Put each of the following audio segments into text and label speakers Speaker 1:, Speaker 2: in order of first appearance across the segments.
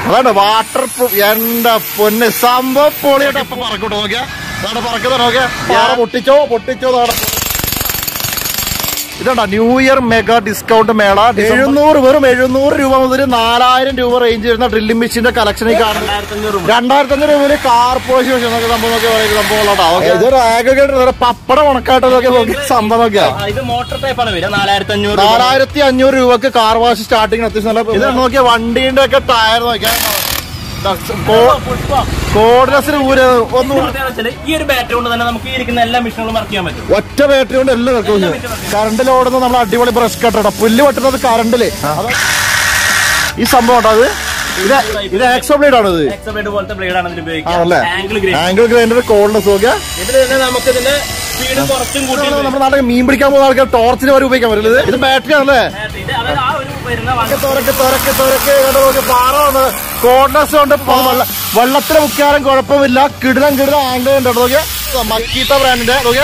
Speaker 1: അതാണ് water waterproof എന്റെ പൊന്ന് സംഭവം പൊളിയായിട്ട് ഇപ്പൊ പറക്കോട്ടെ നോക്കിയാ അതാണ് പറക്കുന്നത് നോക്കിയാ പാറ പൊട്ടിച്ചോ പൊട്ടിച്ചോ നാടെ ഇതാണ്ടാ ന്യൂ ഇയർ മെഗാ ഡിസ്കൗണ്ട് മേള എഴുന്നൂറ് വെറും എഴുന്നൂറ് രൂപ മുതൽ നാലായിരം രൂപ റേഞ്ച് വരുന്ന ഡ്രില്ലിംഗ് മെഷീന്റെ കളക്ഷനിൽ കാണുന്നത് രണ്ടായിരത്തി അഞ്ഞൂറ് രൂപയിൽ കാർപ്പോറേഷൻ മെഷീൻ നോക്കി സംഭവം നോക്കി പറയുന്ന സംഭവങ്ങളാ ഇതൊരു ആഗ്രഹമായിട്ട് പപ്പടം ഉണക്കാട്ടതൊക്കെ നോക്കി സംഭവം നോക്കിയാ
Speaker 2: ഇത് മോട്ടോർ ടൈപ്പ് ആണ് വരിക നാലായിരത്തി അഞ്ഞൂറ്
Speaker 1: നാലായിരത്തി അഞ്ഞൂറ് രൂപക്ക് കാർ വാഷ് സ്റ്റാർട്ടിങ് അത്യാവശ്യം നല്ല ഇത് നോക്കിയ വണ്ടീന്റെ ഒക്കെ ടയർ നോക്കിയാ കോഡ്രസിന് ഊര് ഒന്നും
Speaker 2: ഈ ഒരു ബാറ്ററി കൊണ്ട് തന്നെ നമുക്ക് ഈ ഇരിക്കുന്ന എല്ലാ മെഷീനുകളും വർക്ക് ചെയ്യാൻ പറ്റും
Speaker 1: ഒറ്റ ബാറ്ററി കൊണ്ട് എല്ലാം കിടക്കും കറണ്ടിൽ ഓടുന്ന നമ്മൾ അടിപൊളി ബ്രഷ് കട്ടണം പുല്ല് വെട്ടുന്നത് കറണ്ടില് അത് ഈ സംഭവം ഉണ്ടോ അത് ഇത് ഇത് ആക്സോ ബ്ലേഡ് ആണ് ഇത്
Speaker 2: എക്സബ്ലേഡ് പോലത്തെ ബ്ലേഡ് ആണ് ഇതിൽ
Speaker 1: ആണല്ലേ
Speaker 2: ഉപയോഗിക്കുക angle grade
Speaker 1: angle grinder cordless നോക്കിയാ
Speaker 2: ഇതിൽ തന്നെ നമുക്ക് ഇതിന്റെ സ്പീഡ് കുറച്ചും കൂട്ടി
Speaker 1: നമ്മുടെ നാട്ടിൽ മീൻ പിടിക്കാൻ പോകുന്ന ആൾക്കാർ ടോർച്ചിന് വരെ ഉപയോഗിക്കാൻ പറ്റില്ല ഇത് ഇത് ബാറ്ററി ആണല്ലേ
Speaker 2: ഇത് അതായത് ആ ഒരു വരുന്ന വണ്ടി
Speaker 1: തുറക്ക് തുറക്ക് തുറക്ക് കണ്ടോ നോക്ക് പാറ വന്ന് കോർണസ് കൊണ്ട് പോ- വെള്ള- വെള്ളത്തിലെ മുക്കാലും കുഴപ്പമില്ല കിടിലം കിടിലം ആംഗിൾ ഉണ്ട് കേട്ടോ നോക്കിയാ മക്കീത്ത ബ്രാൻഡിന്റെ നോക്കിയാ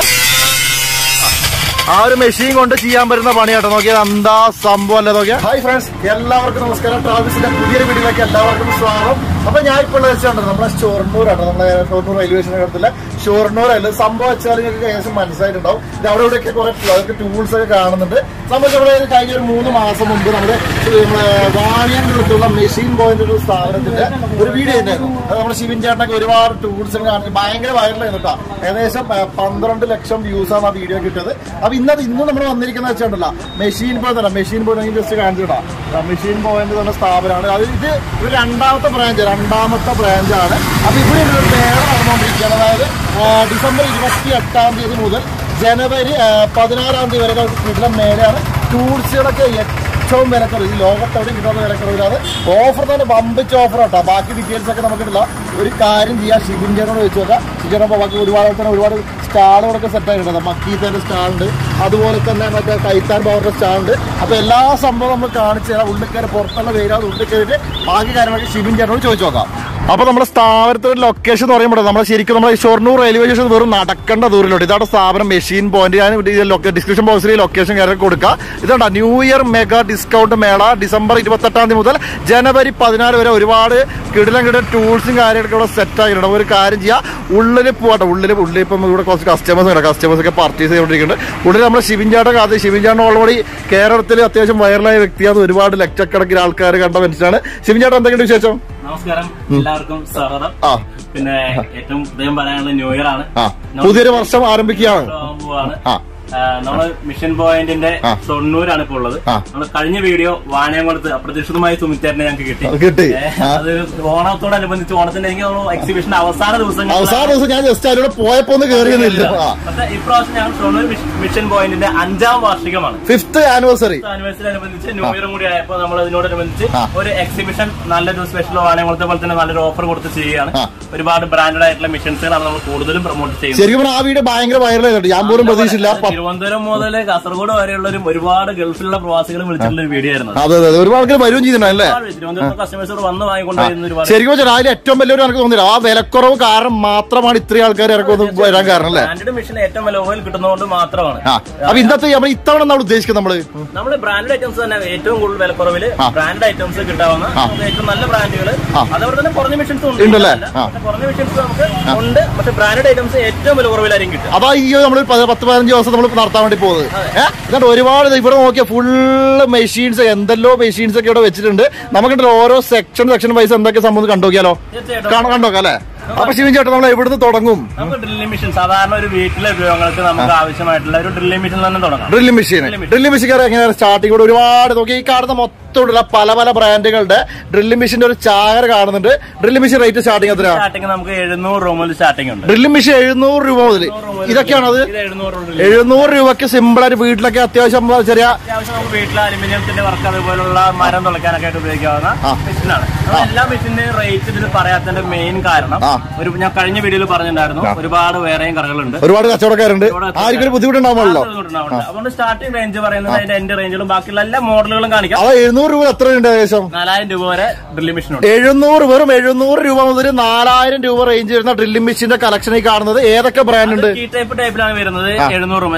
Speaker 1: ആ ഒരു മെഷീൻ കൊണ്ട് ചെയ്യാൻ പറ്റുന്ന പണിയാട്ടോ നോക്കിയാൽ എന്താ സംഭവം അല്ലേ നോക്കിയാ ഹായ് ഫ്രണ്ട്സ് എല്ലാവർക്കും നമസ്കാരം ട്രാവൽസിന്റെ പുതിയൊരു വീഡിയോയിലേക്ക് എല്ലാവർക്കും സ്വാഗതം അപ്പൊ ഞാൻ ഇപ്പോൾ വെച്ചിട്ടുണ്ട് നമ്മുടെ ഷൊർണൂരാണ് നമ്മുടെ ഷൊർണൂർ റെയിൽവേ സ്റ്റേഷൻ അടുത്തുള്ള ഷൊർണൂർ അല്ല സംഭവം വെച്ചാൽ നിങ്ങൾക്ക് ഏകദേശം മനസ്സിലായിട്ടുണ്ടാവും ഇത് അവിടെ ഇവിടെയൊക്കെ കുറെ അതൊക്കെ ടൂൾസ് ഒക്കെ കാണുന്നുണ്ട് സംഭവം നമ്മുടെ കഴിഞ്ഞ ഒരു മൂന്ന് മാസം മുമ്പ് നമ്മുടെ നമ്മുടെ വാണിയടുത്തുള്ള മെഷീൻ പോയിന്റ് ഒരു സ്ഥാപനത്തിന്റെ ഒരു വീഡിയോ ഉണ്ടായിരുന്നു അത് നമ്മുടെ ശിവൻ ചേട്ടനൊക്കെ ഒരുപാട് ടൂൾസ് കാണിച്ചു ഭയങ്കര വൈറലായിരുന്നു കേട്ടോ ഏകദേശം ആ, പന്ത്രണ്ട് ലക്ഷം വ്യൂസ് ആണ് ആ വീഡിയോ കിട്ടിയത് അപ്പൊ ഇന്നത് ഇന്ന് നമ്മൾ വന്നിരിക്കുന്ന വെച്ചിട്ടുണ്ടല്ലോ മെഷീൻ പോയിന്റ് അല്ല മെഷീൻ പോയിന്റ് ജസ്റ്റ് കാണിച്ചിട്ടാ മെഷീൻ പോയിന്റ് എന്ന സ്ഥാപനമാണ് അത് ഇത് ഒരു രണ്ടാമത്തെ ബ്രാഞ്ച് രണ്ടാമത്തെ ബ്രാഞ്ചാണ് അപ്പൊ ഇവിടെ ഒരു മേള നടന്നുകൊണ്ടിരിക്കുകയാണ് അതായത് ആ, ഡിസംബർ ഇരുപത്തി എട്ടാം തീയതി മുതൽ ജനുവരി ആ, പതിനാറാം തീയതി വരെ കിട്ടുന്ന മേളയാണ് ടൂൾസുകളൊക്കെ ഏറ്റവും വിലക്കുറവ് ഈ ലോകത്തെവിടെ കിട്ടുന്ന വിലക്കുറവില്ലാതെ ഓഫർ തന്നെ വമ്പിച്ച ഓഫർ കേട്ടോ ബാക്കി ഡീറ്റെയിൽസ് ഒക്കെ നമുക്കില്ല ഒരു കാര്യം ചെയ്യാം ഷിബിൻ ചേട്ടനോട് വെച്ച് നോക്കാം ഷിബിൻ ബാക്കി ഒരുപാട് തന്നെ ഒരുപാട് സ്റ്റാളുകളൊക്കെ സെറ്റ് ആയിട്ടുണ്ട് മക്കീത്തന്റെ സ്റ്റാളുണ്ട് അതുപോലെ തന്നെ മറ്റേ കൈത്താൻ പവറിന്റെ സ്റ്റാളുണ്ട് അപ്പൊ എല്ലാ സംഭവം നമ്മൾ കാണിച്ചു തരാം ഉള്ളിൽ കയറി പുറത്തുള്ള വെയിലാണ് ഉള്ളിൽ കയറിയിട്ട് ബാക്കി കാര്യങ്ങളൊക്കെ ഷിബിൻ ചേട്ടനോട് ചോദിച്ചു നോക്കാം അപ്പൊ നമ്മുടെ സ്ഥാപനത്തിന്റെ ലൊക്കേഷൻ എന്ന് പറയുമ്പോൾ നമ്മൾ ശരിക്കും നമ്മുടെ ഷൊർണൂർ റെയിൽവേ സ്റ്റേഷൻ വെറും നടക്കേണ്ട ദൂരമുണ്ട് ഇതാണ് സ്ഥാപനം മെഷീൻ പോയിന്റ് ഞാൻ ഡിസ്ക്രിപ്ഷൻ ബോക്സിൽ ലൊക്കേഷൻ കയറി കൊടുക്കുക ഇതാണ് ന്യൂ ഇയർ മെഗാ ഡിസ്കൗണ്ട് മേള ഡിസംബർ ഇരുപത്തെട്ടാം തീയതി മുതൽ ജനുവരി പതിനാല് വരെ ഒരുപാട് കിടിലം കിടിലം ടൂൾസും കാര്യങ്ങളൊക്കെ ഇവിടെ സെറ്റ് ആക്കിയിട്ടുണ്ട് ഒരു കാര്യം ചെയ്യുക ഉള്ളിൽ പോകട്ടെ ഉള്ളിൽ ഉള്ളിൽ ഇപ്പം ഇവിടെ കുറച്ച് കസ്റ്റമേഴ്സ് ഉണ്ട് കസ്റ്റമേഴ്സ് ഒക്കെ പർച്ചേസ് ചെയ്തുകൊണ്ടിരിക്കുന്നുണ്ട് ഉള്ളിൽ നമ്മുടെ ഷിബിൻ ചേട്ടൻ അത് ഷിബിൻ ചേട്ടൻ ഓൾറെഡി കേരളത്തിൽ അത്യാവശ്യം വൈറലായ വ്യക്തിയാണ് ഒരുപാട് ലക്ഷക്കണക്കിന് ആൾക്കാർ കണ്ട മനുഷ്യനാണ് ഷിബിൻ ചേട്ടൻ എന്തൊക്കെയുണ്ട് വിശേഷം
Speaker 2: നമസ്കാരം എല്ലാവർക്കും സ്വാഗതം
Speaker 1: ആ
Speaker 2: പിന്നെ ഏറ്റവും ഹൃദയം പറയാനുള്ള ന്യൂ ഇയർ ആണ്
Speaker 1: ആ പുതിയൊരു വർഷം ആരംഭിക്കുകയാണ്
Speaker 2: പോവാണ്
Speaker 1: ആ
Speaker 2: നമ്മള് മിഷൻ പോയിന്റിന്റെ
Speaker 1: ആ.
Speaker 2: തൊണ്ണൂറാണ് ഇപ്പോൾ ഉള്ളത്
Speaker 1: ആ.
Speaker 2: നമ്മള് കഴിഞ്ഞ വീഡിയോ വാണിയംകുളത്ത് അപ്രതീക്ഷിതമായി സുമിത്തേരനെ ഞങ്ങൾക്ക് കിട്ടി
Speaker 1: അത് കിട്ടി.
Speaker 2: ഏ,
Speaker 1: ആ.
Speaker 2: അത് ഓണത്തോടനുബന്ധിച്ച് ഓണത്തിന്റെ എനിക്ക് തോന്നുന്നു എക്സിബിഷൻ അവസാന ദിവസം
Speaker 1: അവസാന ദിവസം ഞാൻ ജസ്റ്റ് അതിലൂടെ പോയപ്പോ ഒന്ന് കയറിയൊന്നുമില്ല
Speaker 2: പക്ഷെ ഇപ്രാവശ്യം ഞങ്ങൾ തൊണ്ണൂർ മിഷൻ പോയിന്റിന്റെ അഞ്ചാം വാർഷികമാണ്
Speaker 1: ഫിഫ്ത്ത് ആനിവേഴ്സറി
Speaker 2: ആനിവേഴ്സറി അനുബന്ധിച്ച് ന്യൂ ഇയറും കൂടി ആയപ്പോൾ നമ്മൾ ഇതിനോടനുബന്ധിച്ച്
Speaker 1: ആ.
Speaker 2: ഒരു എക്സിബിഷൻ നല്ലൊരു സ്പെഷ്യൽ വാണിയംകുളത്തെ പോലെ തന്നെ നല്ലൊരു ഓഫർ കൊടുത്ത് ചെയ്യുകയാണ്
Speaker 1: ആ.
Speaker 2: ഒരുപാട് ബ്രാൻഡഡ് ആയിട്ടുള്ള മിഷൻസുകളാണ് നമ്മൾ കൂടുതലും പ്രൊമോട്ട് ചെയ്യുന്നത്
Speaker 1: ശരിക്കും പറഞ്ഞാൽ ആ വീഡിയോ ഭയങ്കര വൈറലായിട്ടുണ്ട് ഞാൻ പോലും പ്രതീക്ഷിച്ചില്ല പ-
Speaker 2: തിരുവനന്തപുരം മുതൽ കാസർഗോഡ് വരെയുള്ളവരും ഒരുപാട് ഗൾഫിലുള്ള പ്രവാസികളും വിളിച്ചിട്ടുള്ള ഒരു വീഡിയോ ആയിരുന്നു അത്.
Speaker 1: അതെ അതെ അതെ. ഒരുപാട് ആൾക്കാർ വരും ചെയ്യുന്നുണ്ടല്ലേ
Speaker 2: ഒരുപാട് തിരുവനന്തപുരം കസ്റ്റമേഴ്സോട് വന്ന് വാങ്ങിക്കൊണ്ടുവരുന്ന ഒരുപാട്
Speaker 1: ശരിക്കും വെച്ചാൽ അതിൽ ഏറ്റവും വലിയൊരു എനിക്ക് തോന്നില്ല ആ വിലക്കുറവ് കാരണം മാത്രമാണ് ഇത്രയും ആൾക്കാർ ഇറക്കുമെന്ന് വരാൻ കാരണം അല്ലേ
Speaker 2: ബ്രാൻഡഡ് മിഷൻ ഏറ്റവും വില ഓയിൽ കിട്ടുന്നതുകൊണ്ട് മാത്രമാണ്
Speaker 1: ആ അപ്പൊ ഇന്നത്തെ നമ്മൾ ഇത്തവണ നമ്മൾ ഉദ്ദേശിക്കുന്നത് നമ്മള്
Speaker 2: നമ്മൾ ബ്രാൻഡഡ് ഐറ്റംസ് തന്നെ ഏറ്റവും കൂടുതൽ വിലക്കുറവില് ബ്രാൻഡ് ഐറ്റംസ് കിട്ടാവുന്ന നമുക്ക് ഏറ്റവും നല്ല ബ്രാൻഡുകൾ അതേപോലെ തന്നെ കുറഞ്ഞ മിഷൻസ് ഉണ്ട്
Speaker 1: ഉണ്ടല്ലേ?
Speaker 2: ഇല്ല,
Speaker 1: ആ.
Speaker 2: പക്ഷെ കുറഞ്ഞ മിഷൻസ് നമുക്ക് ഉണ്ട് പക്ഷെ ബ്രാൻഡഡ് ഐറ്റംസ് ഏറ്റവും വില കുറവിലായിരിക്കും കിട്ടുക
Speaker 1: അതാ ഈ നമ്മൾ പത്ത് പതിനഞ്ച് ദിവസം നമ്മൾ നടത്താൻ വേണ്ടി പോകുന്നത് ഏഹ് എന്നിട്ട് ഒരുപാട് ഇത് ഇവിടെ നോക്കിയ ഫുള്ള് മെഷീൻസ് എന്തെല്ലോ മെഷീൻസ് ഒക്കെ ഇവിടെ വെച്ചിട്ടുണ്ട് നമുക്കുണ്ടല്ലോ ഓരോ സെക്ഷൻ സെക്ഷൻ വൈസ് എന്തൊക്കെ സംഭവം കണ്ടോക്കിയാലോ
Speaker 2: തീർച്ചയായിട്ടും
Speaker 1: കാണ- കണ്ടോക്കാം അല്ലേ അപ്പൊ ശിവൻ ചേട്ടൻ നമ്മൾ എവിടുന്ന് തുടങ്ങും
Speaker 2: നമുക്ക് ഡ്രില്ലിംഗ് മെഷീൻ സാധാരണ ഒരു വീട്ടിലെ ഉപയോഗങ്ങൾക്ക് നമുക്ക് ആവശ്യമായിട്ടുള്ള ഒരു ഡ്രില്ലിംഗ് മെഷീൻ തന്നെ തുടങ്ങാം
Speaker 1: ഡ്രില്ലിംഗ് മെഷീൻ ഡ്രില്ലിംഗ് മെഷീൻ എങ്ങനെയാണ് സ്റ്റാർട്ടിംഗ് കൂടെ ഒരുപാട് നോക്കി ഈ കാണുന്ന മൊത്തമുള്ള പല പല ബ്രാൻഡുകളുടെ ഡ്രില്ലിംഗ് മെഷീന്റെ ഒരു ചാകര കാണുന്നുണ്ട് ഡ്രില്ലിംഗ് മെഷീൻ റേറ്റ് സ്റ്റാർട്ടിംഗ് എത്രയാണ്
Speaker 2: സ്റ്റാർട്ടിങ് നമുക്ക് എഴുന്നൂറ് രൂപ മുതൽ സ്റ്റാർട്ടിംഗ് ഉണ്ട്
Speaker 1: ഡ്രില്ലിംഗ് മെഷീൻ എഴുന്നൂറ് രൂപ മുതൽ ഇതൊക്കെയാണ് അത്
Speaker 2: ഇത് എഴുന്നൂറ് രൂപ
Speaker 1: എഴുന്നൂറ് രൂപയ്ക്ക് സിമ്പിൾ ആയിട്ട് വീട്ടിലൊക്കെ അത്യാവശ്യം ചെറിയ
Speaker 2: അത്യാവശ്യം നമുക്ക് വീട്ടിൽ അലുമിനിയത്തിന്റെ വർക്ക് അതുപോലുള്ള മരം തുളയ്ക്കാനൊക്കെ ആയിട്ട് ഉപയോഗിക്കാവുന്ന മെഷീനാണ് എല്ലാ മെഷീന്റെ റേറ്റ് ഇതിൽ പറയാത്തതിന്റെ മെയിൻ കാരണം
Speaker 1: ആ.
Speaker 2: ഒരു ഞാൻ കഴിഞ്ഞ വീഡിയോയിൽ പറഞ്ഞിട്ടുണ്ടായിരുന്നു ഒരുപാട് വേറെയും കടകളുണ്ട്
Speaker 1: ഒരുപാട് കച്ചവടക്കാരുണ്ട് ആർക്കും ഒരു ബുദ്ധിമുട്ടുണ്ടാവുമല്ലോ
Speaker 2: ബുദ്ധിമുട്ടുണ്ടാവുന്നുണ്ട്. അതുകൊണ്ട് സ്റ്റാർട്ടിംഗ് റേഞ്ച് പറയുന്നത് അതിന്റെ എന്റെ റേഞ്ചിലും ബാക്കിയുള്ള എല്ലാ മോഡലുകളും കാണിക്കാം
Speaker 1: അത് എഴുന്നൂറ് രൂപ എത്ര ഉണ്ട് ഏകദേശം
Speaker 2: നാലായിരം രൂപ വരെ ഡ്രില്ലിംഗ് മെഷീൻ ഉണ്ട്
Speaker 1: എഴുന്നൂറ് വെറും എഴുന്നൂറ് രൂപ മുതൽ നാലായിരം രൂപ റേഞ്ച് വരുന്ന ഡ്രില്ലിംഗ് മെഷീന്റെ കളക്ഷനിൽ കാണുന്നത് ഏതൊക്കെ ബ്രാൻഡ് ഉണ്ട്
Speaker 2: ഈ ടൈപ്പ് ടൈപ്പിലാണ് വരുന്നത് എഴുന്നൂറ് രൂപ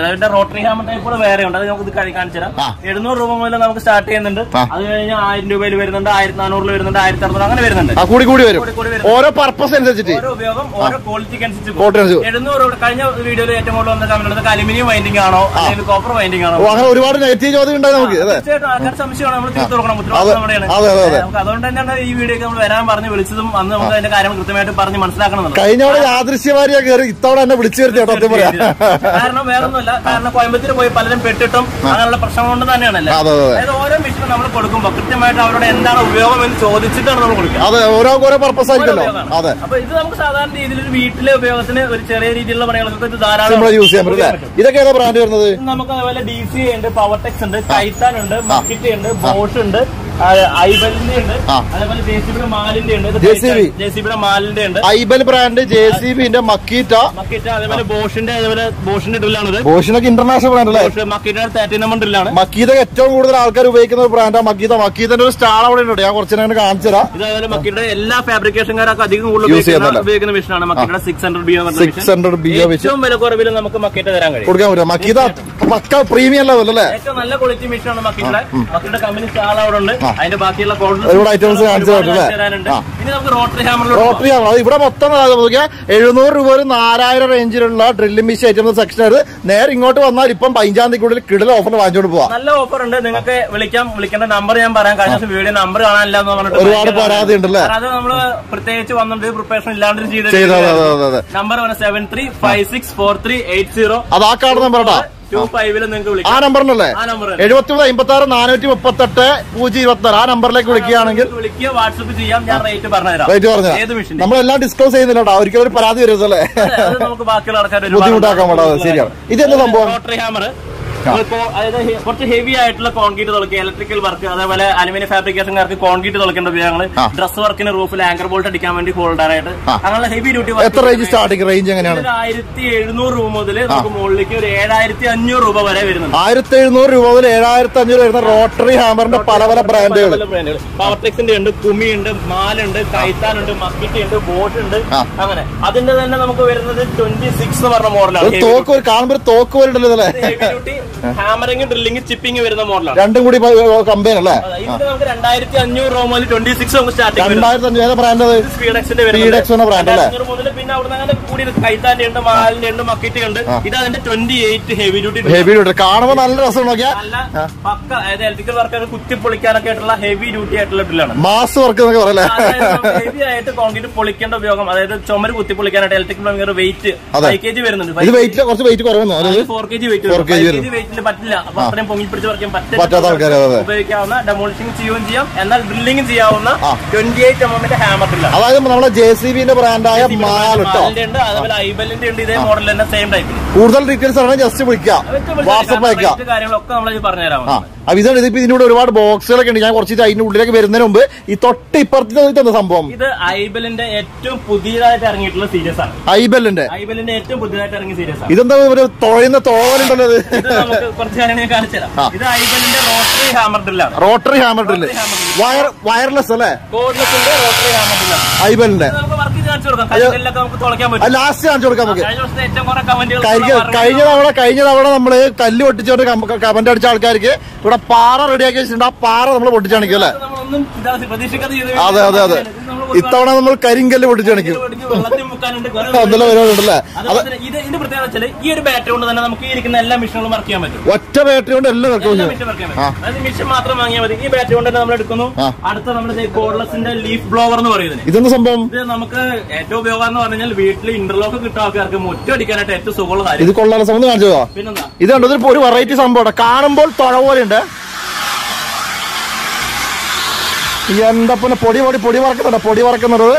Speaker 2: അതിന്റെ റോട്ടറി ഹാമർ ടൈപ്പ് വേറെ ഉണ്ട് അത് നമുക്ക് ഇത് കഴി- കാണിച്ചു തരാം
Speaker 1: ആ.
Speaker 2: എഴുന്നൂറ് രൂപ മുതൽ നമുക്ക് സ്റ്റാർട്ട് ചെയ്യുന്നുണ്ട്
Speaker 1: ആ.
Speaker 2: അത് കഴിഞ്ഞ് ആയിരം രൂപയിൽ വരുന്നുണ്ട് ആയിരത്തി നാനൂറിൽ വരുന്നുണ്ട് ആയിരത്തി അറുന്നൂറ് അങ്ങനെ വരുന്നുണ്ട്
Speaker 1: ആ കൂടി കൂടി വരും
Speaker 2: കൂടി കൂടി വരുന്നുണ്ട്.
Speaker 1: ഓരോ പർപ്പസ് അനുസരിച്ചിട്ട്
Speaker 2: ഓരോ ഉപയോഗം ഓരോ ക്വാളിറ്റിക്ക് അനുസരിച്ച് പോകും.
Speaker 1: Quality അനുസരിച്ച്.
Speaker 2: എഴുന്നൂറ് രൂപ കഴിഞ്ഞ വീഡിയോയിൽ ഏറ്റവും കൂടുതൽ വന്ന കമന്റ് അലുമിനിയം വൈൻഡിംഗ് ആണോ അല്ലെങ്കിൽ കോപ്പർ വൈൻഡിംഗ് ആണോ
Speaker 1: ഓ അങ്ങനെ ഒരുപാട് നെഗറ്റീവ് ചോദ്യം ഉണ്ടായി നമുക്ക് അതെ
Speaker 2: തീർച്ചയായിട്ടും ആൾക്കാർ സംശയമാണ് നമ്മൾ തീർത്തു കൊടുക്കണം
Speaker 1: അതെ,
Speaker 2: ഉത്തരവാദിത്വം നമ്മുടെയാണ്
Speaker 1: അതെ, അതെ, അതെ.
Speaker 2: നമുക്ക് അതുകൊണ്ട് തന്നെയാണ് ഈ വീഡിയോക്ക് നമ്മൾ വരാൻ പറഞ്ഞ് വിളിച്ചതും അന്ന് നമുക്ക് അതിന്റെ കാര്യങ്ങൾ കൃത്യമായിട്ട് പറഞ്ഞ് മനസ്സിലാക്കണം എന്നുള്ളത്.
Speaker 1: കഴിഞ്ഞ തവണ യാദൃശ്യമാരിയാ കയറി ഇത്തവണ എന്നെ വിളിച്ചു വരുത്തി കേട്ടോ സത്യം പറയാം
Speaker 2: കാരണം വേറൊന്നുമില്ല കാരണം കോയമ്പത്തൂർ പോയി പലരും പെട്ടിട്ടും അങ്ങനെയുള്ള പ്രശ്നം കൊണ്ട് തന്നെയാണല്ലേ
Speaker 1: അതെ അതെ അതെ
Speaker 2: അതായത് ഓരോ മെഷീനും നമ്മൾ കൊടുക്കുമ്പോൾ കൃത്യമായിട്ട് അവരോട് എന്താണ് ഉപയോഗം എന്ന് ചോദിച്ചിട്ടാണ് നമ്മൾ കൊടുക്കുക
Speaker 1: അതെ ഓരോ ഓരോ പർപ്പസ് ആയിരിക്കല്ലോ
Speaker 2: ഉപയോഗമാണ്.
Speaker 1: അതെ
Speaker 2: അപ്പൊ ഇത് നമുക്ക് സാധാരണ രീതിയിൽ ഒരു വീട്ടിലെ ഉപയോഗത്തിന് ഒരു ചെറിയ രീതിയിലുള്ള പണികൾക്കൊക്കെ ഇത് ധാരാളം
Speaker 1: സിമ്പിൾ യൂസ് ചെയ്യാൻ പറ്റും
Speaker 2: ഉപയോഗിക്കാൻ
Speaker 1: അല്ലേ ഇതൊക്കെ ഏതാ ബ്രാൻഡ് വരുന്നത്
Speaker 2: ഇത് നമുക്ക് അതുപോലെ ഡി സി ഉണ്ട് പവർ ടെക്സ് ഉണ്ട് കൈത്താൻ ഉണ്ട് മക്കിറ്റ് ഉണ്ട് ബോഷ് ഉണ്ട് ഐബലിന്റെ ഉണ്ട്
Speaker 1: ആ.
Speaker 2: അതേപോലെ ജെ സി ബിയുടെ മാലിന്റെ ഉണ്ട്
Speaker 1: JCB.
Speaker 2: ജെ സി ബിയുടെ മാലിന്റെ ഉണ്ട്
Speaker 1: ഐബൽ ബ്രാൻഡ് ജെ സി ബിന്റെ മക്കീറ്റ
Speaker 2: മക്കിറ്റ് അതേപോലെ ബോഷിന്റെ അതേപോലെ ബോഷിന്റെ ഡ്രില്ലാണ്
Speaker 1: ബോഷിനൊക്കെ ഇന്റർനാഷണൽ ബ്രാൻഡ് അല്ലേ
Speaker 2: ബോഷ് മക്കിറ്റ് തേർട്ടി നമ്പർ ഡ്രില്ലാണ്
Speaker 1: മക്കീത ഏറ്റവും കൂടുതൽ ആൾക്കാർ ഉപയോഗിക്കുന്ന ഒരു ബ്രാൻഡാണ് മക്കീത മക്കീതന്റെ ഒരു സ്റ്റാൾ അവിടെ ഉണ്ട് ഞാൻ കുറച്ചു നേരം കാണിച്ചു തരാം
Speaker 2: ഇത് അതുപോലെ മക്കിയുടെ എല്ലാ ഫാബ്രിക്കേഷൻകാരൊക്കെ അധികം കൂടുതൽ
Speaker 1: Use
Speaker 2: ഉപയോഗിക്കുന്ന
Speaker 1: ചെയ്യുന്നതല്ലേ?
Speaker 2: ഉപയോഗിക്കുന്ന മെഷീനാണ് മക്കിയുടെ six hundred B
Speaker 1: six hundred B വെച്ച്
Speaker 2: ഏറ്റവും വില കുറവിൽ നമുക്ക് മക്കിറ്റ് തരാൻ കഴിയും
Speaker 1: കൊടുക്കാൻ പറ്റും മക്കീത പക്ക പ്രീമിയം ലെവൽ അല്ലേ
Speaker 2: ഏറ്റവും നല്ല ക്വാളിറ്റി മെഷീനാണ് മക്കിയുടെ മക്കിയുടെ കമ്പനി സ്റ്റാൾ അവിടെ ഉണ്ട് അതിന്റെ ബാക്കിയുള്ള
Speaker 1: ഒരുപാട് items കാണിച്ചു തരാം, അല്ലേ?
Speaker 2: തരാനുണ്ട്
Speaker 1: ആ.
Speaker 2: ഇനി നമുക്ക് റോട്ടറി ഹാമറിലോട്ട്
Speaker 1: റോട്ടറി ആണ് അത് ഇവിടെ മൊത്തം നോക്കിയാൽ എഴുന്നൂറ് രൂപ ഒരു നാലായിരം റേഞ്ചിലുള്ള ഡ്രില്ലിംഗ് മെഷീൻ ഐറ്റം സെക്ഷൻ ആണ് നേരെ ഇങ്ങോട്ട് വന്നാൽ ഇപ്പം പതിനഞ്ചാം തീയതിക്കുള്ളിൽ കിടൽ ഓഫർ വാങ്ങിച്ചോണ്ട് പോവാം
Speaker 2: നല്ല ഓഫർ ഉണ്ട് നിങ്ങൾക്ക് വിളിക്കാം വിളിക്കേണ്ട നമ്പർ ഞാൻ പറയാം കഴിഞ്ഞ ദിവസം വീഡിയോ നമ്പർ കാണാനില്ല എന്ന് പറഞ്ഞിട്ട്
Speaker 1: ഒരുപാട്
Speaker 2: ഭയങ്കര
Speaker 1: പരാതി ഉണ്ടല്ലേ
Speaker 2: അത് നമ്മള് പ്രത്യേകിച്ച് വന്നിട്ട് പ്രിപ്പറേഷൻ ഇല്ലാണ്ട് ചെയ്ത
Speaker 1: ചെയ്തത് അതെ അതെ അതെ
Speaker 2: number seven three five six four three eight zero
Speaker 1: അത് ആ കാർഡ് നമ്പർ കേട്ടോ
Speaker 2: ടു ഫൈവില് നിങ്ങൾക്ക്
Speaker 1: ആ
Speaker 2: വിളിക്കാം
Speaker 1: നമ്പറിനല്ലേ
Speaker 2: ആ നമ്പർ
Speaker 1: എഴുപത്തി മൂന്ന് അമ്പത്തി ആറ് നാനൂറ്റി മുപ്പത്തെട്ട് പൂജ്യം ഇരുപത്തി ആ നമ്പറിലേക്ക് വിളിക്കുകയാണെങ്കിൽ
Speaker 2: വിളിക്കുക വാട്സപ്പ് ചെയ്യാം ഞാൻ റേറ്റ് പറഞ്ഞുതരാം
Speaker 1: റേറ്റ് പറഞ്ഞു
Speaker 2: ഏത് മെഷീൻ
Speaker 1: നമ്മളെല്ലാം ഡിസ്കസ് ചെയ്യുന്നില്ല കേട്ടോ ഒരിക്കലും ഒരു പരാതി വരുന്നല്ലേ
Speaker 2: അത് നമുക്ക് ബാക്കിയുള്ള ആൾക്കാർ
Speaker 1: ബുദ്ധിമുട്ടാക്കാൻ പാടാതെ ശരിയാണ് ഇതെന്താ സംഭവം
Speaker 2: റോട്ടറി ഹാമർ അതായത് ഹെ- കുറച്ച് ഹെവി ആയിട്ടുള്ള കോൺക്രീറ്റ് തുളക്കുക ഇലക്ട്രിക്കൽ വർക്ക് അതേപോലെ അലുമിനിയം ഫാബ്രിക്കേഷൻകാർക്ക് കോൺക്രീറ്റ് തുളക്കേണ്ട ഉപയോഗങ്ങൾ
Speaker 1: ആ.
Speaker 2: ഡ്രസ് വർക്കിന് റൂഫിൽ ആങ്കർ ബോൾട്ട് അടിക്കാൻ വേണ്ടി ഹോൾഡറായിട്ട്
Speaker 1: ആ.
Speaker 2: അങ്ങനെയുള്ള ഹെവി ഡ്യൂട്ടി
Speaker 1: എത്ര റേഞ്ച് സ്റ്റാർട്ടിങ് റേഞ്ച് എങ്ങനെയാണ്
Speaker 2: ആയിരത്തി എഴുന്നൂറ് രൂപ മുതൽ നമുക്ക് മുകളിലേക്ക് ഒരു ഏഴായിരത്തി അഞ്ഞൂറ് രൂപ വരെ വരുന്നുണ്ട്
Speaker 1: ആയിരത്തി എഴുന്നൂറ് രൂപ മുതൽ ഏഴായിരത്തി അഞ്ഞൂറ് വരുന്ന റോട്ടറി ഹാമറിന്റെ പല പല ബ്രാൻഡുകൾ
Speaker 2: പവർടെക്സിന്റെ ഉണ്ട് കുമി ഉണ്ട് മാലുണ്ട് കൈത്താനുണ്ട് മസ്കിറ്റ് ഉണ്ട് ബോട്ട് ഉണ്ട്
Speaker 1: ആ.
Speaker 2: അങ്ങനെ അതിന്റെ തന്നെ നമുക്ക് വരുന്നത് ട്വന്റി സിക്സ് എന്ന് പറഞ്ഞ മോഡലാണ്
Speaker 1: ഒരു തോക്ക് ഒരു കാണുമ്പോ ഒരു തോക്ക് പോലെ ഉണ്ടല്ലോ ഇതല്ലേ
Speaker 2: heavy duty hammering drilling chipping വരുന്ന മോഡലാണ്
Speaker 1: രണ്ടും കൂടി കമ്പനി അല്ലേ
Speaker 2: ഇത് നമുക്ക് രണ്ടായിരത്തി അഞ്ഞൂറ് രൂപ മുതൽ ട്വന്റി സിക്സ് നമുക്ക് സ്റ്റാർട്ടിംഗ് വരും
Speaker 1: രണ്ടായിരത്തി അഞ്ഞൂറ് ബ്രാൻഡ് അത്
Speaker 2: സ്പീഡെക്സിന്റെ
Speaker 1: Speedex എന്ന brand അല്ലേ?
Speaker 2: മുതൽ പിന്നെ അവിടെ അങ്ങനെ കൂടി കൈത്താന്റെ ഉണ്ട് മാലിന്റെ ഉണ്ട് മക്കിറ്റ് ഉണ്ട് ഇത് അതിന്റെ twenty eight heavy duty
Speaker 1: heavy duty കാണുമ്പോ നല്ല രസം നോക്കിയാ
Speaker 2: നല്ല പക്ക അതായത് ഇലക്ട്രിക്കൽ വർക്കൊക്കെ കുത്തി പൊളിക്കാനൊക്കെ ആയിട്ടുള്ള ഹെവി ഡ്യൂട്ടി ആയിട്ടുള്ള ഡ്രില്ലാണ്
Speaker 1: മാസ് വർക്ക് എന്നൊക്കെ പറയല്ലേ
Speaker 2: ഹെവി ആയിട്ട് കോൺക്രീറ്റ് പൊളിക്കേണ്ട ഉപയോഗം അതായത് ചുമര് കുത്തി പൊളിക്കാനായിട്ട് ഇലക്ട്രിക് ഭയങ്കര വെയിറ്റ്
Speaker 1: അതെ.
Speaker 2: ഫൈവ് കെ ജി വരുന്നുണ്ട്
Speaker 1: ഇത് വെയിറ്റ് കുറച്ച് വെയിറ്റ് കുറവെന്നോ അത്
Speaker 2: four K G weight
Speaker 1: 4 kg
Speaker 2: five K
Speaker 1: വരും.
Speaker 2: ജി വെയിറ്റിൽ പറ്റില്ല അപ്പൊ അത്രയും പൊങ്ങി പിടിച്ച് പറിക്കാൻ
Speaker 1: പറ്റാത്ത ആൾക്കാര്, അതെ, അതെ.
Speaker 2: ഉപയോഗിക്കാവുന്ന ഡെമോളിഷിംഗ് ചെയ്യുകയും ചെയ്യാം എന്നാൽ ഡ്രില്ലിംഗ് ചെയ്യാവുന്ന
Speaker 1: ആ.
Speaker 2: ട്വന്റി എയ്റ്റ് എം എമ്മിന്റെ ഹാമർ ഡ്രില്ലാണ്
Speaker 1: അതായത് നമ്മളെ ജെ സി ബിന്റെ ബ്രാൻഡായ മാൽ കേട്ടോ
Speaker 2: മാലിന്റെ ഉണ്ട് അതുപോലെ ഐബലിന്റെ ഉണ്ട് ഇതേ മോഡൽ തന്നെ സെയിം ടൈപ്പ്
Speaker 1: കൂടുതൽ ഡീറ്റെയിൽസ് ആണെങ്കിൽ ജസ്റ്റ് വിളിക്കാം വാട്സപ്പ് അയക്കാം
Speaker 2: കാര്യങ്ങളൊക്കെ നമ്മൾ പറഞ്ഞുതരാം
Speaker 1: ആ അപ്പൊ ഇതാണ് ഇതിപ്പോ ഇതിനൂടെ ഒരുപാട് ബോക്സുകളൊക്കെ ഉണ്ട് ഞാൻ കുറച്ച് ഇത് അതിന്റെ ഉള്ളിലേക്ക് വരുന്നതിന് മുമ്പ് ഈ തൊട്ട് ഇപ്പുറത്തെ ഇതെന്താ സംഭവം
Speaker 2: ഇത് ഐബലിന്റെ ഏറ്റവും പുതിയതായിട്ട് ഇറങ്ങിയിട്ടുള്ള സീരീസ് ആണ്
Speaker 1: ഐബെല്ലിന്റെ
Speaker 2: ഐബലിന്റെ ഏറ്റവും പുതിയതായിട്ട് ഇറങ്ങിയ സീരീസ് ആണ്
Speaker 1: ഇതെന്താ ഒരു തുഴയുന്ന തോലുണ്ടല്ലോ ഇത്
Speaker 2: ഇത് നമുക്ക് കുറച്ച് കാര്യങ്ങൾ ഞാൻ കാണിച്ചു
Speaker 1: ആ.
Speaker 2: തരാം ഇത് ഐബലിന്റെ റോട്ടറി ഹാമർ ഡ്രില്ലാണ്
Speaker 1: rotary hammer drill wire wireless അല്ലേ
Speaker 2: കോഡ്ലെസിന്റെ റോട്ടറി ഹാമർ ഡ്രില്ലാണ്
Speaker 1: ഐബെല്ലിന്റെ
Speaker 2: ഇത് നമുക്ക് വർക്ക് കാണിച്ചു കൊടുക്കാം കല്ലിലൊക്കെ നമുക്ക് തുളയ്ക്കാൻ പറ്റും
Speaker 1: ലാസ്റ്റ് കാണിച്ചു കൊടുക്കാം നമുക്ക്
Speaker 2: കഴിഞ്ഞ വർഷത്തെ ഏറ്റവും കുറെ കമന്റുകൾ
Speaker 1: കഴിഞ്ഞ കഴിഞ്ഞ തവണ കഴിഞ്ഞ തവണ നമ്മള് കല്ല് പൊട്ടിച്ചോണ്ട് കമന്റ് അടിച്ച ആൾക്കാർക്ക് ഇവിടെ പാറ റെഡിയാക്കി വെച്ചിട്ടുണ്ട് ആ പാറ നമ്മൾ പൊട്ടിച്ചാണിക്കും അല്ലേ
Speaker 2: നമ്മളൊന്നും ഇതാ പ്രതീക്ഷിക്കാതെ ചെയ്ത
Speaker 1: അതെ അതെ അതെ
Speaker 2: ഇത് നമ്മൾ ഒരുപാട്
Speaker 1: ഇത്തവണ നമ്മൾ കരിങ്കല്ല് പൊട്ടിച്ചാണിക്കും
Speaker 2: വെടിഞ്ഞ് വെള്ളത്തിൽ മുക്കാനുണ്ട് കുറെ
Speaker 1: എന്തെല്ലാം പരിപാടി ഉണ്ടല്ലേ
Speaker 2: അതുപോലെ തന്നെ ഇത് ഇതിന്റെ പ്രത്യേകത വെച്ചാൽ ഈ ഒരു ബാറ്ററി കൊണ്ട് തന്നെ നമുക്ക് ഈ ഇരിക്കുന്ന എല്ലാ മെഷീനുകളും വർക്ക് ചെയ്യാൻ പറ്റും
Speaker 1: ഒറ്റ ബാറ്ററി കൊണ്ട് എല്ലാം വെക്കും
Speaker 2: എല്ലാ മെഷീൻ വർക്ക് ചെയ്യാൻ പറ്റും അതായത് മെഷീൻ മാത്രം വാങ്ങിയാൽ മതി ഈ ബാറ്ററി കൊണ്ട് തന്നെ നമ്മൾ എടുക്കുന്നു
Speaker 1: ആ.
Speaker 2: അടുത്ത നമ്മുടെ കോഡ്ലെസിന്റെ ലീഫ് ബ്ലോവർ എന്ന് പറയുന്നത്
Speaker 1: ഇതെന്താ സംഭവം
Speaker 2: ഇത് നമുക്ക് ഏറ്റവും ഉപയോഗം എന്ന് പറഞ്ഞാൽ വീട്ടിൽ ഇന്റർലോക്ക് കിട്ടുന്ന ആൾക്കാർക്ക് മുറ്റം അടിക്കാനായിട്ട് ഏറ്റവും സുഖമുള്ള കാര്യം
Speaker 1: ഇത് കൊള്ളാല സംബന്ധം കാണിച്ചു പോവാ
Speaker 2: പിന്നെന്താ
Speaker 1: ഇത് കണ്ടോ ഇതിപ്പോ ഒരു വെറൈറ്റി സംഭവം കാണുമ്പോൾ തുഴ പോലെ ഉണ്ട് എന്താ പിന്നെ പൊടി പൊടി പൊടി വറക്കുന്നുണ്ടോ പൊടി വറക്കുന്നത്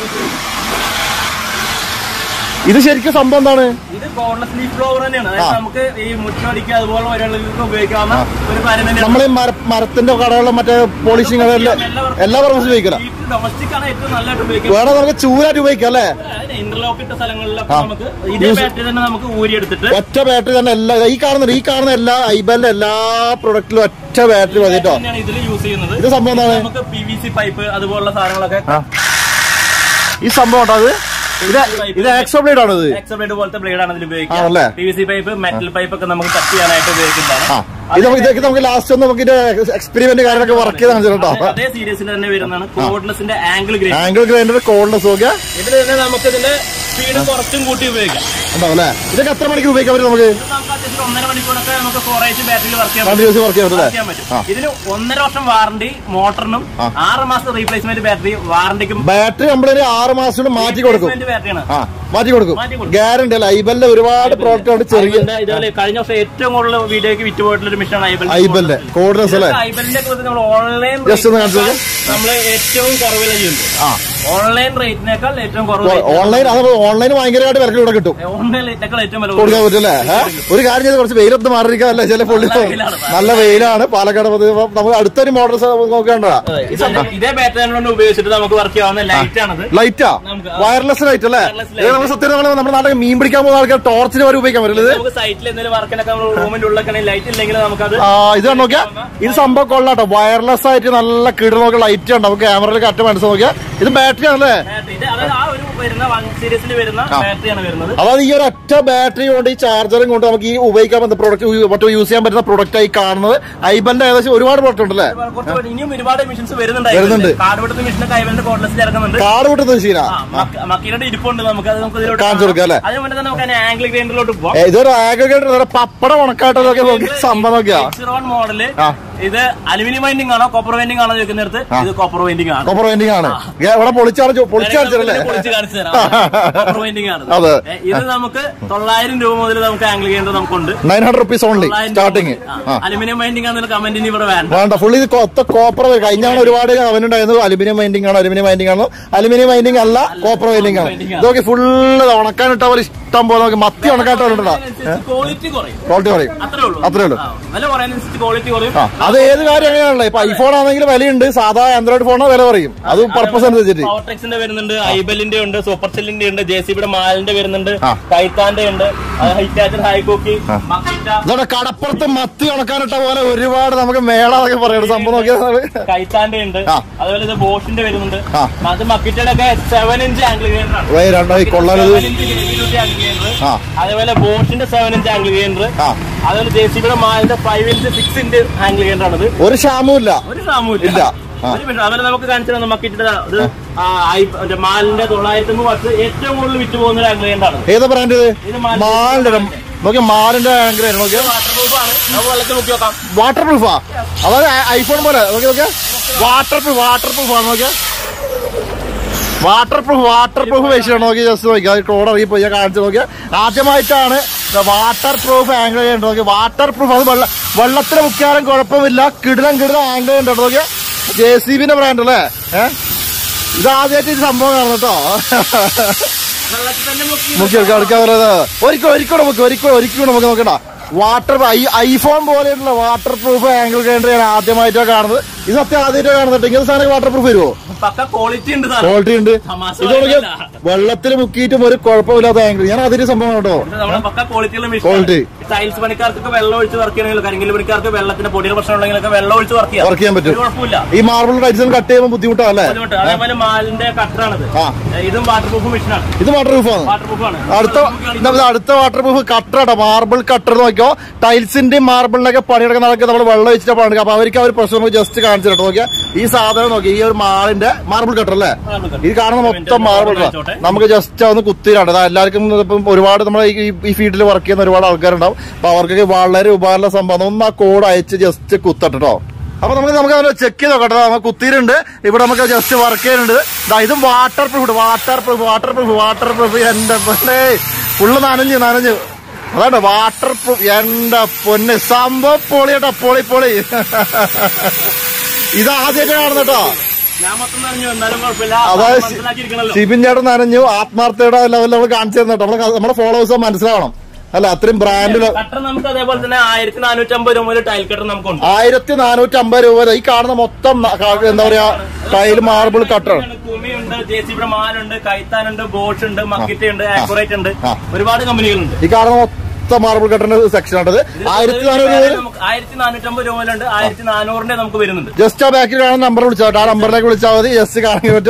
Speaker 1: ഇത് ശരിക്കും സംഭവം എന്താണ്
Speaker 2: ഇത് കോർണസ് ലീഫ് ബ്ലോവർ തന്നെയാണ് അതായത് നമുക്ക് ഈ മുറ്റം അടിക്കുക അതുപോലെ പരിപാടികൾക്ക് ഉപയോഗിക്കാവുന്ന ഒരു കാര്യം തന്നെയാണ്
Speaker 1: നമ്മൾ ഈ മര മരത്തിന്റെ കടകളിലും മറ്റേ പോളിഷിങ് എല്ലാം എല്ലാ പർപ്പസും ഉപയോഗിക്കില്ല
Speaker 2: വീട്ടിൽ ഡൊമസ്റ്റിക് ആണ് ഏറ്റവും നല്ലതായിട്ട് ഉപയോഗിക്കുന്നത്
Speaker 1: വേറെ നമുക്ക് ചൂരായിട്ട് ഉപയോഗിക്കാം അല്ലേ
Speaker 2: ഇന്റർലോക്ക് ഇട്ട സ്ഥലങ്ങളിലൊക്കെ നമുക്ക് ഇതേ ബാറ്ററി തന്നെ നമുക്ക് ഊരിയെടുത്തിട്ട്
Speaker 1: ഒറ്റ ബാറ്ററി തന്നെ എല്ലാ ഈ കാണുന്ന ഈ കാണുന്ന എല്ലാ ഐബലിന്റെ എല്ലാ പ്രൊഡക്റ്റിലും ഒറ്റ ബാറ്ററി മതി കേട്ടോ
Speaker 2: തന്നെയാണ് ഇതിൽ യൂസ് ചെയ്യുന്നത്
Speaker 1: ഇത് സംഭവം എന്താണ്
Speaker 2: നമുക്ക് പി വി സി പൈപ്പ് അതുപോലുള്ള സാധനങ്ങളൊക്കെ
Speaker 1: ആ. ഈ സംഭവം ഉണ്ടോ അത് ഇത് ഇത് എക്സോ ബ്ലേഡ് ആണ് ഇത്
Speaker 2: എക്സബ്ലേഡ് പോലത്തെ ബ്ലേഡ് ആണ് ഇതിൽ
Speaker 1: ആണല്ലേ?
Speaker 2: ഉപയോഗിക്കുക P V C pipe metal pipe ഒക്കെ നമുക്ക് കട്ട് ചെയ്യാനായിട്ട്
Speaker 1: ആ
Speaker 2: ഉപയോഗിക്കുന്നതാണ്
Speaker 1: ഇത് നമുക്ക് ഇതൊക്കെ നമുക്ക് ലാസ്റ്റ് ഒന്ന് നമുക്ക് എക്സ്പെരിമെന്റ് കാര്യങ്ങളൊക്കെ വർക്ക് ചെയ്ത് കാണിച്ചിട്ടോ
Speaker 2: അതേ- അതേ സീരീസിൽ തന്നെ വരുന്നതാണ് കോഡ്ലെസിന്റെ angle grade
Speaker 1: angle grinder cordless നോക്കിയാ
Speaker 2: ഇതിൽ തന്നെ നമുക്ക് ഇതിന്റെ സ്പീഡ് കുറച്ചും കൂട്ടി ഉപയോഗിക്കാം
Speaker 1: ഉണ്ടാവും അല്ലേ ഇതൊക്കെ എത്ര മണിക്കൂർ ഉപയോഗിക്കാൻ പറ്റും നമുക്ക്
Speaker 2: ഇത് നമുക്ക് അത്യാവശ്യം ഒന്നര മണിക്കൂറൊക്കെ നമുക്ക് ഫോറേജ് ബാറ്ററിയിൽ വർക്ക് ചെയ്യാൻ
Speaker 1: കണ്ടിന്യൂസ് വർക്ക് ചെയ്യാൻ പറ്റും അല്ലേ
Speaker 2: ചെയ്യാൻ പറ്റും ഇതിന് ഒന്നര വർഷം വാറണ്ടി മോട്ടറിനും ആറ് മാസം റീപ്ലേസ്മെന്റ് ബാറ്ററി വാറണ്ടിക്കും
Speaker 1: ബാറ്ററി നമ്മളൊരു ആറ് മാസം കൊണ്ട് മാറ്റി കൊടുക്കും
Speaker 2: ബാറ്ററിയാണ്
Speaker 1: ആ മാറ്റി കൊടുക്കും
Speaker 2: മാറ്റി കൊടുക്കും.
Speaker 1: ഗ്യാരണ്ടി അല്ല ഐബലിന്റെ ഒരുപാട് പ്രോഡക്റ്റ് ഉണ്ട് ചെറിയ
Speaker 2: ഐബലിന്റെ ഇതുപോലെ കഴിഞ്ഞ വർഷം ഏറ്റവും കൂടുതൽ വീഡിയോക്ക് വിറ്റ് പോയിട്ടുള്ള ഒരു മിഷനാണ് ഐബൽ
Speaker 1: ഐബലിന്റെ കോഡ്നെസ് അല്ലേ
Speaker 2: ഐബലിന്റെ നമ്മൾ ഓൺലൈൻ
Speaker 1: Just ഒന്ന് കാണിച്ചു നോക്ക്.
Speaker 2: നമ്മൾ ഏറ്റവും കുറവിലാണ് ചെയ്യുന്നത്
Speaker 1: ആ
Speaker 2: ഓൺലൈൻ റേറ്റിനേക്കാൾ ഏറ്റവും കുറവ്
Speaker 1: ഓൺലൈൻ അത് ഓൺലൈൻ ഭയങ്കരമായിട്ട് വിലക്ക് ഇവിടെ കിട്ടും
Speaker 2: ഓൺലൈൻ റേറ്റിനേക്കാൾ ഏറ്റവും വില
Speaker 1: കൊടുക്കാൻ പറ്റില്ലേ ഏ? ഒരു കാര്യം ചെയ്ത് കുറച്ച് വെയിലൊന്ന് മാറിയിരിക്കാനല്ലേ ചില പുള്ളി
Speaker 2: വെയിലാണ്.
Speaker 1: നല്ല വെയിലാണ് പാലക്കാട് പൊതുവെ ഇപ്പം നമുക്ക് അടുത്തൊരു മോഡൽ നോക്കേണ്ട
Speaker 2: ഇത് ഇതേ ബാറ്ററി കൊണ്ട് ഉപയോഗിച്ചിട്ട് നമുക്ക് വർക്ക് ചെയ്യാവുന്ന ലൈറ്റ് ആണത്
Speaker 1: ലൈറ്റാ
Speaker 2: നമുക്ക്
Speaker 1: വയർലെസ് ലൈറ്റ് അല്ലേ
Speaker 2: Wireless
Speaker 1: ഇത് നമ്മൾ സത്യം നമ്മൾ നമ്മുടെ നാട്ടിൽ മീൻ പിടിക്കാൻ പോകുന്ന ആൾക്കാർ ടോർച്ചിന് വരെ ഉപയോഗിക്കാൻ പറ്റില്ല ഇത്
Speaker 2: നമുക്ക് സൈറ്റിൽ എന്തെങ്കിലും വർക്കിനൊക്കെ നമ്മൾ റൂമിന്റെ ഉള്ളിലൊക്കെ ലൈറ്റ് ഇല്ലെങ്കിൽ നമുക്കത്
Speaker 1: ആ ഇത് കണ്ടു നോക്കിയാ ഇത് സംഭവം കൊള്ളാട്ടോ വയർലെസ് ആയിട്ട് നല്ല കിട നോക്കിയ ലൈറ്റ് ഉണ്ട് നമുക്ക് ക്യാമറയിൽ കറക്റ്റ് മനസ്സിൽ നോക്കിയാ ഇത് ബാറ്ററി ആണല്ലേ
Speaker 2: ബാറ്ററി ഇത് അതായത് ആ ഒരു വരുന്ന വൺ സീരീസിൽ വരുന്ന ബാറ്ററിയാണ് വരുന്നത്
Speaker 1: അതായത് ഈ ഒരു ഒറ്റ ബാറ്ററി കൊണ്ട് ഈ ചാർജറും കൊണ്ട് നമുക്ക് ഈ ഉപയോഗിക്കാൻ പറ്റുന്ന പ്രൊഡക്റ്റ് മറ്റോ യൂസ് ചെയ്യാൻ പറ്റുന്ന പ്രൊഡക്റ്റ് ആയി കാണുന്നത് ഐബന്റെ ഏകദേശം ഒരുപാട് പ്രൊഡക്റ്റ് ഉണ്ടല്ലേ
Speaker 2: കുറച്ച് കൂടി ഇനിയും ഒരുപാട് മെഷീൻസ് വരുന്നുണ്ട്
Speaker 1: വരുന്നുണ്ട്.
Speaker 2: കാർഡ് വിടുന്ന മെഷീനൊക്കെ ഐവലിന്റെ കോഡ്ലെസിൽ ഇറങ്ങുന്നുണ്ട്
Speaker 1: കാട് വിട്ടുന്നത് ശീല
Speaker 2: ആ, മക്ക- മക്കീരുടെ ഇരിപ്പുണ്ട് നമുക്ക് അത് നമുക്ക് ഇതിലോട്ട്
Speaker 1: കാണിച്ചു കൊടുക്കാം അല്ലേ?
Speaker 2: അതിന് മുന്നേ തന്നെ നമുക്ക് ആംഗിൾ ഗ്രൈൻഡറിലോട്ട് പോവാം
Speaker 1: ഏ, ഇതൊരു ആഗ്രഹമായിട്ട് പപ്പട ഉണക്കാട്ടതൊക്കെ നോക്കി സംഭവം നോക്കിയാ
Speaker 2: എക്സിറോൺ മോഡല്
Speaker 1: ആ.
Speaker 2: ഇത് അലുമിനിയം വൈൻഡിങ് ആണോ കോപ്പർ വൈൻഡിങ് ആണോ ചോദിക്കുന്നിടത്ത് ഇത് കോപ്പർ വൈൻഡിങ് ആണ്
Speaker 1: കോപ്പർ പെയിന്റിംഗ് ആണ് ഏ, ഇവിടെ പൊളിച്ചാണ് പൊളിച്ചടിച്ചല്ലേ
Speaker 2: പൊളിച്ച് കാണിച്ചു തരാം കോപ്പർ വൈൻഡിങ് ആണ്
Speaker 1: അതെ.
Speaker 2: ഏ, ഇത് നമുക്ക് തൊള്ളായിരം രൂപ മുതൽ നമുക്ക് ആംഗിൾ ഗ്രൈൻഡർ നമുക്കുണ്ട്
Speaker 1: nine hundred rupees only starting ആ
Speaker 2: അലുമിനിയം വൈൻഡിങ് ആണെന്ന് കമന്റിന് ഇവിടെ വേണ്ട
Speaker 1: വേണ്ട ഫുള്ളി ഇത് കൊത്ത കോപ്പർ കഴിഞ്ഞാണ് ഒരുപാട് അവനുണ്ടായിരുന്നു അലുമിനിയം മൈൻഡിംഗ് ആണ് അലുമിനിയം മൈൻഡിംഗ് ആണ് അലുമിനിയം മൈൻഡിംഗ് അല്ല കോപ്പർ മൈൻഡിംഗ് ആണ്
Speaker 2: Winding ആണ്.
Speaker 1: ഇതൊക്കെ ഫുള്ള് ഉണക്കാനിട്ട പോലെ ഇഷ്ടം പോലെ നമുക്ക് മത്തി ഉണക്കാട്ടുണ്ടോ
Speaker 2: ക്വാളിറ്റി കുറയും
Speaker 1: ക്വാളിറ്റി പറയും
Speaker 2: അത്രേ ഉള്ളൂ
Speaker 1: അത്രേ ഉള്ളൂ
Speaker 2: ആ, വില പറയുന്നതനുസരിച്ച് ക്വാളിറ്റി കുറയും
Speaker 1: ആ അത് ഏത് കാര്യം അങ്ങനെയാണല്ലോ ഇപ്പൊ ഐഫോൺ ആണെങ്കിൽ വിലയുണ്ട് സാധാ ആൻഡ്രോയിഡ് ഫോണോ വില പറയും അത് പർപ്പസ് അനുസരിച്ചിട്ട്
Speaker 2: പവർടെക്സിന്റെ വരുന്നുണ്ട് ഐബലിന്റെ ഉണ്ട് സൂപ്പർ സെല്ലിന്റെ ഉണ്ട് ജെ സിബിയുടെ മാലിന്റെ വരുന്നുണ്ട്
Speaker 1: ആ.
Speaker 2: കൈത്താന്റെ ഉണ്ട് ഹൈറ്റാച്ചർ ഹൈക്കോക്കി മക്കിറ്റ
Speaker 1: ഇതോടെ കടപ്പുറത്ത് മത്തി ഉണക്കാനിട്ട പോലെ ഒരുപാട് നമുക്ക് മേള എന്നൊക്കെ പറയുന്നത് സംഭവം നോക്കിയാൽ
Speaker 2: കൈത്താന്റെ ഉണ്ട്
Speaker 1: ആ.
Speaker 2: അതുപോലെ ഇത് ബോഷിന്റെ വരുന്നുണ്ട്
Speaker 1: ആ.
Speaker 2: അത് മക്കിറ്റയുടെ ഒക്കെ സെവൻ ഇഞ്ച് ആംഗിൾ ഗ്രൈൻഡർ ആണ്
Speaker 1: വേ രണ്ടോ ഈ കൊള്ളാനത്
Speaker 2: സെവൻ ഇഞ്ച് ആംഗിൾ ഗ്രൈൻഡർ
Speaker 1: ആ.
Speaker 2: അതേപോലെ ബോഷിന്റെ സെവൻ ഇഞ്ച് ആംഗിൾ ഗ്രൈൻഡർ
Speaker 1: ആ
Speaker 2: അതുപോലെ ജെ സിബിയുടെ മാലിന്റെ five inch six inch angle grinder ആണത്
Speaker 1: ഒരു ക്ഷാമവും ഇല്ല
Speaker 2: ഒരു ക്ഷാമവും
Speaker 1: ഇല്ല. ആ.
Speaker 2: ഒരു മിനിറ്റ്. അതുപോലെ നമുക്ക് കാണിച്ചു തന്നെ മക്കിറ്റയുടെ ഇത് ആ, ഐ- മറ്റേ മാലിന്റെ തൊള്ളായിരത്തി അമ്പത് വാട്ട്സ് ഏറ്റവും കൂടുതൽ വിറ്റ് പോകുന്ന ഒരു ആംഗിൾ ഗ്രൈൻഡർ ആണ്
Speaker 1: ഏതാ ബ്രാൻഡ് ഇത്
Speaker 2: ഇത് മാലിന്റെ-
Speaker 1: മാലിന്റെ നോക്കിയ മാലിന്റെ ആംഗിൾ നോക്കിയാ
Speaker 2: വാട്ടർ പ്രൂഫ് ആണ് നമുക്ക് വെള്ളത്തിൽ മുക്കി വെക്കാം
Speaker 1: വാട്ടർ പ്രൂഫാ അതായത് ഐഫോൺ പോലെ നോക്കി നോക്കിയാ വാട്ടർ പ്രൂഫ് വാട്ടർ പ്രൂഫ് ആണ് നോക്കിയാ വാട്ടർ പ്രൂഫ് വാട്ടർ പ്രൂഫ് വെച്ചിട്ട് നോക്കി ജസ്റ്റ് നോക്കി അത് കോഡ് ഇറങ്ങിപ്പോയി ഞാൻ കാണിച്ചു നോക്കിയാ ആദ്യമായിട്ടാണ് വാട്ടർ പ്രൂഫ് ആംഗിൾ ചെയ്യേണ്ടത് നോക്കി വാട്ടർ പ്രൂഫ് അത് വെള്ള വെള്ളത്തിൽ മുക്കിയാലും കുഴപ്പമില്ല കിടിലം കിടിലം ആംഗിൾ ചെയ്യേണ്ടത് നോക്കിയാ ജെ സി ബിന്റെ ബ്രാൻഡ് അല്ലേ ഏഹ് ഇത് ആദ്യമായിട്ട് ഈ സംഭവം കാണണം കേട്ടോ
Speaker 2: വെള്ളത്തിൽ തന്നെ മുക്കി
Speaker 1: മുക്കി എടുക്കാം എടുക്കാൻ പറയുന്നത് ഒരിക്കലും ഒരിക്കലും നമുക്ക് ഒരിക്കലും ഒരിക്കലും നമുക്ക് നോക്കണ്ട വാട്ടർ ഐഫോൺ പോലെയുള്ള വാട്ടർ പ്രൂഫ് ആംഗിൾ ഗ്രൈൻഡർ ഞാൻ ആദ്യമായിട്ടാണ് കാണുന്നത് ഇത് സത്യം ആദ്യമായിട്ടാണ് കാണുന്നത് ഇങ്ങനെ സാധനം വാട്ടർ പ്രൂഫ് വരുമോ
Speaker 2: പക്ക ക്വാളിറ്റി ഉണ്ട് സാർ
Speaker 1: ക്വാളിറ്റി ഉണ്ട്
Speaker 2: തമാശ
Speaker 1: ഇത് നോക്കിയാൽ
Speaker 2: പറയല്ല.
Speaker 1: വെള്ളത്തിൽ മുക്കിയിട്ടും ഒരു കുഴപ്പമില്ലാത്ത ആംഗിൾ ഞാൻ അതിന്റെ സംഭവം കേട്ടോ
Speaker 2: ഇത് നമ്മുടെ പക്ക ക്വാളിറ്റിയുള്ള
Speaker 1: Quality.
Speaker 2: ടൈൽസ് പണിക്കാർക്കൊക്കെ വെള്ളം ഒഴിച്ച് വർക്ക് ചെയ്യണമെങ്കിൽ കരിങ്കൽ പണിക്കാർക്ക് വെള്ളത്തിന്റെ പൊടിയുടെ പ്രശ്നം ഉണ്ടെങ്കിലൊക്കെ വെള്ളം ഒഴിച്ച് വർക്ക് ചെയ്യാം
Speaker 1: വർക്ക് ചെയ്യാൻ പറ്റും
Speaker 2: ഒരു കുഴപ്പമില്ല
Speaker 1: ഈ മാർബിൾ ടൈൽസ് കട്ട് ചെയ്യുമ്പോൾ ബുദ്ധിമുട്ടാണല്ലേ
Speaker 2: ബുദ്ധിമുട്ട് അതേപോലെ മാലിന്റെ കട്ടറാണിത്
Speaker 1: ആ.
Speaker 2: ഇതും വാട്ടർ പ്രൂഫ് മെഷീനാണ്
Speaker 1: ഇത് വാട്ടർ പ്രൂഫാണ്
Speaker 2: വാട്ടർ പ്രൂഫാണ്
Speaker 1: അടുത്ത ഇത് അടുത്ത വാട്ടർ പ്രൂഫ് കട്ടറാട്ടോ മാർബിൾ കട്ടർ നോക്കിയോ ടൈൽസിന്റെയും മാർബിളിനൊക്കെ പണിയെടുക്കുന്ന ആൾക്ക് നമ്മൾ വെള്ളം വെച്ചിട്ട് പണിയെടുക്കുക അപ്പൊ അവർക്ക് ആ ഒരു പ്രശ്നം നമുക്ക് ജസ്റ്റ് കാണിച്ചു കേട്ടോ നോക്കിയാൽ ഈ സാധനം നോക്കി ഈ ഒരു മാളിന്റെ മാർബിൾ കട്ടർ അല്ലേ ഇത് കാണുന്ന മൊത്തം മാർബിൾ നമുക്ക് ജസ്റ്റ് ഒന്ന് കുത്തിയിലാണ് അത് എല്ലാവർക്കും ഇപ്പം ഒരുപാട് നമ്മുടെ ഈ- ഈ ഫീൽഡിൽ വർക്ക് ചെയ്യുന്ന ഒരുപാട് ആൾക്കാരുണ്ടാവും അപ്പൊ അവർക്കൊക്കെ വളരെ ഉപകാരമുള്ള സംഭവം ഒന്ന് ആ കോഡ് അയച്ച് ജസ്റ്റ് കുത്തട്ടോ അപ്പൊ നമുക്ക് നമുക്ക് അതിനെ ചെക്ക് ചെയ്ത് നോക്കട്ടെ നമുക്ക് കുത്തിയിട്ടുണ്ട് ഇവിടെ നമുക്ക് ജസ്റ്റ് വർക്ക് ചെയ്യുന്നുണ്ട് ദാ ഇതും waterproof waterproof waterproof waterproof എന്റെ പൊന്നെ ഫുള്ള് നനഞ്ഞു നനഞ്ഞു അതാണ് വാട്ടർ പ്രൂഫ് എന്റെ പൊന്ന് സംഭവം പൊളി കേട്ടോ പൊളി പൊളി ഇത് ആദ്യമായിട്ട് കാണുന്നട്ടോ
Speaker 2: ഞാൻ മൊത്തം പറഞ്ഞു എന്നാലും കുഴപ്പമില്ല
Speaker 1: അതായത്
Speaker 2: മനസ്സിലാക്കിയിരിക്കണല്ലോ
Speaker 1: സിബിൻ ചേട്ടൻ നനഞ്ഞു ആത്മാർത്ഥയുടെ ലെവലിൽ നമ്മൾ കാണിച്ചു തന്നിട്ടോ നമ്മളെ നമ്മുടെ ഫോളോവേഴ്സ് മനസ്സിലാവണം അല്ല അത്രയും ബ്രാൻഡില്
Speaker 2: കട്ടർ നമുക്ക് അതേപോലെ തന്നെ ആയിരത്തി നാനൂറ്റി അമ്പത് രൂപ മുതൽ ടൈൽ കട്ടർ നമുക്കുണ്ട്
Speaker 1: ആയിരത്തി നാനൂറ്റി അമ്പത് രൂപ വരെ ഈ കാണുന്ന മൊത്തം ന- ക- എന്താ പറയാ ടൈൽ മാർബിൾ കട്ടർ
Speaker 2: കുമിയുണ്ട് ജെ സി ബിയുടെ മാലുണ്ട് കൈത്താനുണ്ട് ബോഷ് ഉണ്ട് മക്കിറ്റ ഉണ്ട് ആക്യുറേറ്റ് ഉണ്ട്
Speaker 1: ആ. ഒരുപാട്
Speaker 2: കമ്പനികളുണ്ട്
Speaker 1: ഈ കാണുന്ന മൊത്തം മാർബിൾ കട്ടറിന്റെ സെക്ഷൻ ആണത് ആയിരത്തി നാനൂറ് രൂപ
Speaker 2: ആയിരത്തി നാനൂറ്റി അമ്പത് രൂപ മുതലുണ്ട് ആയിരത്തി നാനൂറിന്റെ നമുക്ക് വരുന്നുണ്ട്
Speaker 1: ജസ്റ്റ് ആ ബാക്കിൽ കാണുന്ന നമ്പർ വിളിച്ചാൽ ആ നമ്പറിലേക്ക് വിളിച്ചാൽ മതി ജസ്റ്റ് കാണാൻ പറ്റും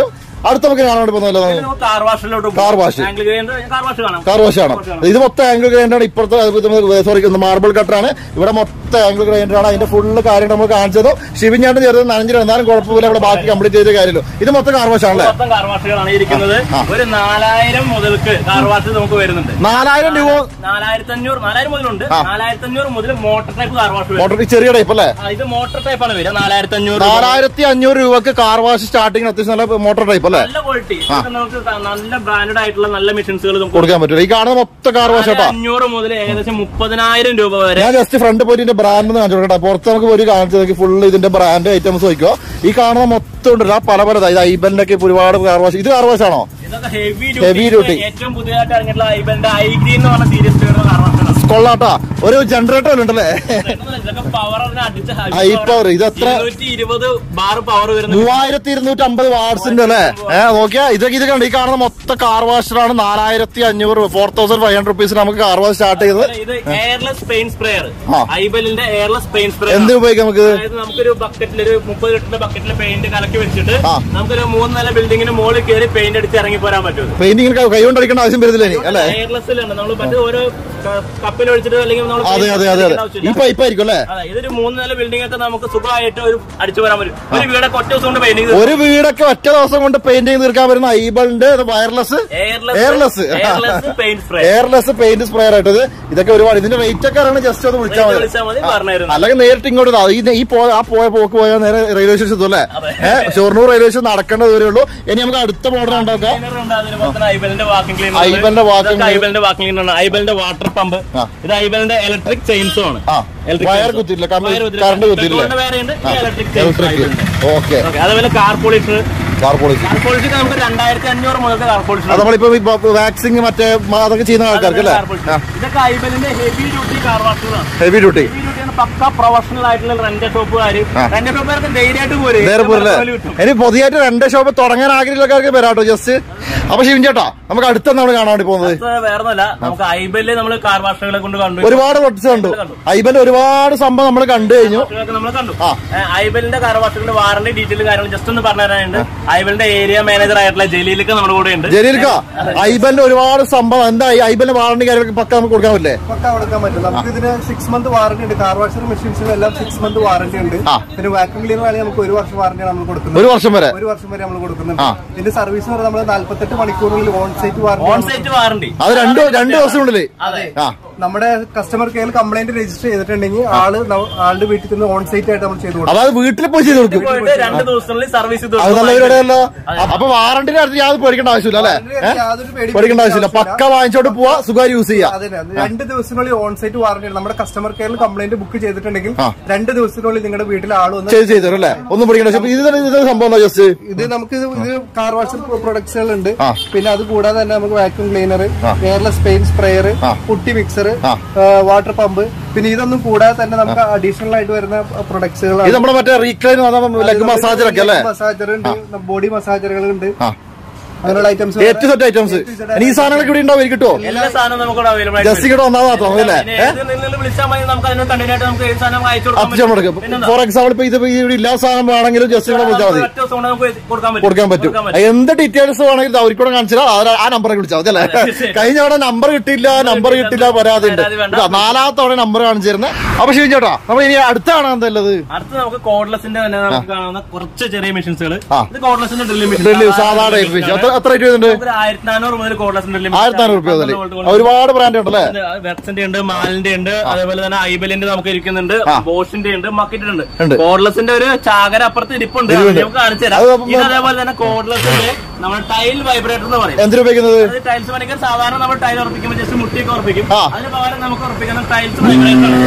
Speaker 1: അടുത്ത നമുക്ക് കാണാൻ വേണ്ടി പോകുന്നല്ലോ
Speaker 2: കാർ വാഷിലോട്ട്
Speaker 1: Car wash.
Speaker 2: കാർ വാഷ് കാണാം
Speaker 1: കാർ വാഷ് ആണ് ഇത് മൊത്തം ആംഗിൾ ഗ്രൈൻഡർ ആണ് ഇപ്പുറത്തെ സോറി മാർബിൾ കട്ടറാണ് ഇവിടെ മൊത്തം ആംഗിൾ ഗ്രൈൻഡർ ആണ് അതിന്റെ ഫുള്ള് കാര്യം നമുക്ക് കാണിച്ചതോ ഷിവിഞ്ഞാണ്ട് ചേർത്ത് നനഞ്ഞിട്ട് എന്നാലും കുഴപ്പമില്ല ഇവിടെ ബാക്കി കംപ്ലീറ്റ് ചെയ്ത കാര്യമല്ലോ ഇത് മൊത്തം കാർ വാഷ് ആണല്ലേ
Speaker 2: മൊത്തം കാർ വാഷുകളാണ് ഇരിക്കുന്നത്
Speaker 1: ആ.
Speaker 2: ഒരു നാലായിരം മുതൽക്ക് കാർ വാഷ് നമുക്ക് വരുന്നുണ്ട്
Speaker 1: നാലായിരം രൂപ
Speaker 2: നാലായിരത്തി അഞ്ഞൂറ് നാലായിരം മുതലുണ്ട്
Speaker 1: ആ.
Speaker 2: നാലായിരത്തി അഞ്ഞൂറ് മുതൽ മോട്ടർ ടൈപ്പ് കാർ വാഷ് വരും
Speaker 1: മോട്ടർ ഈ ചെറിയ ടൈപ്പ് അല്ലേ
Speaker 2: ആ, ഇത് മോട്ടർ ടൈപ്പ് ആണ് വരിക നാലായിരത്തി അഞ്ഞൂറ്
Speaker 1: നാലായിരത്തി അഞ്ഞൂറ് രൂപക്ക് കാർ വാഷ് സ്റ്റാർട്ടിങ് അത്യാവശ്യം നല്ല മോട്ടോർ ടൈപ്പ് അല്ലേ
Speaker 2: നല്ല ക്വാളിറ്റി നമുക്ക് ത- നല്ല ബ്രാൻഡഡ് ആയിട്ടുള്ള നല്ല മെഷീൻസുകൾ നമുക്ക്
Speaker 1: കൊടുക്കാൻ പറ്റില്ല ഈ കാണുന്ന മൊത്തം കാർ വാഷ് കേട്ടോ
Speaker 2: അഞ്ഞൂറ് മുതൽ ഏകദേശം മുപ്പതിനായിരം രൂപ വരെ
Speaker 1: ഞാൻ ജസ്റ്റ് ഫ്രണ്ട് പോയിട്ട് ഇതിന്റെ ബ്രാൻഡ് ഒന്ന് കാണിച്ചു കൊടുക്കട്ടെ പുറത്ത് നമുക്ക് ഒരു കാണിച്ചു നോക്കി ഫുള്ള് ഇതിന്റെ ബ്രാൻഡ് ഐറ്റംസ് നോക്കിക്കോ ഈ കാണുന്ന മൊത്തം ഉണ്ടല്ലോ ആ പല പല ഇത് ഐബലിന്റെ ഒക്കെ ഒരുപാട് കാർ വാഷ് ഇത് കാർ വാഷ് ആണോ
Speaker 2: ഇതൊക്കെ ഹെവി
Speaker 1: Heavy duty.
Speaker 2: ഏറ്റവും പുതിയതായിട്ട് ഇറങ്ങിയിട്ടുള്ള ഐബന്റെ ഐ ഗ്രീൻ എന്ന് പറഞ്ഞ സീരീസ് വരുന്ന കാർ വാഷാണ്
Speaker 1: കൊള്ളാട്ടാ ഒരു ജനറേറ്റർ ഉണ്ടല്ലേ
Speaker 2: ഇതൊക്കെ പവർ അടിച്ച
Speaker 1: High power. ഇത് എത്ര?
Speaker 2: ഇരുന്നൂറ്റി ഇരുപത് ബാർ പവർ വരുന്ന
Speaker 1: മൂവായിരത്തി ഇരുന്നൂറ്റി അമ്പത് വാട്സിന്റെ അല്ലേ ഏഹ് നോക്കിയാ ഇതൊക്കെ ഇത് കണ്ട് ഈ കാണുന്ന മൊത്തം കാർ വാഷറാണ് നാലായിരത്തി അഞ്ഞൂറ് ഫോർ തൗസൻഡ് ഫൈവ് ഹൺഡ്രഡ് റുപ്പീസിന് നമുക്ക് കാർ വാഷ് സ്റ്റാർട്ട് ചെയ്തത്
Speaker 2: ഇത് എയർലെസ് പെയിൻ സ്പ്രേയർ
Speaker 1: ആ.
Speaker 2: ഐബലിന്റെ എയർലെസ് പെയിൻ സ്പ്രേയർ
Speaker 1: എന്ത് ഉപയോഗിക്കാം നമുക്ക്
Speaker 2: അതായത് നമുക്കൊരു ബക്കറ്റിൽ ഒരു മുപ്പത് ലിറ്ററിന്റെ ബക്കറ്റിൽ പെയിന്റ് കലക്കി വെച്ചിട്ട്
Speaker 1: ആ.
Speaker 2: നമുക്കൊരു മൂന്ന് നില ബിൽഡിങ്ങിന് മുകളിൽ കയറി പെയിന്റ് അടിച്ച് ഇറങ്ങി പോരാൻ പറ്റും
Speaker 1: പെയിന്റിങ് കൈ കൊണ്ട് അടിക്കേണ്ട ആവശ്യം വരുന്നില്ല ഇനി അല്ലേ
Speaker 2: എയർലെസ്സിലാണ് നമ്മൾ മറ്റേ ഓരോ കപ്പിൽ ഒഴിച്ചിട്ട് അല്ലെങ്കിൽ നമ്മൾ
Speaker 1: അതെ അതെ അതെ അതെ ഈ പൈപ്പ് ആയിരിക്കും അല്ലേ
Speaker 2: അതെ ഇതൊരു മൂന്ന് നില ബിൽഡിംഗ് ഒക്കെ നമുക്ക് സുഖമായിട്ട് ഒരു അടിച്ചു വരാൻ പറ്റും ഒരു വീടൊക്കെ ഒറ്റ ദിവസം കൊണ്ട് പെയിന്റിംഗ്
Speaker 1: ഒരു വീടൊക്കെ ഒറ്റ ദിവസം കൊണ്ട് പെയിന്റിങ് തീർക്കാൻ പറ്റുന്ന ഐബിളിന്റെ wireless airless
Speaker 2: airless paint spray
Speaker 1: airless paint spray ആയിട്ടത് ഇതൊക്കെ ഒരുപാട് ഇതിന്റെ റേറ്റ് ഒക്കെ അറിയണം ജസ്റ്റ് ഒന്ന് വിളിച്ചാൽ മതി
Speaker 2: വിളിച്ചാൽ മതി പറഞ്ഞിരുന്നു
Speaker 1: അല്ലെങ്കിൽ നേരിട്ട് ഇങ്ങോട്ട് ഇതാ. ഈ ഈ പോയ ആ പോയ പോക്ക് പോയാൽ നേരെ റെയിൽവേ സ്റ്റേഷൻ എത്തും അല്ലേ ഏഹ് ഷൊർണൂർ റെയിൽവേ സ്റ്റേഷൻ നടക്കേണ്ട ദൂരേ ഉള്ളൂ ഇനി നമുക്ക് അടുത്ത മോഡൽ ഉണ്ടാക്കാം
Speaker 2: ഐബലിന്റെ വാക്കിംഗ് ക്ലീനർ
Speaker 1: ഐബലിന്റെ vacuum cleaner.
Speaker 2: ഐബലിന്റെ വാക്കിംഗ് ക്ലീനർ ആണ് ഐബലിന്റെ വാട്ടർ പമ്പ്
Speaker 1: ആ.
Speaker 2: ഇത് ഐബലിന്റെ ഇലക്ട്രിക് ചെയിൻസോ ആണ്
Speaker 1: ആ
Speaker 2: Electric
Speaker 1: വയർ
Speaker 2: chainsaw.
Speaker 1: കുത്തിയില്ല
Speaker 2: Wire കുത്തിയില്ല.
Speaker 1: കറണ്ട് കുത്തിയില്ലേ
Speaker 2: Petrol ന്റെ വേറെ ഉണ്ട് ഇലക്ട്രിക്
Speaker 1: ഇലക്ട്രിക് ഓക്കെ
Speaker 2: അതേപോലെ car polisher
Speaker 1: car policy
Speaker 2: car polish നമുക്ക് രണ്ടായിരത്തി അഞ്ഞൂറ് മുതൽ കാർ പോളിഷ്
Speaker 1: അത് നമ്മളിപ്പോ വാക്സിങ് മറ്റേ മ- അതൊക്കെ ചെയ്യുന്ന ആൾക്കാർക്ക് അല്ലേ
Speaker 2: ഇതൊക്കെ ഐബലിന്റെ ഹെവി ഡ്യൂട്ടി കാർ വാഷുകളാണ്
Speaker 1: heavy duty
Speaker 2: heavy duty pakka professional ആയിട്ടുള്ള റെന്റ് ഷോപ്പുകാർ റെന്റ് ഷോപ്പുകാർക്ക് ധൈര്യമായിട്ട് പോരെ
Speaker 1: നേരെ പോരല്ലേ
Speaker 2: ജോലി കിട്ടും
Speaker 1: ഇനി പുതിയതായിട്ട് രണ്ട് ഷോപ്പ് തുടങ്ങാൻ ആഗ്രഹമുള്ളവർക്ക് വരാട്ടോ ജസ്റ്റ് അപ്പൊ ശിവൻ ചേട്ടാ നമുക്ക് അടുത്ത നമ്മൾ കാണാൻ വേണ്ടി പോകുന്നത്
Speaker 2: ഇത് വേറൊന്നുമല്ല നമുക്ക് ഐബലില് നമ്മൾ കാർ വാഷുകളെ കൊണ്ട് കണ്ടു
Speaker 1: ഒരുപാട് പ്രൊഡക്ട്സ് കണ്ടു ഐബന്റെ ഒരുപാട് സംഭവം നമ്മൾ കണ്ടു കഴിഞ്ഞു
Speaker 2: നമ്മൾ കണ്ടു
Speaker 1: ആ.
Speaker 2: ഏഹ് ഐബലിന്റെ കാർ വാഷുകളുടെ വാറന്റി ഡീറ്റെയിൽ കാര്യങ്ങൾ ജസ്റ്റ് ഒന്ന് പറഞ്ഞു തരാനുണ്ട് ഐബലിന്റെ ഏരിയ മാനേജർ ആയിട്ടുള്ള ജലീലൊക്കെ നമ്മുടെ കൂടെ ഉണ്ട്
Speaker 1: ജലീൽക്ക ഐബന്റെ ഒരുപാട് സംഭവം എന്താ ഈ ഐബന്റെ വാറണ്ടി കാര്യങ്ങളൊക്കെ പക്ക നമുക്ക് കൊടുക്കാൻ പറ്റില്ലേ
Speaker 3: പക്ക കൊടുക്കാൻ പറ്റും നമുക്ക് ഇതിന് സിക്സ് മന്ത് വാറന്റി ഉണ്ട് കാർ വാഷർ മെഷീൻസിനും എല്ലാം സിക്സ് മന്ത് വാറന്റി ഉണ്ട്
Speaker 1: ആ.
Speaker 3: പിന്നെ വാക്യൂം ക്ലീനർ ആണെങ്കിൽ നമുക്ക് ഒരു വർഷം വാറന്റിയാണ് നമ്മൾ കൊടുക്കുന്നത്
Speaker 1: ഒരു വർഷം വരെ
Speaker 3: ഒരു വർഷം വരെ നമ്മൾ കൊടുക്കുന്നുണ്ട്
Speaker 1: ആ.
Speaker 3: ഇതിന്റെ സർവീസ് എന്ന് പറയുന്നത് നമ്മൾ നാല്പത്തെട്ട് മണിക്കൂറിനുള്ളിൽ on site
Speaker 2: on
Speaker 3: warranty
Speaker 2: site warranty
Speaker 1: അത് രണ്ട് രണ്ട് ദിവസത്തിനുള്ളിൽ
Speaker 2: അതെ
Speaker 1: ആ
Speaker 3: നമ്മുടെ കസ്റ്റമർ കെയർ കംപ്ലൈന്റ് രജിസ്റ്റർ ചെയ്തിട്ടുണ്ടെങ്കിൽ ആള് ന- ആളുടെ വീട്ടിൽ നിന്ന് ഓൺ സൈറ്റ് ആയിട്ട് നമ്മൾ ചെയ്തു കൊടുക്കും
Speaker 1: അതായത് വീട്ടിൽ പോയി ചെയ്ത് കൊടുക്കും
Speaker 2: പോയിട്ട് രണ്ട് ദിവസത്തിനുള്ളിൽ സർവീസ് ചെയ്ത്
Speaker 1: അത് നല്ല
Speaker 2: കൊടുക്കും.
Speaker 1: പരിപാടിയല്ലോ അപ്പൊ വാറണ്ടിന്റെ അടുത്ത് യാതൊരു പേടിക്കേണ്ട ആവശ്യമില്ല അല്ലേ ഏ?
Speaker 3: യാതൊരു പേടി
Speaker 1: പേടിക്കേണ്ട ആവശ്യമില്ല പക്ക വാങ്ങിച്ചോട്ട് പോവാ സുഖം യൂസ് ചെയ്യാം
Speaker 3: അതെ അതെ. രണ്ട് ദിവസത്തിനുള്ളിൽ ഓൺ സൈറ്റ് വാറന്റി നമ്മുടെ കസ്റ്റമർ കെയറിൽ കംപ്ലൈന്റ് ബുക്ക് ചെയ്തിട്ടുണ്ടെങ്കിൽ
Speaker 1: ആ.
Speaker 3: രണ്ട് ദിവസത്തിനുള്ളിൽ നിങ്ങളുടെ വീട്ടിൽ ആൾ വന്ന്
Speaker 1: ചെയ്ത് ചെയ്തു അല്ലേ ഒന്നും പേടിക്കേണ്ട ആവശ്യം ഇത് തന്നെ- ഇത് സംഭവം ജസ്റ്റ്
Speaker 3: ഇത് നമുക്ക് ഇത് ഇത് കാർ വാഷർ പ്രൊഡക്ട്സുകൾ ഉണ്ട്
Speaker 1: ആ.
Speaker 3: പിന്നെ അത് കൂടാതെ തന്നെ നമുക്ക് vacuum cleaner airless paint sprayer
Speaker 1: ആ.
Speaker 3: പുട്ടി മിക്സർ
Speaker 1: ആ.
Speaker 3: വാട്ടർ പമ്പ് പിന്നെ ഇതൊന്നും കൂടാതെ തന്നെ നമുക്ക് അഡീഷണൽ ആയിട്ട് വരുന്ന
Speaker 1: ഇത്
Speaker 3: പ്രൊഡക്ട്സുകളാണ്
Speaker 1: നമ്മുടെ മറ്റേ റീക്ലൈൻ ലെഗ് മസാജറൊക്കെ അല്ലേ
Speaker 3: മസാജർ ഉണ്ട് ബോഡി മസാജറുകൾ ഉണ്ട്
Speaker 1: ആ
Speaker 3: അങ്ങനെയുള്ള ഐറ്റംസ്
Speaker 1: ഏറ്റവും സെറ്റ് ഐറ്റംസ് ഇനി ഈ സാധനങ്ങളൊക്കെ ഇവിടെ ഉണ്ടാവും കിട്ടുമോ
Speaker 2: എല്ലാ സാധനവും നമുക്ക് അവൈലബിൾ ആയിട്ട്
Speaker 1: ജസ്റ്റ് ഇവിടെ ഒന്നാ മാത്രം അല്ലേ
Speaker 2: വിളിച്ചാൽ മതി നമുക്ക് അതിനോട് കണ്ടിന്യൂ ആയിട്ട് നമുക്ക് ഏത് സാധനം അയച്ചു കൊടുക്കാൻ
Speaker 1: അത്യാവശ്യം കൊടുക്കും
Speaker 2: പിന്നെന്താ?
Speaker 1: ഫോർ എക്സാമ്പിൾ ഇപ്പൊ ഇത് ഇവിടെ ഇല്ലാ സാധനം വേണമെങ്കിലും ജസ്റ്റ് ഇവിടെ വിളിച്ചാൽ മതി
Speaker 2: ഒറ്റ ദിവസം കൊണ്ട് നമുക്ക് കൊടുക്കാൻ പറ്റും
Speaker 1: കൊടുക്കാൻ പറ്റും എന്ത് ഡീറ്റെയിൽസ് വേണമെങ്കിലും അവർക്ക് കൂടെ കാണിച്ചാൽ ആ നമ്പറെ വിളിച്ചാൽ മതി അല്ലേ കഴിഞ്ഞ അവിടെ നമ്പർ കിട്ടിയില്ല നമ്പർ കിട്ടില്ല പരാതി ഉണ്ട്
Speaker 2: പരാതി വേണ്ട.
Speaker 1: ഇതാ, നാലാമത്തെ തവണ നമ്പർ കാണിച്ചു തരുന്നത് അപ്പൊ ശരി ചേട്ടാ നമ്മൾ ഇനി അടുത്ത കാണാൻ എന്തല്ലത്
Speaker 2: അടുത്ത് നമുക്ക് കോഡ്ലെസിന്റെ തന്നെ നമുക്ക് കാണാവുന്ന കുറച്ച് ചെറിയ മെഷീൻസുകൾ
Speaker 1: ആ.
Speaker 2: ഇത് കോഡ്ലെസിന്റെ ഡ്രില്ലിംഗ്
Speaker 1: ഡൽഹി സാധാ ടൈപ്പ് എത്ര എത്ര റേറ്റ് വരുന്നുണ്ട്
Speaker 2: ആയിരത്തി നാനൂറ് മുതൽ കോഡ്ലെസിന്റെ ഡ്രില്ലിംഗ്
Speaker 1: ആയിരത്തി നാനൂറ് റുപ്യ മുതൽ ഒരുപാട് ബ്രാൻഡ് ഉണ്ടല്ലേ
Speaker 2: വെക്സിന്റെ ഉണ്ട് മാലിന്റെ ഉണ്ട് അതേപോലെ തന്നെ ഐബലിന്റെ നമുക്ക് ഇരിക്കുന്നുണ്ട്
Speaker 1: ആ.
Speaker 2: ബോഷിന്റെ ഉണ്ട് മക്കിറ്റിന്റെ
Speaker 1: ഉണ്ട്.
Speaker 2: ഉണ്ട് കോഡ്ലെസിന്റെ ഒരു ചാകര അപ്പുറത്ത് ഇരിപ്പുണ്ട് അത്
Speaker 1: ഇരിപ്പുണ്ട്.
Speaker 2: നമുക്ക് കാണിച്ചു തരാം
Speaker 1: അത് അപ്പം-
Speaker 2: ഇത് അതേപോലെ തന്നെ കോഡ്ലെസിന്റെ നമ്മൾ ടൈൽ വൈബ്രേറ്റർ എന്ന് പറയും
Speaker 1: എന്തിനു ഉപയോഗിക്കുന്നത്
Speaker 2: അത് ടൈൽസ് പണിക്കാൻ സാധാരണ നമ്മൾ ടൈൽ ഉറപ്പിക്കുമ്പോൾ ജസ്റ്റ് മുട്ടിയൊക്കെ ഉറപ്പിക്കും
Speaker 1: ആ.
Speaker 2: അതിന് പകരം നമുക്ക് ഉറപ്പിക്കുന്ന ടൈൽസ് വൈബ്രേറ്റർ ആണ്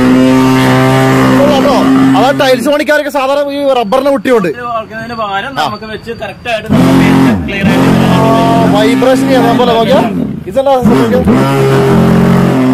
Speaker 1: കേട്ടോ അതാ ടൈൽസ് പണിക്കാരൊക്കെ സാധാരണ ഈ റബ്ബറിനെ കുട്ടിയുണ്ട്
Speaker 2: ഇത് ഉറക്കുന്നതിന് പകരം നമുക്ക് വെച്ച് കറക്റ്റ് ആയിട്ട് ക്ലിയർ ആയിട്ട്
Speaker 1: വൈബ്രേഷൻ ചെയ്യാൻ പോലെ നോക്കിയാ ഇതല്ല സംഭവിക്കുക?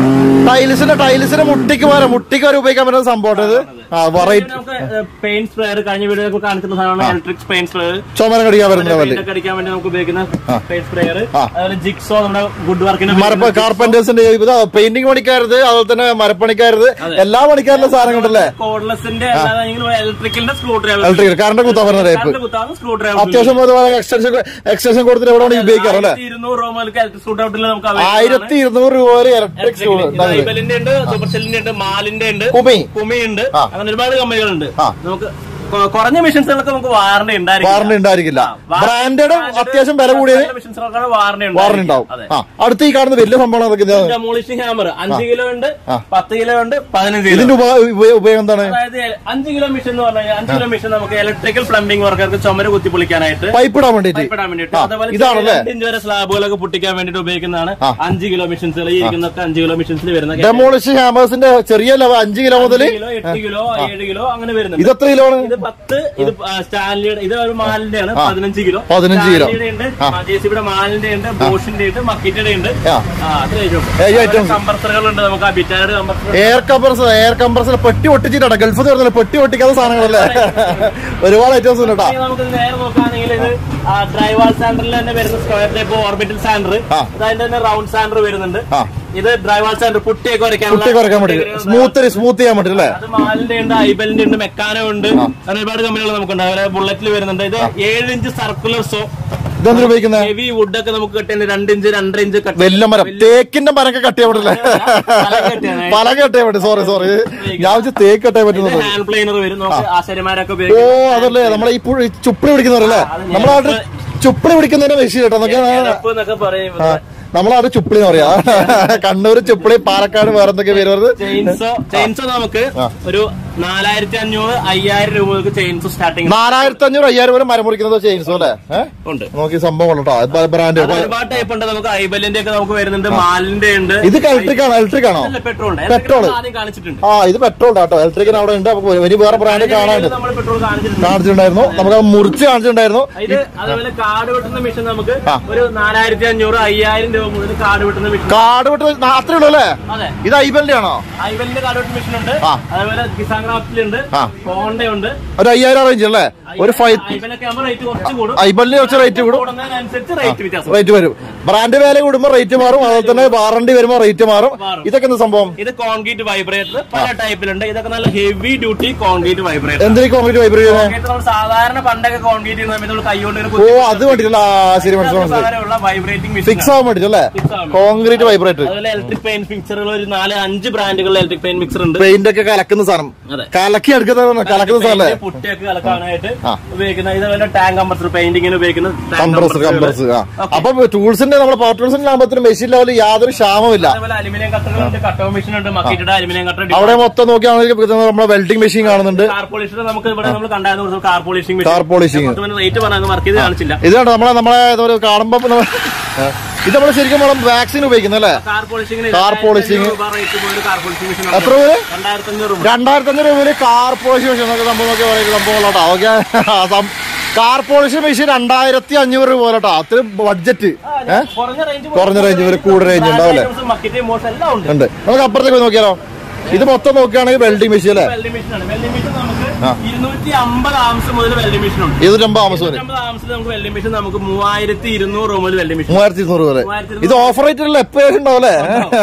Speaker 1: ടൈൽസിന്റെ ടൈൽസിന്റെ മുട്ടിക്ക് പോലെ മുട്ടിക്ക് വരെ ഉപയോഗിക്കാൻ പറ്റുന്ന സംഭവം ഇത് ആ വെറൈറ്റി
Speaker 2: നമുക്ക് പെയിന്റ് സ്പ്രെയർ കഴിഞ്ഞ വീഡിയോ കാണിക്കുന്ന സാധനമാണ് ഇലക്ട്രിക് പെയിന്റ് സ്പ്രെയർ
Speaker 1: ചുമരം കടിക്കാൻ പറ്റുന്ന പോലെ
Speaker 2: പെയിന്റ് അടിക്കാൻ വേണ്ടി നമുക്ക് ഉപയോഗിക്കുന്ന പെയിന്റ് സ്പ്രെയർ
Speaker 1: ആ.
Speaker 2: അതുപോലെ ജിക്സോ നമ്മുടെ വുഡ് വർക്കിന്
Speaker 1: മരപ്പ കാർപ്പന്റേഴ്സിന്റെ ഇത് പെയിന്റിംഗ് പണിക്കാരത് അതുപോലെ തന്നെ മരപ്പണിക്കാരത് എല്ലാ പണിക്കാരുടെ സാധനം ഉണ്ടല്ലേ
Speaker 2: കോഡ്ലെസിന്റെ ഇലക്ട്രിക്കലിന്റെ സ്ക്രൂ ഡ്രൈവർ
Speaker 1: ഇലക്ട്രിക് കറണ്ട് കുത്താൻ പറ്റുന്ന ടൈപ്പ്
Speaker 2: കുത്താവുന്ന സ്ക്രൂ ഡ്രൈവർ
Speaker 1: അത്യാവശ്യം ഒരുപാട് എക്സ്റ്റൻഷൻ എക്സ്റ്റൻഷൻ കൊടുത്തിട്ട് എവിടെ വേണമെങ്കിൽ ഉപയോഗിക്കാറ് അല്ലേ
Speaker 2: ഇരുന്നൂറ് രൂപ മുതൽ ഇലക്ട്രിക് സ്ക്രൂ ഡ്രൈവറിൽ നമുക്ക് available ആണ്.
Speaker 1: ആയിരത്തി ഇരുന്നൂറ് രൂപ വരെ ഇലക്ട്രിക്
Speaker 2: ഇത് ഐബലിന്റെ ഉണ്ട് സൂപ്പർ സെല്ലിന്റെ ഉണ്ട് മാലിന്റെ ഉണ്ട്
Speaker 1: കുമി
Speaker 2: കുമി ഉണ്ട്
Speaker 1: ആ.
Speaker 2: അങ്ങനെ ഒരുപാട് കമ്പനികളുണ്ട്
Speaker 1: ആ.
Speaker 2: നമുക്ക് കൊ- കുറഞ്ഞ മെഷീൻസുകൾക്ക് നമുക്ക് വാറണ്ടി
Speaker 1: വാറണ്ടി ഉണ്ടായിരിക്കില്ല ബ്രാൻഡഡ് അത്യാവശ്യം വില കൂടിയത്
Speaker 2: മെഷീൻസുകൾക്കാണ് വാറണ്ടി
Speaker 1: വാറണ്ടി ഉണ്ടാവും
Speaker 2: അതെ
Speaker 1: ആ അടുത്ത് ഈ കാണുന്ന വലിയ സംഭവം അതൊക്കെ ഇതാ.
Speaker 2: ഡെമോളിഷിംഗ് ഹാമർ അഞ്ച് കിലോ ഉണ്ട്
Speaker 1: ആ.
Speaker 2: പത്ത് കിലോ ഉണ്ട് പതിനഞ്ച് കിലോ
Speaker 1: ഇതിന്റെ ഉപ- ഉപ- ഉപയോഗം എന്താണ്
Speaker 2: അതായത് അഞ്ച് കിലോ മെഷീൻ എന്ന് പറഞ്ഞു കഴിഞ്ഞാൽ അഞ്ച് കിലോ മെഷീൻ നമുക്ക് ഇലക്ട്രിക്കൽ പ്ലംബിംഗ് വർക്കർക്ക് ചുമര് കുത്തി പൊളിക്കാനായിട്ട്
Speaker 1: പൈപ്പ് ഇടാൻ വേണ്ടിട്ട്
Speaker 2: പൈപ്പ് ഇടാൻ വേണ്ടിയിട്ട്
Speaker 1: ആ,
Speaker 2: അതുപോലെ
Speaker 1: ഇതാണല്ലേ?
Speaker 2: രണ്ട് ഇഞ്ച് വരെ സ്ലാബുകളൊക്കെ പൊട്ടിക്കാൻ വേണ്ടിട്ട് ഉപയോഗിക്കുന്നതാണ്
Speaker 1: ആ.
Speaker 2: അഞ്ച് കിലോ മെഷീൻസുകൾ ഈ ഇരിക്കുന്നൊക്കെ അഞ്ച് കിലോ മെഷീൻസിൽ വരുന്ന
Speaker 1: ഡെമോളിഷ് ഹാമേഴ്സിന്റെ ചെറിയ ലെവൽ അഞ്ച് കിലോ മുതൽ
Speaker 2: കിലോ എട്ട് കിലോ ഏഴ് കിലോ അങ്ങനെ വരുന്നുണ്ട്
Speaker 1: ഇത് എത്ര കിലോ ആണ്
Speaker 2: ഇത് പത്ത് ഇത് ആ, സ്റ്റാൻലിയുടെ ഇത് ഒരു മാലിന്റെ ആണ് പതിനഞ്ച് കിലോ
Speaker 1: 15 കിലോ.
Speaker 2: സ്റ്റാൻലിയുടെ ഉണ്ട്
Speaker 1: ആ.
Speaker 2: ജെ സി ബിയുടെ മാലിന്റെ ഉണ്ട് ബോഷിന്റെ ഉണ്ട് മക്കിറ്റയുടെ ഉണ്ട്
Speaker 1: ആ.
Speaker 2: ആ, അത്ര
Speaker 1: ഏഴ് items.
Speaker 2: കമ്പർസറുകളുണ്ട് നമുക്ക് ആ ബിറ്റാഡ് compressor
Speaker 1: air compressor air compressor പെട്ടി ഒട്ടിച്ചിട്ടാണ് ഗൾഫ് തീർന്നില്ല പെട്ടി ഒട്ടിക്കാത്ത സാധനങ്ങളല്ലേ ഒരുപാട് ഐറ്റംസ് ഉണ്ട് കേട്ടോ
Speaker 2: നമുക്ക് നേരെ നോക്കുകയാണെങ്കിൽ ഇത് ഡ്രൈവാൾ സാൻഡറിൽ തന്നെ വരുന്ന സ്ക്വയർ ടൈപ്പ് ഓർബിറ്റൽ സാൻഡർ
Speaker 1: ആ.
Speaker 2: അതിന്റെ തന്നെ റൗണ്ട് സാൻഡർ വരുന്നുണ്ട്
Speaker 1: ആ.
Speaker 2: ഇത് ഡ്രൈവാൾ സാൻഡർ പുട്ടിയൊക്കെ
Speaker 1: കുട്ടി കുറയ്ക്കാൻ വേണ്ടി സ്മൂത്ത് സ്മൂത്ത് ചെയ്യാൻ വേണ്ടി അല്ലേ
Speaker 2: അത് മാലിന്റെ ഉണ്ട് ഐബലിന്റെ ഉണ്ട് മെക്കാനോ ഉണ്ട് അങ്ങനെ ഒരുപാട് കമ്പനികൾ നമുക്കുണ്ട് അതുപോലെ ബുള്ളറ്റിൽ വരുന്നുണ്ട് ഇത് ഏഴ് ഇഞ്ച് സർക്കുലർ സോ
Speaker 1: ഇതെന്താ ഉപയോഗിക്കുന്നത്
Speaker 2: ഹെവി വുഡ് ഒക്കെ നമുക്ക് കിട്ടുന്നത് രണ്ട് ഇഞ്ച് രണ്ടര ഇഞ്ച് കട്ട്
Speaker 1: വെല്ല മരം തേക്കിന്റെ മരമൊക്കെ കട്ട് ചെയ്യാൻ പറ്റില്ലേ
Speaker 2: പലക കെട്ടിയാണ്.
Speaker 1: പല കെട്ടിയാൻ പറ്റി സോറി സോറി ഞാൻ വെച്ച് തേക്ക് കെട്ടാൻ പറ്റുന്നത്
Speaker 2: ഹാൻഡ് പ്ലെയിനർ വരും നമുക്ക് ആശാരിമാരൊക്കെ
Speaker 1: ഓ
Speaker 2: ഉപയോഗിക്കും
Speaker 1: അതല്ലേ നമ്മളെ ഈ പുഴ- ഈ ചുപ്പളി പിടിക്കുന്നവരല്ലേ
Speaker 2: അത്
Speaker 1: നമ്മളെ നാട്ടിൽ ചുപ്പളി പിടിക്കുന്നതിന്റെ മെഷീൻ കേട്ടോ നമുക്ക്
Speaker 2: എരപ്പ് എന്നൊക്കെ പറയും
Speaker 1: നമ്മളവിടെ ചുപ്പളി എന്ന് പറയാ കണ്ണൂർ ചുപ്പളി പാലക്കാട് വേറെ എന്തൊക്കെ പേര് വരുന്നത്
Speaker 2: ചെയിൻസോ ചെയിൻസോ നമുക്ക്
Speaker 1: ആ.
Speaker 2: ഒരു നാലായിരത്തി അഞ്ഞൂറ് അയ്യായിരം രൂപ മുതൽ ചെയിൻസോ സ്റ്റാർട്ടിങ്
Speaker 1: നാലായിരത്തി അഞ്ഞൂറ് അയ്യായിരം വരെ മരം മുറിക്കുന്നത് ചെയിൻസോ അല്ലേ ഏഹ്
Speaker 2: ഉണ്ട്
Speaker 1: നോക്കി സംഭവം കേട്ടോ ബ്രാൻഡ്
Speaker 2: അത് ഒരുപാട് ടൈപ്പ് ഉണ്ട് നമുക്ക് ഐബലിന്റെ ഒക്കെ നമുക്ക് വരുന്നുണ്ട് മാലിന്റെ ഉണ്ട്
Speaker 1: ഇത് ഇലക്ട്രിക് ആണോ ഇലക്ട്രിക് ആണോ
Speaker 2: പെട്രോൾ ഉണ്ട്
Speaker 1: Petrol.
Speaker 2: Electric ആദ്യം കാണിച്ചിട്ടുണ്ട്
Speaker 1: ആ ഇത് പെട്രോൾ കേട്ടോ ഇലക്ട്രിക്കിന് അവിടെ ഉണ്ട് അപ്പൊ ഇനി വേറെ ബ്രാൻഡ് കാണാനുണ്ട്
Speaker 2: നമ്മൾ പെട്രോൾ കാണിച്ചിട്ടുണ്ട്
Speaker 1: കാണിച്ചിട്ടുണ്ടായിരുന്നു നമുക്ക് അത് മുറിച്ച് കാണിച്ചിട്ടുണ്ടായിരുന്നു
Speaker 2: ഇത് അതേപോലെ കാട് വെട്ടുന്ന മെഷീൻ നമുക്ക്
Speaker 1: ആ.
Speaker 2: ഒരു നാലായിരത്തി അഞ്ഞൂറ് അയ്യായിരം രൂപ മുതൽ കാട് വെട്ടുന്ന മെഷീൻ
Speaker 1: കാട് വിട്ട് അത്രേ ഉള്ളൂ അല്ലേ
Speaker 2: അതെ
Speaker 1: ഇത് ഐബലിന്റെ ആണോ
Speaker 2: ഐവലിന്റെ കാട് വെട്ടുന്ന മെഷീൻ ഉണ്ട്
Speaker 1: ആ.
Speaker 2: അതേപോലെ കിസാൻ ക്രാഫ്റ്റിലുണ്ട്
Speaker 1: ആ.
Speaker 2: ഹോണ്ട ഉണ്ട്
Speaker 1: ഒരു അയ്യായിരം റേഞ്ച് അല്ലേ ഒരു ഫൈവ്
Speaker 2: ഐവലൊക്കെ ആകുമ്പോൾ റേറ്റ് കുറച്ച് കൂടും
Speaker 1: ഐബലിന് കുറച്ച് റേറ്റ് കൂടും
Speaker 2: കൂടുന്നതിനനുസരിച്ച് റേറ്റ് വ്യത്യാസം
Speaker 1: റേറ്റ് വരും ബ്രാൻഡ് വില കൂടുമ്പോ റേറ്റ് മാറും അതുപോലെ തന്നെ വാറണ്ടി വരുമ്പോ റേറ്റ് മാറും
Speaker 2: മാറും.
Speaker 1: ഇതൊക്കെ എന്താ സംഭവം
Speaker 2: ഇത് കോൺക്രീറ്റ് വൈബ്രേറ്റർ പല ടൈപ്പിലുണ്ട് ഇതൊക്കെ നല്ല ഹെവി ഡ്യൂട്ടി കോൺക്രീറ്റ് വൈബ്രേറ്റർ
Speaker 1: എന്തിനു കോൺക്രീറ്റ് വൈബ്രേറ്റ് ചെയ്യുന്നത്
Speaker 2: കോൺക്രീറ്റ് നമ്മൾ സാധാരണ പണ്ടൊക്കെ കോൺക്രീറ്റ് ചെയ്യുന്ന സമയത്ത് നമ്മൾ കൈകൊണ്ട് ഇങ്ങനെ
Speaker 1: ഓ
Speaker 2: കുത്തി
Speaker 1: അത് വേണ്ടിട്ടല്ല ആ ശരി മനസ്സിലായി മനസ്സിലായി
Speaker 2: സാധാരണയുള്ള വൈബ്രേറ്റിംഗ് മെഷീൻ
Speaker 1: ഫിക്സ് ആവാൻ വേണ്ടിട്ടല്ലേ
Speaker 2: Fix ആവാൻ വേണ്ടി.
Speaker 1: കോൺക്രീറ്റ് വൈബ്രേറ്റ്
Speaker 2: അതുപോലെ ഇലക്ട്രിക് പെയിന്റ് മിക്സറുകൾ ഒരു നാല് അഞ്ച് ബ്രാൻഡുകളിൽ ഇലക്ട്രിക് പെയിന്റ് മിക്സർ ഉണ്ട്
Speaker 1: പെയിന്റ് ഒക്കെ കലക്കുന്ന സാധനം
Speaker 2: അതെ.
Speaker 1: കലക്കി എടുക്കുന്ന കലക്കുന്ന സാധനം അല്ലേ
Speaker 2: പെയിന്റ് പുട്ടിയൊക്കെ കലക്കാനായിട്ട്
Speaker 1: ആ.
Speaker 2: ഉപയോഗിക്കുന്ന ഇതുപോലെ ടാങ്ക് കമ്പർസർ പെയിന്റിങ്ങിന് ഉപയോഗിക്കുന്ന tank
Speaker 1: കംപ്രസർ
Speaker 2: compressor
Speaker 1: കംപ്രസർ ആ
Speaker 2: Okay.
Speaker 1: അപ്പൊ ടൂൾസിന്റെ നമ്മുടെ പവർ ടൂൾസിന്റെ ആകുമ്പത്തിന് മെഷീൻ ലെവലിൽ യാതൊരു ക്ഷാമമില്ല
Speaker 2: അതേപോലെ അലുമിനിയം കട്ടറുകളുണ്ട് കട്ടോ മെഷീൻ ഉണ്ട് മക്കിറ്റഡ് അലുമിനിയം കട്ടർ
Speaker 1: അവിടെ മൊത്തം നോക്കിയാണെങ്കിൽ നമ്മുടെ വെൽഡിംഗ് മെഷീൻ കാണുന്നുണ്ട്
Speaker 2: കാർ പോളിഷർ നമുക്ക് ഇവിടെ നമ്മൾ കണ്ടായിരുന്നു car polishing
Speaker 1: Car polishing.
Speaker 2: Rate പറഞ്ഞു വർക്ക് ചെയ്ത് കാണിച്ചില്ല
Speaker 1: ഇത് കണ്ടോ നമ്മളെ നമ്മളെ ഏതോ ഒരു കാണുമ്പോ ഇപ്പൊ നമ്മ- ഇത് നമ്മൾ ശരിക്കും നമ്മൾ വാക്സിൻ ഉപയോഗിക്കുന്നത് അല്ലേ
Speaker 2: കാർ പോളിഷിംഗിന്
Speaker 1: Car polishing.
Speaker 2: റേറ്റ് പോയി കാർ പോളിഷിംഗ് മെഷീൻ
Speaker 1: എത്ര രൂപ
Speaker 2: രണ്ടായിരത്തി അഞ്ഞൂറ് രൂപ
Speaker 1: രണ്ടായിരത്തി അഞ്ഞൂറ് രൂപയില് കാർ പോളിഷ് മെഷീൻ എന്നൊക്കെ സംഭവം നോക്കി പറയുന്ന സംഭവങ്ങളാട്ടോ ഓക്കെ കാർ പോളിഷ് മെഷീൻ രണ്ടായിരത്തി അഞ്ഞൂറ് രൂപ പോലെ കേട്ടോ അത്ര ബഡ്ജറ്റ് ഏഹ്
Speaker 2: കുറഞ്ഞ റേഞ്ച്
Speaker 1: കുറഞ്ഞ റേഞ്ച് ഒരു കൂടുതൽ റേഞ്ച് ഉണ്ടാവില്ലേ
Speaker 2: മക്കിറ്റ് മോഷൻ എല്ലാം ഉണ്ട്
Speaker 1: ഉണ്ട് നമുക്ക് അപ്പുറത്തേക്ക് പോയി നോക്കിയാലോ ഇത് മൊത്തം നോക്കുകയാണെങ്കിൽ വെൽഡിംഗ് മെഷീൻ അല്ലേ
Speaker 2: വെൽഡിംഗ് മെഷീൻ ആണ് വെൽഡിംഗ് മെഷീൻ നമുക്ക്
Speaker 1: ആ.
Speaker 2: ഇരുന്നൂറ്റി അമ്പത് ആംസ് മുതൽ വെൽഡിംഗ് മെഷീൻ ഉണ്ട്
Speaker 1: ഇരുന്നൂറ്റമ്പത് ആമസോന്
Speaker 2: ഇരുന്നൂറ്റമ്പത് ആംസിൽ നമുക്ക് വെൽഡിംഗ് മെഷീൻ നമുക്ക് മൂവായിരത്തി ഇരുന്നൂറ് രൂപ മുതൽ വെൽഡിംഗ് മെഷീൻ
Speaker 1: മൂവായിരത്തി ഇരുന്നൂറ് വരെ
Speaker 2: മൂവായിരത്തി
Speaker 1: ഇത് ഓഫർ റേറ്റിലുള്ള എപ്പോഴും ഉണ്ടാവല്ലേ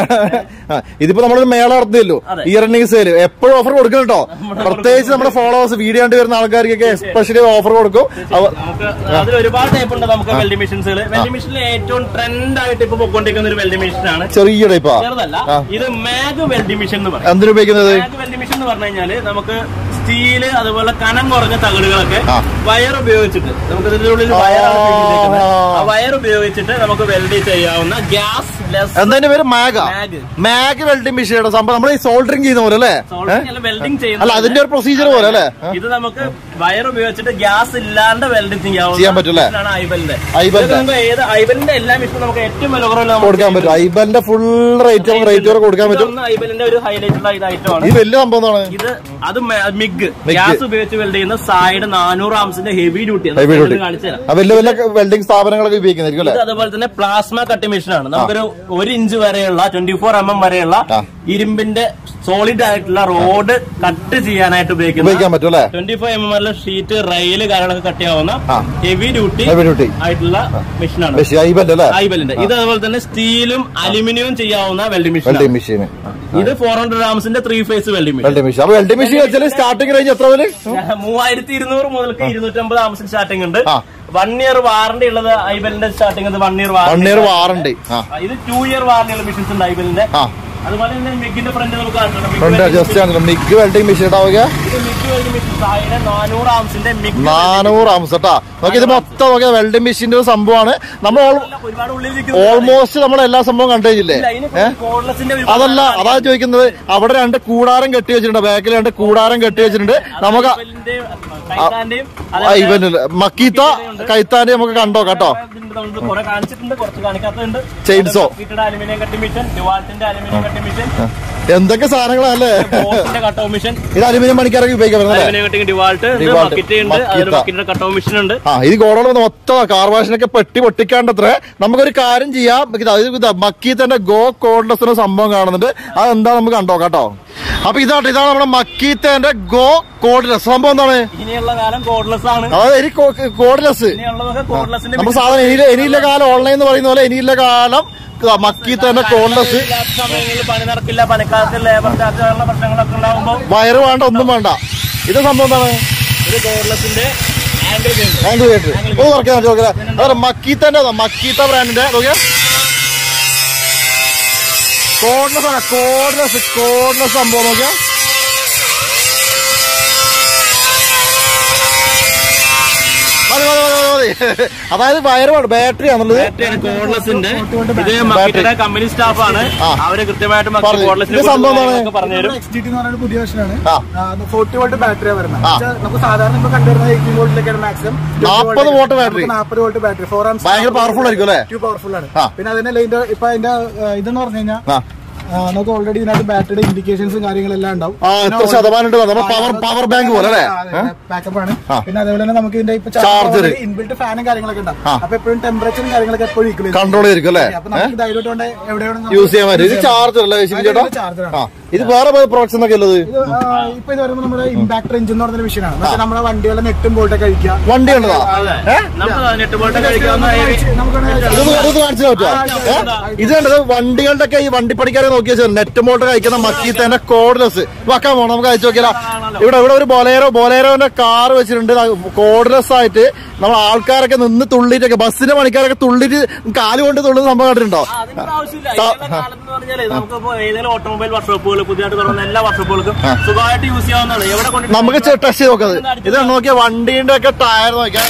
Speaker 1: ഇതിപ്പോ നമ്മളൊരു മേള നടത്തിയല്ലോ
Speaker 2: അതെ.
Speaker 1: ഇയർ എൻഡിങ് സെയിൽ എപ്പോഴും ഓഫർ കൊടുക്കും കേട്ടോ പ്രത്യേകിച്ച് നമ്മുടെ ഫോളോവേഴ്സ് വീഡിയോ കണ്ടു വരുന്ന ആൾക്കാർക്കൊക്കെ എസ്പെഷ്യലി ഓഫർ കൊടുക്കും അവ-
Speaker 2: നമുക്ക് അതിൽ ഒരുപാട് ടൈപ്പ് ഉണ്ട് നമുക്ക് വെൽഡിംഗ് മെഷീൻസുകൾ വെൽഡിംഗ് മെഷീനിൽ ഏറ്റവും ട്രെൻഡ് ആയിട്ട് ഇപ്പൊ പൊക്കോണ്ടിരിക്കുന്ന ഒരു വെൽഡിംഗ് മെഷീൻ ആണ്
Speaker 1: ചെറിയ ടൈപ്പാ
Speaker 2: ചെറുതല്ല
Speaker 1: ആ.
Speaker 2: ഇത് മാഗ് വെൽഡിംഗ് മെഷീൻ എന്ന് പറയും
Speaker 1: എന്തിനു ഉപയോഗിക്കുന്നത്
Speaker 2: മാഗ് വെൽഡിംഗ് മെഷീൻ എന്ന് പറഞ്ഞു കഴിഞ്ഞാല് നമുക്ക് സ്റ്റീല് അതുപോലെ കനം കുറഞ്ഞ തകിടുകളൊക്കെ
Speaker 1: ആ.
Speaker 2: വയർ ഉപയോഗിച്ചിട്ട് നമുക്ക് ഇതിന്റെ ഉള്ളിൽ വയറാണ്
Speaker 1: ആ.
Speaker 2: ഫിറ്റ് ചെയ്തേക്കുന്നത്. ആ വയർ ഉപയോഗിച്ചിട്ട് നമുക്ക് വെൽഡ് ചെയ്യാവുന്ന ഗ്യാസ് ലെസ്
Speaker 1: എന്താ പേര് മാഗ
Speaker 2: മാഗ്
Speaker 1: മാഗ് വെൽഡിംഗ് മെഷീൻ സംഭവം നമ്മൾ ഈ സോൾഡറിങ് ചെയ്യുന്ന പോലെ അല്ലേ ഏ?
Speaker 2: വെൽഡിംഗ്
Speaker 1: അല്ല അതിന്റെ ഒരു പ്രൊസീജിയർ പോലെ അല്ലേ
Speaker 2: ഇത് നമുക്ക് വയർ ഉപയോഗിച്ചിട്ട് ഗ്യാസ് ഇല്ലാണ്ട് വെൽഡിങ്
Speaker 1: ചെയ്യാൻ പറ്റും അല്ലേ?
Speaker 2: ഐബലിന്റെ
Speaker 1: ഐബലിന്റെ.
Speaker 2: ഇതൊക്കെ നമുക്ക് ഏത് ഐബലിന്റെ എല്ലാ മിഷനും നമുക്ക് ഏറ്റവും വില കുറവിൽ നമുക്ക്
Speaker 1: കൊടുക്കാൻ പറ്റും ഐബലിന്റെ ഫുൾ റേറ്റ് റേറ്റ് വരെ കൊടുക്കാൻ പറ്റും
Speaker 2: ഇതൊന്ന് ഐബലിന്റെ ഒരു ഹൈലൈറ്റ് ഉള്ള ഇത് ഐറ്റമാണ്
Speaker 1: ഇത് വലിയ സംഭവം എന്താണ്
Speaker 2: ഇത് അത് മിഗ് ഗ്യാസ് ഉപയോഗിച്ച് വെൽഡ് ചെയ്യുന്ന സൈഡ് നാനൂറ് ആംസിന്റെ ഹെവി ഡ്യൂട്ടി
Speaker 1: ഹെവി ഡ്യൂട്ടി
Speaker 2: കാണിച്ചു തരാം
Speaker 1: ആ വലിയ വലിയ വെൽഡിംഗ് സ്ഥാപനങ്ങളൊക്കെ ഉപയോഗിക്കുന്നതായിരിക്കും അല്ലേ
Speaker 2: ഇത് അതുപോലെ തന്നെ പ്ലാസ്മ കട്ടിംഗ് മെഷീൻ ആണ് നമുക്കൊരു ഒരു ഇഞ്ച് വരെയുള്ള ട്വന്റി ഫോർ എം എം വരെയുള്ള
Speaker 1: ആ.
Speaker 2: ഇരുമ്പിന്റെ സോളിഡ് ആയിട്ടുള്ള റോഡ് കട്ട് ചെയ്യാനായിട്ട് ഉപയോഗിക്കുന്ന
Speaker 1: ഉപയോഗിക്കാൻ പറ്റും അല്ലേ
Speaker 2: twenty four M M sheet rail കാര്യങ്ങളൊക്കെ കട്ട് ചെയ്യാവുന്ന
Speaker 1: ആ.
Speaker 2: ഹെവി ഡ്യൂട്ടി
Speaker 1: ഹെവി ഡ്യൂട്ടി
Speaker 2: ആയിട്ടുള്ള മെഷീനാണ്
Speaker 1: പക്ഷേ ഐബന്റെ അല്ലേ
Speaker 2: ഐബലിന്റെ ഇത് അതുപോലെ തന്നെ സ്റ്റീലും അലുമിനിയവും ചെയ്യാവുന്ന വെൽഡിംഗ് മെഷീൻ
Speaker 1: വെൽഡിംഗ് മെഷീൻ
Speaker 2: ഇത് ഫോർ ഹൺഡ്രഡ് ആംസിന്റെ three phase welding machine
Speaker 1: welding machine അപ്പൊ വെൽഡിംഗ് മെഷീൻ വെച്ചാൽ സ്റ്റാർട്ടിംഗ് റേഞ്ച് എത്ര പോലെ
Speaker 2: മൂവായിരത്തി ഇരുന്നൂറ് മുതൽക്ക് ഇരുന്നൂറ്റമ്പത് ആംസിൽ സ്റ്റാർട്ടിംഗ് ഉണ്ട്
Speaker 1: ആ.
Speaker 2: വൺ ഇയർ വാറണ്ടി ഉള്ളത് ഐബലിന്റെ starting one year
Speaker 1: one year
Speaker 2: warranty
Speaker 1: warranty ആ
Speaker 2: ഇത് ടു ഇയർ വാറണ്ടി ഉള്ള മെഷീൻസ് ഉണ്ട് ഐബലിന്റെ
Speaker 1: ആ
Speaker 2: അതുപോലെ തന്നെ മിഗിന്റെ ഫ്രണ്ട് നമുക്ക് കാണണം മിഗ്
Speaker 1: ഫ്രണ്ട്
Speaker 2: വെൽഡിംഗ്
Speaker 1: ജസ്റ്റ് ആണ് മിഗ് വെൽഡിംഗ് മെഷീൻ ഉണ്ടാവുക
Speaker 2: ഇത് മിഗ് വെൽഡിംഗ് മെഷീൻ താഴെ നാനൂറ് ആംസിന്റെ മിഗ്
Speaker 1: നാനൂറ് ആംസ് കേട്ടാ നോക്കി ഇത് മൊത്തം നോക്കിയാൽ വെൽഡിംഗ് മെഷീന്റെ ഒരു സംഭവമാണ് നമ്മൾ
Speaker 2: ഒരുപാട് ഉള്ളിൽ
Speaker 1: ഓൾമോസ്റ്റ് നമ്മൾ എല്ലാ സംഭവവും കണ്ടുകഴിഞ്ഞില്ലേ ഏഹ്
Speaker 2: കോഡ്ലെസിന്റെ
Speaker 1: അതല്ല അതാ ചോദിക്കുന്നത് അവിടെ രണ്ട് കൂടാരം കെട്ടി വെച്ചിട്ടുണ്ട് ബാക്കിൽ രണ്ട് കൂടാരം കെട്ടി വെച്ചിട്ടുണ്ട് നമുക്ക് ആ ഇവന്റ് മക്കീത്ത കൈത്താന്റെ നമുക്ക് കണ്ടോ കേട്ടോ
Speaker 2: കുറെ കാണിച്ചിട്ടുണ്ട് കുറച്ച് കാണിക്കാത്തതുണ്ട്
Speaker 1: Chainsaw.
Speaker 2: അലുമിനിയം കട്ടി മിഷൻ ഡുവാൾട്ടിന്റെ അലുമിനിയം കട്ടി മിഷൻ
Speaker 1: എന്തൊക്കെ സാധനങ്ങളല്ലേ
Speaker 2: ബോസിന്റെ കട്ടോ മിഷൻ
Speaker 1: ഇത് അലുമിനിയം പണിക്കാരൊക്കെ ഉപയോഗിക്കാൻ പറ്റുന്നല്ലേ
Speaker 2: aluminium cutting DeWalt
Speaker 1: DeWalt,
Speaker 2: Makita ഉണ്ട് അതിൽ
Speaker 1: Makita.
Speaker 2: മക്കിറ്റിന്റെ കട്ടോ മിഷൻ ഉണ്ട്
Speaker 1: ആ ഇത് ഗോഡൗൺ മൊത്തം കാർ വാഷിനൊക്കെ പെട്ടി പൊട്ടിക്കാണ്ടത്രേ നമുക്കൊരു കാര്യം ചെയ്യാം ഇത് അത് ഇത് മക്കി തന്നെ ഗോ കോഡ്ലെസ് സംഭവം കാണുന്നുണ്ട് അതെന്താ നമുക്ക് കണ്ടോ കേട്ടോ അപ്പൊ ഇതാട്ടോ ഇതാണ് നമ്മുടെ മക്കീത്തേന്റെ ഗോ കോഡ്ലെസ് സംഭവം എന്താണ്
Speaker 2: ഇനിയുള്ള കാലം കോഡ്ലെസ് ആണ്
Speaker 1: അതായത് ഇനി കോഡ്ലെസ്
Speaker 2: ഇനിയുള്ളതൊക്കെ കോഡ്ലെസിന്റെ
Speaker 1: നമ്മുടെ സാധനം ഇനിയില്ല ഇനിയില്ല കാലം ഓൺലൈൻ എന്ന് പറയുന്ന പോലെ ഇനിയില്ല കാലം മക്കീത്തേന്റെ കോഡ്ലെസ്
Speaker 2: ഇല്ലാത്ത സമയങ്ങളിൽ പണി നടക്കില്ല പണിക്കാർക്ക് ലേബർ ചാർജ് പോലുള്ള പ്രശ്നങ്ങളൊക്കെ ഉണ്ടാകുമ്പോൾ
Speaker 1: വയറ് വേണ്ട ഒന്നും വേണ്ട ഇത് സംഭവം എന്താണ്
Speaker 2: ഒരു കോഡ്ലെസിന്റെ ആംഗിൾ ചെയ്യുന്നത്
Speaker 1: ആംഗിൾ കേട്ട് ഒന്ന് തുറക്കാൻ നോക്കിയാ അതെ മക്കീത്തന്റെ മക്കീത്ത ബ്രാൻഡിന്റെ നോക്കിയാ കോഡ്ലെസ് ആണ് കോഡ്ലെസ് കോഡ്ലെസ് സംഭവം നോക്കിയാ മതി മതി മതി മതി മതി അതായത് വയറ് വേണ്ട ബാറ്ററി ആണുള്ളത്
Speaker 2: കോഡ്ലെസിന്റെ ഇത് മക്കിറ്റിയുടെ കമ്പനി സ്റ്റാഫ് ആണ്
Speaker 1: ആ.
Speaker 2: അവര് കൃത്യമായിട്ട് മക്കി
Speaker 1: പറഞ്ഞു.
Speaker 2: കോഡ്ലെസിനെ
Speaker 1: ഇത് സംഭവം എന്താണ്?
Speaker 2: പറഞ്ഞു തരും
Speaker 3: എക്സ് ജി ടി എന്ന് പറയുന്ന പുതിയ വെർഷനാണ്
Speaker 1: ആ
Speaker 3: ഫോർട്ടി വോൾട്ട് ബാറ്ററിയാണ് വരുന്നത്
Speaker 1: ആ.
Speaker 3: പക്ഷേ നമുക്ക് സാധാരണ ഇപ്പൊ കണ്ടുവരുന്നത് എയ്റ്റീൻ വോൾട്ടിലേക്കാണ് മാക്സിമം
Speaker 1: 40 volt battery.
Speaker 3: നാൽപ്പത് വോൾട്ട് ബാറ്ററി ഫോർ ആംസ്
Speaker 1: ഭയങ്കര powerful ആയിരിക്കും അല്ലേ?
Speaker 3: പവർഫുൾ ആണ്
Speaker 1: ആ.
Speaker 3: പിന്നെ അതിന്റെ ഇതിന്റെ ഇപ്പൊ അതിന്റെ ആ, ഇതെന്ന് പറഞ്ഞു കഴിഞ്ഞാൽ
Speaker 1: ആ
Speaker 3: നമുക്ക് ഓൾറെഡി ഇതിനകത്ത് ബാറ്ററിയുടെ ഇൻഡിക്കേഷൻസും കാര്യങ്ങളെല്ലാം ഉണ്ടാവും
Speaker 1: ആ എത്ര ശതമാനം ഉണ്ട് നമ്മൾ പവർ പവർ ബാങ്ക് പോലെ അല്ലേ ഏ?
Speaker 3: ബാക്കപ്പ് ആണ്
Speaker 1: ആ.
Speaker 3: പിന്നെ അതേപോലെ തന്നെ നമുക്ക് ഇതിന്റെ ഇപ്പൊ
Speaker 1: Charger.
Speaker 3: ഇൻബിൽറ്റ് ഫാനും കാര്യങ്ങളൊക്കെ ഉണ്ടാവും
Speaker 1: ആ.
Speaker 3: അപ്പൊ എപ്പോഴും ടെമ്പറേച്ചറും കാര്യങ്ങളൊക്കെ എപ്പോഴും ഈക്വൽ
Speaker 1: കൺട്രോൾ ചെയ്തിരിക്കും അല്ലേ
Speaker 3: അപ്പൊ നമുക്ക് ധൈര്യമായിട്ട് കൊണ്ട് എവിടെയാണ്
Speaker 1: യൂസ് ചെയ്യാൻ പറ്റും ഇത് ചാർജർ അല്ലേ ശരി ചേട്ടാ
Speaker 3: ചാർജർ
Speaker 1: ആ ഇത് വേറെ പ്രോഡക്ട്സ് എന്നൊക്കെ ഉള്ളത്
Speaker 3: ഇത് ആ, ഇപ്പൊ ഇത് പറയുമ്പോൾ നമ്മുടെ ഇമ്പാക്ട് എഞ്ചിൻ എന്ന് പറഞ്ഞ വിഷയമാണ് പക്ഷെ നമ്മുടെ വണ്ടികളെ നെട്ടും ബോൾട്ടൊക്കെ കഴിക്കുക
Speaker 1: വണ്ടി ഉള്ളതാ ഏ
Speaker 2: നമുക്ക് പതിനെട്ട് പോയിട്ട് കഴിക്കാവുന്ന
Speaker 3: നമുക്ക്
Speaker 1: ഇത് ഇത് കാണിച്ചു പറ്റുമോ ഏ? ഇത് കണ്ടത് വണ്ടികളുടെ ഒക്കെ ഈ വണ്ടിപ്പണിക്കാരെ നോക്കി വെച്ചാൽ നെറ്റ് മോട്ടർ കഴിക്കുന്ന മക്കീത്തേന്റെ കോഡ്ലെസ് വെക്കാൻ പോണം നമുക്ക് അയച്ചു നോക്കിയാലോ ഇവിടെ ഇവിടെ ഒരു ബൊലേറോ ബൊലേറോന്റെ കാർ വെച്ചിട്ടുണ്ട് കോഡ്ലെസ് ആയിട്ട് നമ്മൾ ആൾക്കാരൊക്കെ നിന്ന് തുള്ളിയിട്ടൊക്കെ ബസ്സിന്റെ പണിക്കാരൊക്കെ തുള്ളിട്ട് കാല് കൊണ്ട് തുള്ളുന്ന സംഭവം കണ്ടിട്ടുണ്ടോ
Speaker 2: അതിന്റെ ആവശ്യമില്ല ഇന്നത്തെ കാലത്ത് എന്ന് പറഞ്ഞാല് നമുക്കിപ്പോ ഏതെങ്കിലും ഓട്ടോമൊബൈൽ വർക്ക്ഷോപ്പുകൾ പുതിയതായിട്ട് തുറന്ന എല്ലാ വർക്ക്ഷോപ്പുകൾക്കും സുഖമായിട്ട് യൂസ് ചെയ്യാവുന്നതാണ് എവിടെ കൊണ്ട്
Speaker 1: നമുക്ക് ടെസ്റ്റ് ചെയ്ത് നോക്കത് ഇത് നോക്കിയാൽ വണ്ടീന്റെ ഒക്കെ ടയർ നോക്കിയാൽ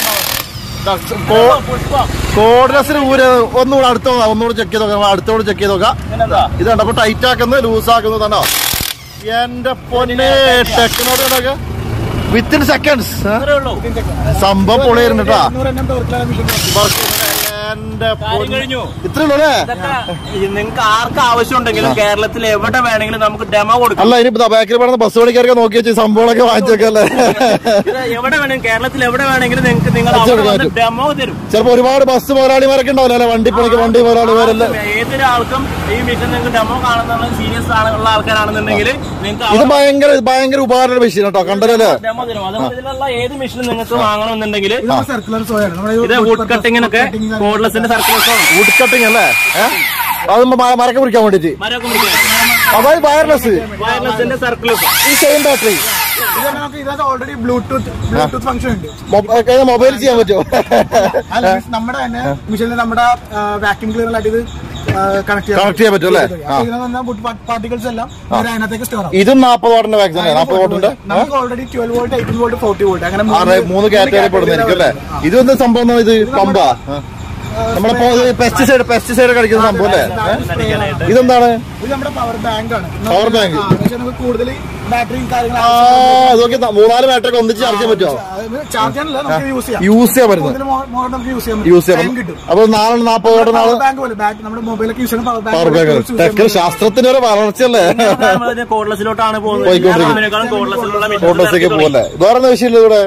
Speaker 2: പുഷ്പം
Speaker 1: കോഡ്ലെസ്സിന് ഊര് ഒന്നുകൂടെ അടുത്ത് നോക്കാം ഒന്നുകൂടെ ചെക്ക് ചെയ്ത് നോക്കാം അടുത്തോട് ചെക്ക് ചെയ്ത് നോക്കാം
Speaker 2: പിന്നെന്താ
Speaker 1: ഇത് കണ്ടപ്പോ ടൈറ്റ് ആക്കുന്നത് ലൂസ് ആക്കുന്നത് കണ്ടോ എന്റെ പൊന്നെ ടെക്നോളജി കണ്ടൊക്കെ വിത്തിൻ സെക്കൻഡ്സ്
Speaker 2: അത്രേ ഉള്ളൂ
Speaker 1: സംഭവം പൊളിയായിരുന്നു കേട്ടാ
Speaker 3: എണ്ണം തോർക്കലാണ് മിഷൻ
Speaker 1: എന്റെ
Speaker 2: കാര്യം
Speaker 1: പൊന്നെ
Speaker 2: കഴിഞ്ഞു
Speaker 1: ഇത്രേ ഉള്ളൂ അല്ലേ
Speaker 2: ഇതൊക്കെ നിങ്ങൾക്ക് ആർക്ക് ആവശ്യം ഉണ്ടെങ്കിലും കേരളത്തിൽ എവിടെ വേണമെങ്കിലും നമുക്ക് ഡെമോ കൊടുക്കാം
Speaker 1: അല്ല ഇനി ബാക്കിൽ പറയുന്ന ബസ് പണിക്കാരൊക്കെ നോക്കി വെച്ച് സംഭവങ്ങളൊക്കെ വാങ്ങിച്ചേക്കല്ലേ
Speaker 2: ഇത് എവിടെ വേണമെങ്കിലും കേരളത്തിൽ എവിടെ വേണമെങ്കിലും നിങ്ങൾക്ക് നിങ്ങൾ
Speaker 1: അടിച്ചു
Speaker 2: അവിടെ
Speaker 1: കൊടുക്കാൻ
Speaker 2: വന്ന് ഡെമോ തരും
Speaker 1: ചിലപ്പോ ഒരുപാട് ബസ് മുതലാളിമാരൊക്കെ ഉണ്ടാവില്ല അല്ലെ വണ്ടി പണിക്ക് വണ്ടി മുതലാളിമാരെല്ലാം
Speaker 2: ഏതൊരാൾക്കും ഈ മിഷൻ നിങ്ങൾക്ക് ഡെമോ കാണുന്ന സീരിയസ് ഉള്ള ആൾക്കാരാണെന്നുണ്ടെങ്കിൽ നിങ്ങൾക്ക്
Speaker 1: ഇത് ഭയങ്കര ഭയങ്കര ഉപകാരമുള്ള മെഷീൻ കേട്ടോ കണ്ടല്ലോ
Speaker 2: ഡെമോ തരും അതുപോലെ ഇതിലുള്ള ഏത് മെഷീനും നിങ്ങൾക്ക് വാങ്ങണമെന്നുണ്ടെങ്കിൽ
Speaker 3: സർക്കുലർ സോയാണ് നമ്മുടെ
Speaker 2: ഇത് വുഡ് കട്ടിങ്ങിനൊക്കെ കോഡ്ലെസിന്റെ സർക്കുലേഷൻ
Speaker 1: വുഡ് കട്ടിങ് അല്ലേ ഏഹ് അത് മ- മരക്ക പിടിക്കാൻ വേണ്ടിട്ട്
Speaker 2: മരമൊക്കെ മുറിക്കാൻ
Speaker 1: അതായത് വയർലെസ്
Speaker 2: വയർലെസിന്റെ സർക്കുലേഷൻ
Speaker 1: ഈ സെയിം ബാറ്ററി
Speaker 3: ഇത് നമുക്ക് ഇതിനകത്ത് ഓൾറെഡി ബ്ലൂടൂത്ത് ബ്ലൂടൂത്ത് ഫംഗ്ഷൻ ഉണ്ട്
Speaker 1: മൊബൈൽ ചെയ്യാൻ പറ്റുമോ
Speaker 3: അല്ല means നമ്മുടെ തന്നെ മിഷനിൽ നമ്മുടെ വാക്യൂം ക്ലീനർ ആയിട്ട് ഇത് കണക്ട്
Speaker 1: Connect ചെയ്യാൻ പറ്റും അല്ലേ? ആ.
Speaker 3: പാർട്ടികൾസ് എല്ലാം നേരെ അതിനകത്തേക്ക് സ്റ്റോർ ആവും
Speaker 1: ഇതും നാപ്പത് വാട്ടിന്റെ വാക്സിൻ അല്ലേ നാപ്പത് വാട്ടിന്റെ
Speaker 3: നമുക്ക് already twelve volt eighteen volt forty volt അങ്ങനെ
Speaker 1: ആറ് മൂന്ന് കാറ്റഗറി പെടുന്നതായിരിക്കും അല്ലേ ഇതൊന്നും സംഭവം എന്നാ ഇത് പമ്പാ നമ്മളിപ്പോ പെസ്റ്റിസൈഡ് പെസ്റ്റിസൈഡ് കഴിക്കുന്ന സംഭവം അല്ലേ
Speaker 2: അടിക്കാനായിട്ട്
Speaker 1: ഇതെന്താണ്
Speaker 4: ഇത് നമ്മുടെ പവർ ബാങ്ക് ആണ്
Speaker 1: Power bank.
Speaker 4: ആ, പക്ഷേ നമുക്ക് കൂടുതൽ ബാറ്ററിയും കാര്യങ്ങളും
Speaker 1: ആ ഇതൊക്കെ മൂന്നാല് ബാറ്ററി ഒന്നിച്ച് ചാർജ് ചെയ്യാൻ പറ്റുമോ
Speaker 4: ചാർജ് ചെയ്യാനല്ല നമുക്ക് യൂസ് ചെയ്യാം
Speaker 1: യൂസ് ചെയ്യാൻ പറ്റുന്നത്
Speaker 4: കൂടുതൽ മോഡൽ നമുക്ക് യൂസ് ചെയ്യാൻ
Speaker 1: യൂസ്
Speaker 4: Time
Speaker 1: ചെയ്യാൻ
Speaker 4: കിട്ടും
Speaker 1: അപ്പൊ നാളെ നാപ്പതോടെ നാളെ
Speaker 4: പവർ ബാങ്ക് പോലെ ബാറ്റ് നമ്മുടെ മൊബൈലൊക്കെ യൂസ് ചെയ്യുന്ന power
Speaker 1: power
Speaker 4: bank
Speaker 1: bank technical ശാസ്ത്രത്തിന് ഒരു വളർച്ചയല്ലേ
Speaker 2: കോഡ്ലെസിലോട്ടാണ് പോകുന്നത്
Speaker 1: പോയിക്കൊണ്ടിരിക്കുന്നത്.
Speaker 2: അതിനേക്കാളും കോഡ്ലെസിലുള്ള
Speaker 1: ഫോട്ടോസൊക്കെ പോകല്ലേ വേറെ വിഷയമില്ല ഇവിടെ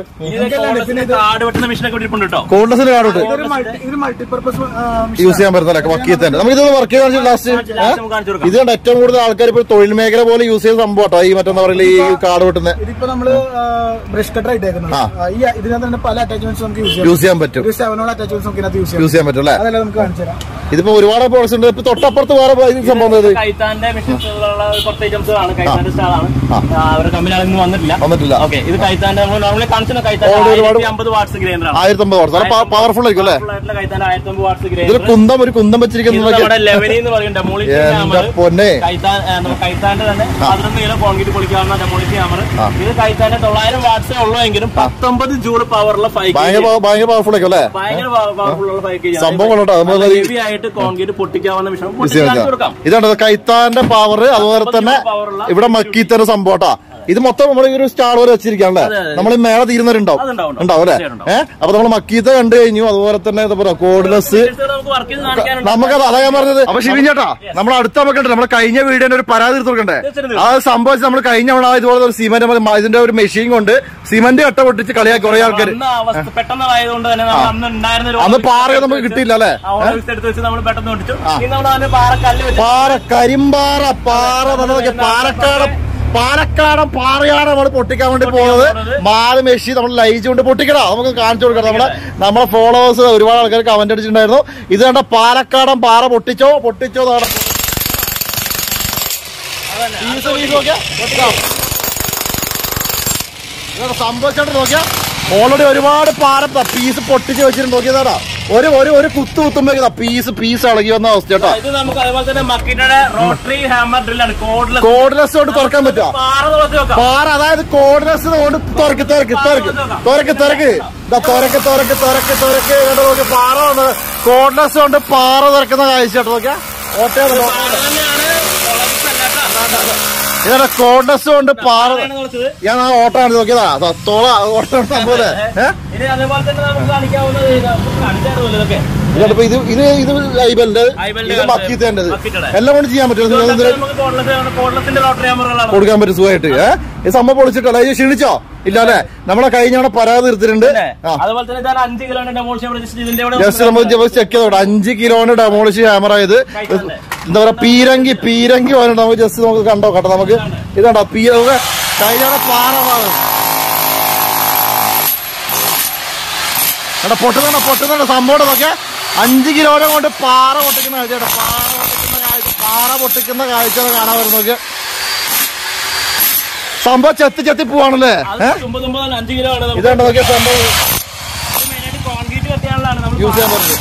Speaker 2: കാർഡ് വെട്ടുന്ന മെഷീനൊക്കെ ഇരിപ്പുണ്ട് കേട്ടോ
Speaker 1: കോൺഗ്രസിന് കാണുണ്ട്
Speaker 4: ഇതൊരു മൾട്ടി ഇത് മൾട്ടിപർപ്പസ്
Speaker 1: യൂസ് ചെയ്യാൻ പറ്റുന്നല്ലേ വക്കി തന്നെ നമുക്ക് ഇത് വർക്ക് ചെയ്യാൻ ലാസ്റ്റ്
Speaker 2: ലാസ്റ്റ് നമുക്ക് കാണിച്ചു കൊടുക്കാം
Speaker 1: ഇത് കണ്ട ഏറ്റവും കൂടുതൽ ആൾക്കാർ ഇപ്പോൾ തൊഴിൽ മേഖല പോലെ യൂസ് ചെയ്യുന്ന സംഭവം കേട്ടോ ഈ മറ്റെന്താ പറയുക ഈ കാട് വെട്ടുന്ന
Speaker 4: ഇതിപ്പോ നമ്മള് ബ്രഷ് കട്ടർ ഇട്ടേക്കുന്നത്
Speaker 1: ആ.
Speaker 4: ആ, ഈ ഇതിനകത്ത് തന്നെ പല അറ്റാച്ച്മെന്റ്സ് നമുക്ക് യൂസ്
Speaker 1: യൂസ് ചെയ്യാൻ പറ്റും
Speaker 4: ഒരു സെവനോട് അറ്റാച്ച്മെന്റ്സ് നമുക്ക് ഇതിനകത്ത് യൂസ് ചെയ്യാം
Speaker 1: യൂസ് ചെയ്യാൻ പറ്റും അല്ലേ
Speaker 4: അതെല്ലാം നമുക്ക് കാണിച്ചു തരാം
Speaker 1: ഇതിപ്പോ ഒരുപാട് പ്രോഡക്ട്സ് ഉണ്ട് ഇപ്പൊ തൊട്ടപ്പുറത്ത് വേറെ ഇത് സംഭവം ഇത്
Speaker 2: കൈത്താന്റെ മെഷീൻസുള്ള കുറച്ച് ഐറ്റംസ് ആണ് കൈത്താന്റെ സ്റ്റാളാണ്
Speaker 1: ആ.
Speaker 2: അവരുടെ കമ്പനി ആളൊന്നും വന്നിട്ടില്ല
Speaker 1: വന്നിട്ടില്ല
Speaker 2: ഓക്കെ ഇത് കൈത്താന്റെ നമ്മൾ നോർമലി കാണിച്ചിരുന്ന
Speaker 1: ഓൾറെഡി ഒരുപാട്
Speaker 2: കൈത്താൻ അമ്പത് വാട്സ് ഗ്രൈൻഡർ ആണ്
Speaker 1: ആയിരത്തി അമ്പത് വാട്സ് നല്ല പവർഫുൾ ആയിരിക്കും അല്ലേ
Speaker 2: ആയിട്ടുള്ള കൈത്താന്റെ ആയിരത്തി അമ്പത് വാട്സ്
Speaker 1: ഇതൊരു
Speaker 2: ഗ്രൈൻഡർ
Speaker 1: കുന്തം ഒരു കുന്തം
Speaker 2: ഇത്
Speaker 1: വെച്ചിരിക്കുന്നതൊക്കെ
Speaker 2: നമ്മുടെ ലെവനി എന്ന് പറയുന്ന ഡെമോളിറ്റി
Speaker 1: എന്റെ
Speaker 2: ഹാമർ
Speaker 1: പൊന്നെ
Speaker 2: കൈത്താൻ ആ, നമ്മുടെ കൈത്താന്റെ തന്നെ പതിനൊന്ന് കിലോ കോൺക്രീറ്റ് പൊളിക്കാവുന്ന ഡെമോളിറ്റി ഹാമർ
Speaker 1: ആ.
Speaker 2: ഇത് കൈത്താന്റെ തൊള്ളായിരം വാട്സേ ഉള്ളൂ എങ്കിലും പത്തൊമ്പത് ജൂൾ പവറുള്ള ഫൈവ്
Speaker 1: ഭയങ്കര പവ- ഭയങ്കര പവർഫുൾ ആയിരിക്കും അല്ലേ
Speaker 2: ഭയങ്കര പവർഫുൾ ഉള്ള ഫൈവ് കെ
Speaker 1: സംഭവം കൊള്ളട്ടോ നമ്മൾ
Speaker 2: ഹെവി ആയിട്ട് കോൺക്രീറ്റ് പൊട്ടിക്കാവുന്ന മിഷൻ
Speaker 1: യൂസ്
Speaker 2: പൊട്ടിച്ചു
Speaker 1: ചെയ്യാൻ
Speaker 2: കൊടുക്കാം
Speaker 1: ഇതാണ് കൈത്താന്റെ പവർ അതുപോലെ തന്നെ
Speaker 2: പവറുള്ള
Speaker 1: ഇവിടെ മക്കീത്തര സംഭവട്ടാ ഇത് മൊത്തം നമ്മൾ ഈ ഒരു സ്റ്റാൾ പോലെ വെച്ചിരിക്കാണല്ലേ
Speaker 2: അതെ, അതെ.
Speaker 1: നമ്മൾ ഈ മേള തീരുന്നവരുണ്ടാവും
Speaker 2: അതുണ്ടാവും,
Speaker 1: ഉണ്ടാവും അല്ലേ
Speaker 2: തീർച്ചയായിട്ടും
Speaker 1: ഏഹ് അപ്പൊ നമ്മൾ മക്കീത്ത കണ്ടു കഴിഞ്ഞു അതുപോലെ തന്നെ എന്താ പറയാ കോഡ്ലെസ്
Speaker 2: ഇത് നമുക്ക് വർക്ക് ചെയ്ത് കാണിക്കാനുണ്ട്
Speaker 1: നമുക്കത് അതാ ഞാൻ പറഞ്ഞത് അപ്പൊ ശിവൻ ചേട്ടാ നമ്മൾ അടുത്ത നമുക്ക് നമ്മൾ കഴിഞ്ഞ വീഡിയോന്റെ ഒരു പരാതി തീർത്ത് കൊടുക്കണ്ടേ
Speaker 2: തീർച്ചയായിട്ടും.
Speaker 1: അത് സംഭവിച്ച് നമ്മൾ കഴിഞ്ഞ തവണ ഇതുപോലെ ഒരു സിമെന്റ് ഇതിന്റെ ഒരു മെഷീൻ കൊണ്ട് സിമെന്റ് കട്ട പൊട്ടിച്ച് കളിയാക്കി കുറെ ആൾക്കാർ
Speaker 2: അന്ന് അവസ്ഥ പെട്ടെന്നായതുകൊണ്ട് തന്നെ നമ്മൾ അന്ന് ഉണ്ടായിരുന്ന ഒരു
Speaker 1: അന്ന്
Speaker 2: ഓർഡർ
Speaker 1: പാറയൊന്നും നമുക്ക് കിട്ടിയില്ല അല്ലേ
Speaker 2: ആ ഓർഡർ എടുത്ത് വെച്ച് നമ്മൾ പെട്ടെന്ന് ഓടിച്ചു ഇന്ന് നമ്മൾ അതിന് പാറ കല്ല് വെച്ച്
Speaker 1: പാറ കരിമ്പാറ പാറ എന്നതൊക്കെ പാലക്കാട് പാലക്കാടൻ പാറയാണ് നമ്മൾ പൊട്ടിക്കാൻ വേണ്ടി പോകുന്നത് മാല മെഷി നമ്മൾ ലൈച്ച് കൊണ്ട് പൊട്ടിക്കടാ നമുക്ക് കാണിച്ചു കൊടുക്കണം നമ്മുടെ നമ്മളെ ഫോളോവേഴ്സ് ഒരുപാട് ആൾക്കാർ കമന്റ് അടിച്ചിട്ടുണ്ടായിരുന്നു ഇത് കണ്ട പാലക്കാടൻ പാറ പൊട്ടിച്ചോ പൊട്ടിച്ചോ എന്നാണ് പീസ് പീസ് നോക്കിയാ പൊട്ടിക്കാം ഇതൊക്കെ സംഭവിച്ചോണ്ട് നോക്കിയാ ഓൾറെഡി ഒരുപാട് പാറ പീസ് പൊട്ടിച്ച് വെച്ചിട്ട് നോക്കിയതാടാ ഒരു ഒരു ഒരു കുത്തു കുത്തുമ്പോ പീസ് പീസ് ഇളകി വന്ന അവസ്ഥ കേട്ടോ
Speaker 2: ഇത് നമുക്ക് അതുപോലെ തന്നെ മക്കിന്റെ റോട്ടറി ഹാമർ ഡ്രില്ലാണ് കോഡ്ലെസ്
Speaker 1: കോഡ്ലെസ് കൊണ്ട് തുറക്കാൻ പറ്റുമോ
Speaker 2: പാറ തുറച്ച് വെക്കാം
Speaker 1: പാറ അതായത് കോഡ്ലെസ് കൊണ്ട് തുറക്ക് തുറക്ക് തുറക്ക് തുറക്ക് തുറക്ക് ഇതാ തുറക്ക് തുറക്ക് തുറക്ക് തുറക്ക് കണ്ടോ നോക്കി പാറ കൊണ്ട് കോഡ്ലെസ് കൊണ്ട് പാറ തുറക്കുന്ന കാഴ്ച കേട്ടോ നോക്കിയാ ഓട്ടയാണ്
Speaker 2: പാറ തന്നെയാണ് തുളച്ച് അല്ലാട്ടാ.
Speaker 1: ഇതാണ് കോഡ്ലെസ് കൊണ്ട് പാറ
Speaker 2: പാറയാണ് തുളച്ചത്.
Speaker 1: ഞാൻ ആ ഓട്ടമാണ് നോക്കിയതാ അതാ തോള ഓട്ടം സംഭവം ഏഹ്
Speaker 2: ഇനി അതേപോലെ തന്നെ നമുക്ക് കാണിക്കാവുന്നത് ഇത് നമുക്ക് കാണിച്ചായിരുന്നു ഇതൊക്കെ
Speaker 1: ഇതാണിപ്പോ ഇത് ഇത് ഇത് ഐബലിന്റെ
Speaker 2: ഐബലിന്റെ
Speaker 1: ഇത് മക്കീത്തേണ്ടത്
Speaker 2: മക്കീത്തേടെ.
Speaker 1: എല്ലാം കൊണ്ട് ചെയ്യാൻ പറ്റും
Speaker 2: ഇതൊക്കെ നമുക്ക് കോഡ്ലെസ് കോഡ്ലെസിന്റെ റോട്ടറി ഹാമറുകളാണ്
Speaker 1: കൊടുക്കാൻ പറ്റും സുഖമായിട്ട് ഏഹ് ഈ സംഭവം പൊളിച്ചിട്ടല്ല ഇത് ക്ഷീണിച്ചോ ഇല്ല അല്ലെ നമ്മളെ കഴിഞ്ഞ തവണ പരാതി തീർത്തിട്ടുണ്ട്
Speaker 2: പിന്നെ
Speaker 1: ആ
Speaker 2: അതുപോലെ തന്നെ ഇതാണ് അഞ്ച് കിലോന്റെ ഡെമോളിഷൻ ജസ്റ്റ് ഇതിന്റെ ഇവിടെ
Speaker 1: ജസ്റ്റ് നമ്മൾ ചെക്ക് ചെയ്തോട്ടെ അഞ്ച് കിലോന് ഡെമോളിഷ് ക്യാമറ ഇത്
Speaker 2: കൈത്തന്നെ.
Speaker 1: എന്താ പറയാ പീരങ്കി പീരങ്കി വന്നിട്ട് നമുക്ക് ജസ്റ്റ് നമുക്ക് കണ്ടോ കേട്ടോ നമുക്ക് ഇതാണ്ടോ പീ നമുക്ക് കഴിഞ്ഞ തവണ പാറ പാറ എടാ പൊട്ടുന്നുണ്ടോ പൊട്ടുന്നുണ്ടോ സംഭവം നോക്കിയ അഞ്ച് കിലോനെ കൊണ്ട് പാറ പൊട്ടിക്കുന്ന കാഴ്ച കേട്ടോ പാറ പൊട്ടിക്കുന്ന കാഴ്ച പാറ പൊട്ടിക്കുന്ന കാഴ്ച കാണാൻ വരുന്ന നോക്കിയ സംഭവം ചെത്തി ചെത്തി പോവാണല്ലേ
Speaker 2: അത്
Speaker 1: ഏഹ്
Speaker 2: തുമ്പ തുമ്പതാണ് അഞ്ച് കിലോ ആണ് നമുക്ക്
Speaker 1: ഇതാണ്ട് നോക്കിയ സംഭവം
Speaker 2: മെയിനായിട്ട് കോൺക്രീറ്റ് കത്തിയാണല്ലാണ് നമ്മൾ
Speaker 1: യൂസ് ചെയ്യാൻ പറ്റുന്നത്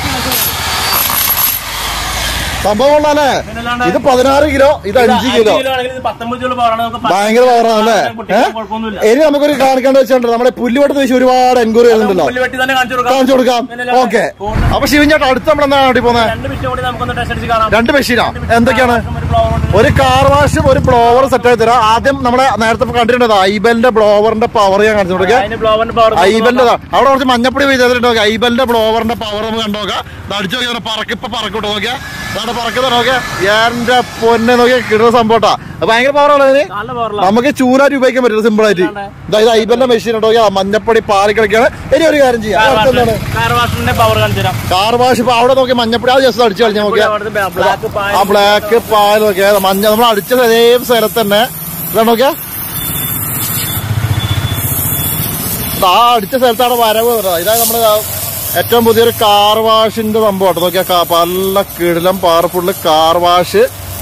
Speaker 1: സംഭവം ഉള്ളല്ലേ
Speaker 2: പിന്നല്ലാണ്ട്
Speaker 1: ഇത് പതിനാറ് കിലോ ഇത് അഞ്ച് കിലോ
Speaker 2: ആണെങ്കിൽ ഇത് പത്തൊമ്പത് കിലോ പവറാണ് നമുക്ക് പത്ത്
Speaker 1: ഭയങ്കര പവറാണല്ലേ
Speaker 2: പൊട്ടിക്കാൻ കുഴപ്പമൊന്നുമില്ല
Speaker 1: ഇനി നമുക്കൊരു കാണിക്കേണ്ട വെച്ചിട്ടുണ്ട് നമ്മുടെ പുല്ലുവട്ടത്ത് വെച്ച് ഒരുപാട് എൻക്വയറി ചെയ്യുന്നുണ്ടല്ലോ
Speaker 2: പുല്ല് വെട്ടി തന്നെ കാണിച്ചു കൊടുക്കാം
Speaker 1: കാണിച്ചു കൊടുക്കാം
Speaker 2: പിന്നല്ലാണ്ട്
Speaker 1: ഓക്കെ
Speaker 2: കോണ്
Speaker 1: അപ്പൊ ശിവൻ ചേട്ടാ അടുത്ത് നമ്മൾ എന്താണ് വേണ്ടി പോകുന്നത്
Speaker 2: രണ്ട് മിനിറ്റ് കൂടി നമുക്കൊന്ന് ടെസ്റ്റ് അടിച്ച് കാണാം
Speaker 1: രണ്ട് മെഷീനാ എന്തൊക്കെയാണ്
Speaker 2: ഒരു flower കൊണ്ട്
Speaker 1: ഒരു കാർ വാഷും ഒരു ബ്ലോവർ സെറ്റ് ആയി തരാം ആദ്യം നമ്മുടെ നേരത്തെ കണ്ടിട്ടുണ്ട് ഐബലിന്റെ ബ്ലോവറിന്റെ പവർ ഞാൻ കാണിച്ചു കൊടുക്കുക
Speaker 2: അതിന് ബ്ലോവറിന്റെ പവർ
Speaker 1: ഐബലിന്റെ അവിടെ കുറച്ച് മഞ്ഞപ്പൊടി ചെയ്തിട്ടുണ്ട് നോക്കാം ഐബലിന്റെ ബ്ലോവറിന്റെ പവർ നമുക്ക് കണ്ടു നോക്കാം ഇത് അടിച്ചു നോക്കിയാൽ പറക്ക് ഇപ്പൊ പറക്കോട്ട് നോക്കിയാ അതാണ് പറക്കുന്ന നോക്കിയാ എന്റെ പൊന്നെ നോക്കിയാ കിട്ടുന്ന സംഭവട്ടാ അത് ഭയങ്കര പവറാണ് അതിന്
Speaker 2: നല്ല പവറിലാണ്
Speaker 1: നമുക്ക് ചൂരായിട്ട് ഉപയോഗിക്കാൻ പറ്റില്ല സിമ്പിൾ ആയിട്ട് ഇതായത് ഐബലിന്റെ മെഷീൻ ഉണ്ടോ മഞ്ഞപ്പൊടി പാറി കളിക്കാണ് ഇനി ഒരു കാര്യം ചെയ്യാം അടുത്ത എന്താണ്
Speaker 2: കാർ വാഷിന്റെ പവർ കാണിച്ചു തരാം
Speaker 1: കാർ വാഷ് ഇപ്പൊ അവിടെ നോക്കി മഞ്ഞപ്പൊടി അത് ജസ്റ്റ് അടിച്ചു കളിച്ചാൽ നോക്കിയാ
Speaker 2: ബ്ലാക്ക്
Speaker 1: ആ ബ്ലാക്ക് പാൽ നോക്കിയാ മഞ്ഞ നമ്മൾ അടിച്ചത് അതേ സ്ഥലത്ത് തന്നെ ഇതാ നോക്കിയാ ആ അടിച്ച സ്ഥലത്താണ് വരവ് വരുന്നത് ഇതാണ് നമ്മുടെ ഏറ്റവും പുതിയൊരു കാർ വാഷിന്റെ സംഭവം കേട്ടോ നോക്കിയാ കാ- പല കിടിലം പവർഫുള്ള് കാർ വാഷ്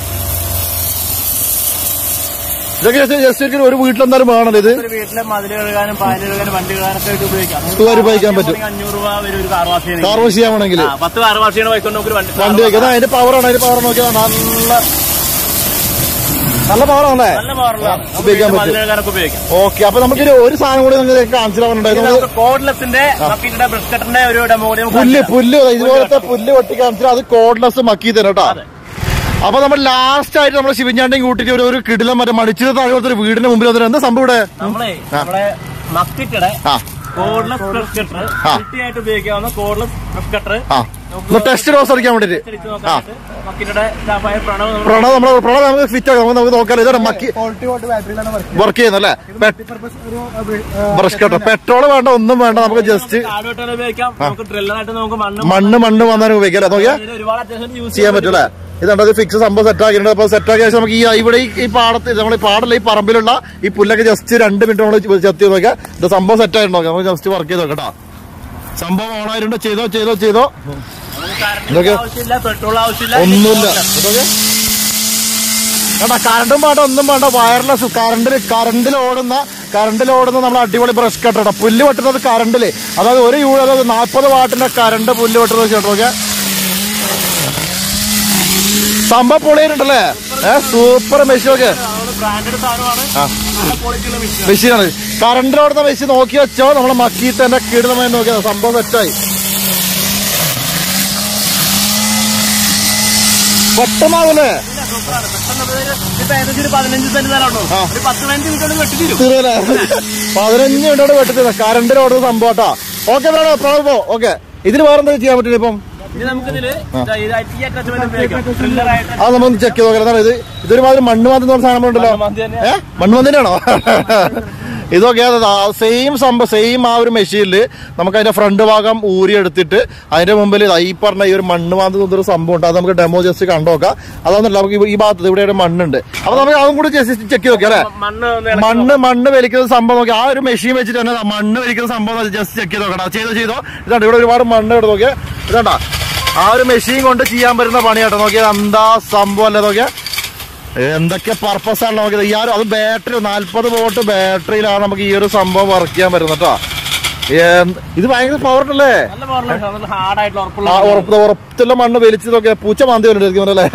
Speaker 1: ഇതൊക്കെ ജസ്റ്റ് ജസ്റ്റ് ഒരിക്കലും ഒരു വീട്ടിലെന്തായാലും വേണല്ലോ ഇത്
Speaker 2: ഒരു വീട്ടിലെ മതിൽ കഴുകാനും പാല് കഴുകാനും വണ്ടി കഴുകാനൊക്കെ ആയിട്ട് ഉപയോഗിക്കാം
Speaker 1: സുഖമായിട്ട് ഉപയോഗിക്കാൻ പറ്റും.
Speaker 2: അഞ്ഞൂറ് രൂപ വരും ഒരു കാർ വാഷ്
Speaker 1: കാർ വാഷ് ചെയ്യാൻ വേണമെങ്കിൽ
Speaker 2: ആ, പത്ത് കാർ വാഷ് ചെയ്യണ വൈക്കൊണ്ട് നമുക്ക് ഒരു വണ്ടി
Speaker 1: വണ്ടി വെക്കുന്നത് അതിന്റെ പവറാണ് അതിന്റെ പവർ നോക്കിയാൽ നല്ല നല്ല പവറാണല്ലേ
Speaker 2: നല്ല പവറുള്ളതാണ്
Speaker 1: ഉപയോഗിക്കാൻ പറ്റും
Speaker 2: പതിനേഴുകാരൊക്കെ ഉപയോഗിക്കാം
Speaker 1: ഓക്കെ അപ്പൊ നമുക്ക് ഒരു സാധനം കൂടി നിങ്ങൾക്ക് കാണിച്ചു
Speaker 2: ഇത്
Speaker 1: തരാനുണ്ടായിരുന്നു
Speaker 2: നമുക്ക് കോഡ്ലെസിന്റെ മക്കിന്റെ ബ്രഷ് കട്ടറിന്റെ ഒരു ഡെമോ കൂടി നമുക്ക്
Speaker 1: പുല്ല്
Speaker 2: കാണിച്ചു
Speaker 1: പുല്ല് ഇതുപോലത്തെ പുല്ല് വെട്ടി കാണിച്ചാൽ അത് കോഡ്ലെസ് മക്കി തരും കേട്ടോ
Speaker 2: അതെ.
Speaker 1: അപ്പൊ നമ്മൾ ലാസ്റ്റ് ആയിട്ട് നമ്മൾ ശിവഞ്ഞാണ്ടിയും കൂട്ടിട്ട് ഒരു ഒരു കിടിലം മറ്റേ മടിച്ചത് താഴെ ഒരു വീടിന്റെ മുമ്പിൽ വന്നിട്ട് എന്താ സംഭവം ഇവിടെ
Speaker 2: തരാം. നമ്മളെ നമ്മുടെ മക്കിറ്റയുടെ
Speaker 1: ആ
Speaker 2: കോഡ്ലെസ് ബ്രഷ് കട്ടർ
Speaker 1: ആ.
Speaker 2: ആയിട്ട് ഉപയോഗിക്കാവുന്ന കോഡ്ലെസ് ബ്രഷ് കട്ടർ
Speaker 1: ആ ഒന്ന് ടെസ്റ്റ് ഡോസ് അടിക്കാൻ വേണ്ടിട്ട്
Speaker 2: തിരിച്ചു നോക്കാനായിട്ട് മക്കിറ്റയുടെ സ്റ്റാഫായ പ്രണവ് നമ്മൾ
Speaker 1: പ്രണവ് നമ്മൾ പ്രണവ് നമുക്ക് ഫിറ്റ് ആക്കാം നമുക്ക് നമുക്ക് നോക്കാം ഇതാണ് മക്കി
Speaker 4: ഫോർട്ടി വാട്ട് ബാറ്ററിയിലാണ് വർക്ക്
Speaker 1: വർക്ക് ചെയ്യുന്നല്ലേ
Speaker 4: മൾട്ടിപർപ്പസ് ഒരു
Speaker 1: ബ്രഷ് കട്ടർ പെട്രോൾ വേണ്ട ഒന്നും വേണ്ട നമുക്ക് ജസ്റ്റ്
Speaker 2: കാടുവെട്ടാൻ ഉപയോഗിക്കാം നമുക്ക് ഡ്രില്ലറായിട്ട് നമുക്ക് മണ്ണ്
Speaker 1: മണ്ണ് മണ്ണ് വന്നാലും ഉപയോഗിക്കാം അല്ലേ നോക്കിയാ
Speaker 2: ഇതിന് ഒരുപാട് അത്യാവശ്യം യൂസ്
Speaker 1: ചെയ്യാൻ പറ്റൂലേ ഇതുണ്ട് അത് ഫിക്സ് സംഭവം സെറ്റ് ആക്കിയിട്ടുണ്ട് അപ്പൊ സെറ്റ് ആക്കിയ ശേഷം നമുക്ക് ഈ ഇവിടെ ഈ- ഈ പാടത്ത് നമ്മൾ ഈ പാടല്ല ഈ പറമ്പിലുള്ള ഈ പുല്ലൊക്കെ ജസ്റ്റ് രണ്ട് മിനിറ്റ് നമ്മൾ ചെത്തി നോക്കാം ഇത് സംഭവം സെറ്റ് ആയിട്ട് നോക്കാം നമുക്ക് ജസ്റ്റ് വർക്ക് ചെയ്ത് നോക്കട്ടോ സംഭവം ഓണായിട്ടുണ്ട് ചെയ്തോ ചെയ്തോ ചെയ്തോ
Speaker 2: കറണ്ട് ആവശ്യമില്ല പെട്രോൾ ആവശ്യമില്ല
Speaker 1: ഒന്നുമില്ല ഇതൊക്കെ കേട്ടാ കറണ്ടും വേണ്ട ഒന്നും വേണ്ട വയർലെസ് കറണ്ടിൽ കറണ്ടിൽ ഓടുന്ന കറണ്ടിൽ ഓടുന്ന നമ്മൾ അടിപൊളി ബ്രഷ് കട്ടട പുല്ല് വെട്ടുന്നത് കറണ്ടില് അതായത് ഒരു യൂ അതായത് നാൽപ്പത് വാട്ടിന്റെ കറണ്ട് പുല്ല് വെട്ടുന്നത് കേട്ടോ നോക്കിയാ സംഭവം പൊളിയിട്ടുണ്ടല്ലേ ഏ സൂപ്പർ മെഷീൻ ഒക്കെ
Speaker 2: ബ്രാൻഡഡ് സാധനമാണ് നല്ല ക്വാളിറ്റിയുള്ള മെഷീൻ
Speaker 1: മെഷീനാണ് കറണ്ടിലോടുന്ന മെഷീൻ നോക്കി വെച്ചോ നമ്മളെ മക്കീത്ത് തന്നെ കീടുന്നമായി നോക്കിയത് സംഭവം സെറ്റായി പെട്ടെന്നാവല്ലേ
Speaker 2: സൂപ്പറാണ് പെട്ടെന്ന് ഇപ്പൊ ഏകദേശം ഒരു പതിനഞ്ച് സെന്റ് തരാണോ ഒരു പത്ത് പതിനഞ്ച് മിനിറ്റ് കൊണ്ട് വെട്ടി തീരും
Speaker 1: തീർന്നല്ലേ പതിനഞ്ച് മിനിറ്റോട് വെട്ടിത്തന്നെ കറണ്ടിലോടുന്ന സംഭവം കേട്ടോ ഓക്കെ പ്രോ ഓക്കെ ഇതിന് വേറെന്താ ചെയ്യാൻ പറ്റില്ല ഇപ്പം
Speaker 2: ഇനി നമുക്കിതില് ഇതാ ഇത് ഐ അറ്റാച്ച്മെന്റ് ഉപയോഗിക്കാം ഡ്രില്ലറായിട്ട്
Speaker 1: അത് നമ്മൾ ചെക്ക് ചെയ്ത് നോക്കാം എന്താണ് ഇത് ഇതൊരുമാതിരി മണ്ണ് മാന്തി സാധനം ഉണ്ടല്ലോ
Speaker 2: മന്തി തന്നെ
Speaker 1: ഏ മണ്ണ് ഇതൊക്കെ സെയിം സംഭവം സെയിം ആ ഒരു മെഷീനിൽ നമുക്ക് അതിന്റെ ഫ്രണ്ട് ഭാഗം ഊരി എടുത്തിട്ട് അതിന്റെ മുമ്പിൽ ഇതാ ഈ പറഞ്ഞ ഈ ഒരു മണ്ണ് മാന്തി തോന്നുന്ന സംഭവം ഉണ്ട് അത് നമുക്ക് ഡെമോ ജസ്റ്റ് കണ്ടോക്കാം അതൊന്നുമില്ല നമുക്ക് ഈ- ഈ ഭാഗത്ത് ഇവിടെ ഒരു മണ്ണുണ്ട് അപ്പൊ നമുക്ക് അതും കൂടി ജസ്റ്റ് ചെക്ക് ചെയ്ത് നോക്കാം അല്ലേ
Speaker 2: മണ്ണ് ഒന്ന് ഇളക്കി
Speaker 1: മണ്ണ് മണ്ണ് വലിക്കുന്ന സംഭവം നോക്കി ആ ഒരു മെഷീൻ വെച്ചിട്ട് തന്നെ ദാ മണ്ണ് വലിക്കുന്ന സംഭവം ജസ്റ്റ് ചെക്ക് ചെയ്ത് നോക്കട്ടെ ചെയ്തോ ചെയ്തോ ഇതാണ്ട് ഇവിടെ ഒരുപാട് മണ്ണ് എടുത്ത് നോക്കിയാ ഇതാണ്ടാ ആ ഒരു മെഷീൻ കൊണ്ട് ചെയ്യാൻ പറ്റുന്ന പണിയാട്ടോ നോക്കിയാൽ എന്താ സംഭവം അല്ലേ നോക്കിയാ എന്തൊക്കെ പർപ്പസ് ആണ് നോക്കിയത് ഈ ആ ഒരു- അത് ബാറ്ററി നാല്പത് വോട്ട് ബാറ്ററിയിലാണ് നമുക്ക് ഈ ഒരു സംഭവം വർക്ക് ചെയ്യാൻ പറ്റുന്നത് കേട്ടോ എന്ത്- ഇത് ഭയങ്കര പവർ അല്ലേ
Speaker 2: നല്ല പവറിലാണ് നല്ല ഹാർഡായിട്ടുള്ള ഉറപ്പുള്ള
Speaker 1: ആ ഉറപ്പ് ഉറപ്പുള്ള മണ്ണ് വലിച്ചു നോക്കിയാൽ പൂച്ച മാന്തി വരുന്നുണ്ട് അല്ലേ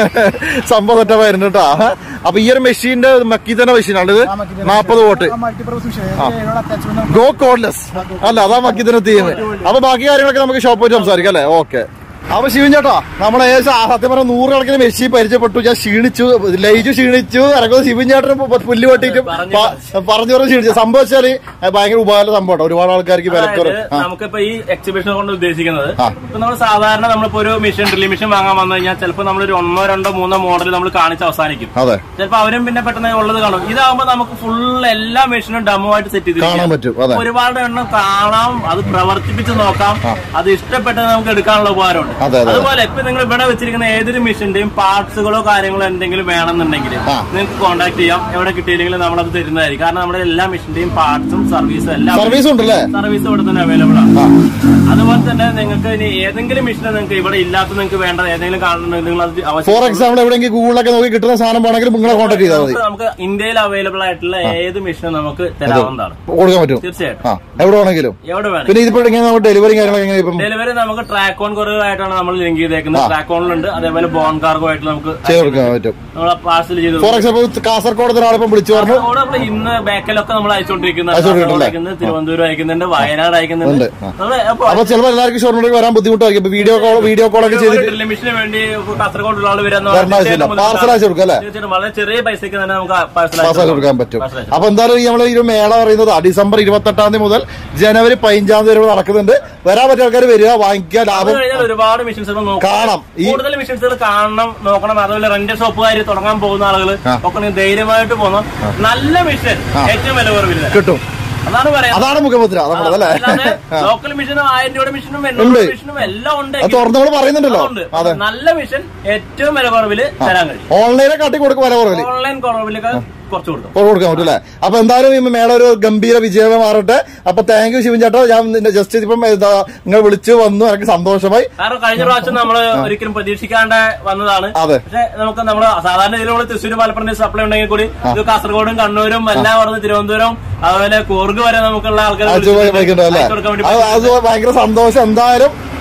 Speaker 1: സംഭവം സെറ്റപ്പ് വരുന്നുണ്ട് കേട്ടോ അപ്പൊ ഈ ഒരു മെഷീന്റെ മക്കി തന്നെ മെഷീനാണ് ഇത് നാൽപ്പത് വോട്ട്
Speaker 4: മൾട്ടിപർപ്പസ് മെഷീൻ ഏഴോട് അറ്റാച്ച്മെന്റ്
Speaker 1: ഗോ കോഡ്ലെസ് അല്ല അതാ മക്കി തന്നെ തീം അപ്പൊ ബാക്കി കാര്യങ്ങളൊക്കെ നമുക്ക് ഷോപ്പ് പോയിട്ട് സംസാരിക്കാം അല്ലേ ഓക്കെ അപ്പൊ ശിവൻ ചേട്ടാ നമ്മളെ ഏകദേശം ആ സത്യം പറഞ്ഞ നൂറുകണക്കിന് മെഷീൻ പരിചയപ്പെട്ടു ഞാൻ ക്ഷീണിച്ചു ലയിച്ചു ക്ഷീണിച്ചു ഇറങ്ങുന്നത് ശിവൻ ചേട്ടനും പ- പുല്ല് വെട്ടിയിട്ടും പ- പറഞ്ഞു പറഞ്ഞു ക്ഷീണിച്ചു സംഭവിച്ചാല് ഭയങ്കര ഉപകാര സംഭവം ഒരുപാട് ആൾക്കാർക്ക് വിലക്കുറവ്
Speaker 2: അതായത് നമുക്കിപ്പോ ഈ എക്സിബിഷൻ കൊണ്ട് ഉദ്ദേശിക്കുന്നത്
Speaker 1: ആ.
Speaker 2: ഇപ്പൊ നമ്മൾ സാധാരണ നമ്മളിപ്പോ ഒരു മിഷൻ ഡ്രില്ലിംഗ് മിഷൻ വാങ്ങാൻ വന്നു കഴിഞ്ഞാൽ ചിലപ്പോൾ നമ്മൾ ഒരു ഒന്നോ രണ്ടോ മൂന്നോ മോഡൽ നമ്മൾ കാണിച്ച് അവസാനിക്കും
Speaker 1: അതെ
Speaker 2: ചിലപ്പോ അവരും പിന്നെ പെട്ടെന്ന് ഉള്ളത് കാണും ഇതാകുമ്പോ നമുക്ക് ഫുൾ എല്ലാ മെഷീനും ഡെമോ ആയിട്ട് സെറ്റ്
Speaker 1: കാണാൻ പറ്റും, അതെ.
Speaker 2: ഒരുപാട് എണ്ണം കാണാം അത് പ്രവർത്തിപ്പിച്ച് നോക്കാം അത് ഇഷ്ടപ്പെട്ടത് നമുക്ക് എടുക്കാനുള്ള ഉപകാരമുണ്ട്
Speaker 1: അതെ, അതെ.
Speaker 2: അതുപോലെ ഇപ്പൊ നിങ്ങൾ ഇവിടെ വെച്ചിരിക്കുന്ന ഏതൊരു മെഷീന്റെയും പാർട്സുകളോ കാര്യങ്ങളോ എന്തെങ്കിലും വേണമെന്നുണ്ടെങ്കിൽ
Speaker 1: ആ.
Speaker 2: നിങ്ങൾക്ക് കോൺടാക്ട് ചെയ്യാം എവിടെ കിട്ടിയില്ലെങ്കിൽ നമ്മളത് തരുന്നതായിരിക്കും കാരണം നമ്മുടെ എല്ലാ മെഷീന്റെയും പാർട്സും സർവീസും എല്ലാം
Speaker 1: സർവീസ് ഉണ്ടല്ലേ
Speaker 2: സർവീസ് ഇവിടെ തന്നെ അവൈലബിൾ ആണ്
Speaker 1: ആ.
Speaker 2: അതുപോലെ തന്നെ നിങ്ങൾക്ക് ഇനി ഏതെങ്കിലും മെഷീൻ നിങ്ങൾക്ക് ഇവിടെ ഇല്ലാത്ത നിങ്ങൾക്ക് വേണ്ട ഏതെങ്കിലും കാണുന്നുണ്ടെങ്കിൽ നിങ്ങൾ അത്
Speaker 1: ഫോർ
Speaker 2: ആവശ്യം
Speaker 1: എക്സാമ്പിൾ എവിടെയെങ്കിലും ഗൂഗിളൊക്കെ നോക്കി കിട്ടുന്ന സാധനം വേണമെങ്കിൽ നിങ്ങളെ കോൺടാക്ട് ചെയ്താൽ മതി
Speaker 2: നമുക്ക് നമുക്ക് ഇന്ത്യയിൽ അവൈലബിൾ ആയിട്ടുള്ള ഏത് മെഷീനും നമുക്ക് തരാവുന്നതാണ്
Speaker 1: കൊടുക്കാൻ പറ്റും
Speaker 2: തീർച്ചയായിട്ടും
Speaker 1: ആ എവിടെ വേണമെങ്കിലും
Speaker 2: എവിടെ വേണം
Speaker 1: പിന്നെ ഇതിപ്പോ എങ്ങനെ നമുക്ക് ഡെലിവറി കാര്യങ്ങളൊക്കെ എങ്ങനെ ഇപ്പം
Speaker 2: ഡെലിവറി നമുക്ക് ട്രാക്ക് ഓൺ കൊറിയറായിട്ടാണ് നമ്മൾ ലിങ്ക് ചെയ്തേക്കുന്നത് ട്രാക്ക് ഓണിലുണ്ട് അതേപോലെ ബോൺ കാർഗോ ആയിട്ട് നമുക്ക്
Speaker 1: ചെയ്ത് കൊടുക്കാൻ പറ്റും
Speaker 2: നമ്മൾ പാർസൽ ചെയ്ത്
Speaker 1: ഫോർ എക്സാമ്പിൾ കാസർഗോഡ് ഒരാളിപ്പം വിളിച്ചു പറഞ്ഞു
Speaker 2: കാസർഗോഡ് നമ്മൾ ഇന്ന് ബാക്കിലൊക്കെ നമ്മൾ അയച്ചുകൊണ്ടിരിക്കുന്നത്
Speaker 1: അയച്ചുകൊണ്ടിരിക്കുന്നത്
Speaker 2: കാസർഗോഡ് അയക്കുന്നത് തിരുവനന്തപുരം അയക്കുന്നുണ്ട് വയനാട് അയക്കുന്നുണ്ട്
Speaker 1: ഉണ്ട്. ആ.
Speaker 2: നമ്മള് അപ്പൊ
Speaker 1: അപ്പൊ ചിലപ്പോൾ എല്ലാവർക്കും ഷോറിനോട് വരാൻ ബുദ്ധിമുട്ടായിരിക്കും ഇപ്പൊ വീഡിയോ കോൾ വീഡിയോ കോളൊക്കെ ചെയ്തിട്ട്
Speaker 2: ഡ്രില്ലിംഗ് മെഷീന് വേണ്ടി കാസർഗോഡുള്ള ആൾ
Speaker 1: വരേണ്ട ആവശ്യമില്ല പാർസൽ അയച്ചു കൊടുക്കും അല്ലേ
Speaker 2: തീർച്ചയായിട്ടും വളരെ ചെറിയ പൈസക്ക് തന്നെ നമുക്ക് പാർസൽ
Speaker 1: പാർസൽ കൊടുക്കാൻ പറ്റും അപ്പൊ എന്തായാലും ഈ നമ്മളെ ഈ ഒരു മേള പറയുന്നത് ഡിസംബർ ഇരുപത്തെട്ടാം തീയതി മുതൽ ജനുവരി പതിനഞ്ചാം തീയതി വരെ നടക്കുന്നുണ്ട് വരാൻ പറ്റിയ ആൾക്കാർ വരിക വാങ്ങിക്കുക
Speaker 2: അത്
Speaker 1: ലാഭം
Speaker 2: കഴിഞ്ഞാൽ ഒരുപാട് മെഷീൻസുകൾ
Speaker 1: കാണാം. ഈ-
Speaker 2: കൂടുതൽ മെഷീൻസുകൾ കാണണം നോക്കണം അതുപോലെ റെന്റ് ഷോപ്പുകാർ തുടങ്ങാൻ പോകുന്ന ആളുകൾ
Speaker 1: ആ.
Speaker 2: ഒക്കെ നിങ്ങൾ ധൈര്യമായിട്ട് പോകണം നല്ല മെഷീൻ ഏറ്റവും വില കുറവിൽ തരാം.
Speaker 1: കിട്ടും
Speaker 2: അതാണ് പറയാം
Speaker 1: അതാണ് മുഖമുദ്ര നമ്മളത് അല്ലേ
Speaker 2: ലോക്കൽ മെഷീനും ആയിരം രൂപയുടെ മെഷീനും
Speaker 1: ഉണ്ട്.
Speaker 2: എണ്ണൂറ് മെഷീനും എല്ലാം ഉണ്ട്
Speaker 1: അത് തുറന്നോട് പറയുന്നുണ്ടല്ലോ
Speaker 2: ഉണ്ട്.
Speaker 1: അതെ
Speaker 2: നല്ല മെഷീൻ ഏറ്റവും വില കുറവിൽ തരാൻ കഴിയും
Speaker 1: ഓൺലൈനെ കാട്ടി കൊടുക്കും വില കുറവില്
Speaker 2: ഓൺലൈൻ കുറവിലൊക്കെ കുറച്ച് കൊടുക്കും
Speaker 1: കുറവ് കൊടുക്കാൻ പറ്റും അല്ലേ അപ്പൊ എന്തായാലും ഈ മേള ഒരു ഗംഭീര വിജയമായി മാറട്ടെ അപ്പൊ താങ്ക് യു ശിവൻ ചേട്ടാ ഞാൻ ജസ്റ്റ് ഇപ്പം എന്താ നിങ്ങൾ വിളിച്ചു വന്നു എനിക്ക് സന്തോഷമായി
Speaker 2: കാരണം കഴിഞ്ഞ പ്രാവശ്യം നമ്മൾ ഒരിക്കലും പ്രതീക്ഷിക്കാണ്ട് വന്നതാണ്
Speaker 1: അതെ.
Speaker 2: പക്ഷെ നമുക്ക് നമ്മൾ സാധാരണ ഇതിലൂടെ തൃശ്ശൂർ മലപ്പുറം സപ്ലൈ ഉണ്ടെങ്കിൽ കൂടി ഇത് കാസർഗോഡും കണ്ണൂരും എല്ലാം പറഞ്ഞ് തിരുവനന്തപുരം അതുപോലെ കൂർഗ് വരെ നമുക്കുള്ള ആൾക്കാർ
Speaker 1: അയച്ചു
Speaker 2: വിളിച്ചിട്ടുണ്ട്.
Speaker 1: വയ്ക്കണ്ടോ അല്ലേ
Speaker 2: അയച്ചു കൊടുക്കാൻ വേണ്ടി
Speaker 1: അത് അത് ഭയങ്കര സന്തോഷം എന്തായാലും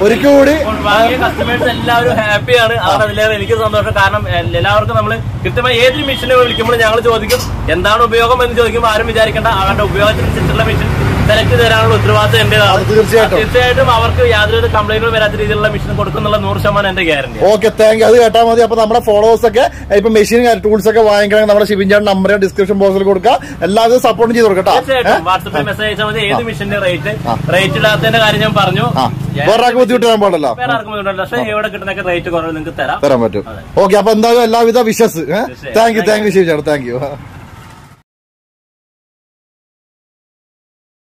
Speaker 1: ഒരിക്കൽ കൂടി
Speaker 2: വാങ്ങിയ കസ്റ്റമേഴ്സ് എല്ലാവരും ഹാപ്പിയാണ് അവർ അതിലേറെ എനിക്ക് സന്തോഷം കാരണം എൽ- എല്ലാവർക്കും നമ്മൾ കൃത്യമായി ഏതൊരു മെഷീനെ വിളിക്കുമ്പോൾ ഞങ്ങൾ ചോദിക്കും എന്താണ് ഉപയോഗം എന്ന് ചോദിക്കുമ്പോൾ ആരും വിചാരിക്കേണ്ട അവരുടെ ഉപയോഗത്തിനനുസരിച്ചുള്ള മെഷീൻ സെലക്ട് തരാനുള്ള ഉത്തരവാദിത്തം എന്റേതാണ്
Speaker 1: അത് തീർച്ചയായിട്ടും.
Speaker 2: തീർച്ചയായിട്ടും അവർക്ക് യാതൊരു കംപ്ലൈന്റും വരാത്ത രീതിയിലുള്ള മെഷീൻ കൊടുക്കുന്നുള്ള നൂറ് ശതമാനം എന്റെ ഗ്യാരണ്ടി
Speaker 1: ഓക്കെ താങ്ക് യു അത് കേട്ടാൽ മതി അപ്പൊ നമ്മുടെ ഫോളോവേഴ്സ് ഒക്കെ ഇപ്പൊ മെഷീൻ ടൂൾസ് ഒക്കെ വാങ്ങിക്കണമെങ്കിൽ നമ്മുടെ ഷിബിൻചാൻ നമ്പർ ഡിസ്ക്രിപ്ഷൻ ബോക്സിൽ കൊടുക്കുക എല്ലാവരും സപ്പോർട്ട് ചെയ്ത് കൊടുക്കട്ടോ
Speaker 2: തീർച്ചയായിട്ടും വാട്സപ്പിൽ മെസ്സേജ് അയച്ചാൽ മതി ഏത് മെഷീന്റെ റേറ്റ് റേറ്റ് ഇടാത്തതിന്റെ കാര്യം ഞാൻ പറഞ്ഞു
Speaker 1: ആ വേറെ ആർക്ക് ബുദ്ധിമുട്ട് വരാൻ പാടില്ല
Speaker 2: വേറെ ആർക്കും ബുദ്ധിമുട്ടില്ല പക്ഷേ ഇവിടെ കിട്ടുന്നൊക്കെ റേറ്റ് കുറവ് നിങ്ങൾക്ക് തരാം
Speaker 1: തരാൻ പറ്റും ഓക്കെ അപ്പൊ എന്തായാലും എല്ലാവിധ wishes thank you thank you ശിവചാണ് താങ്ക് യു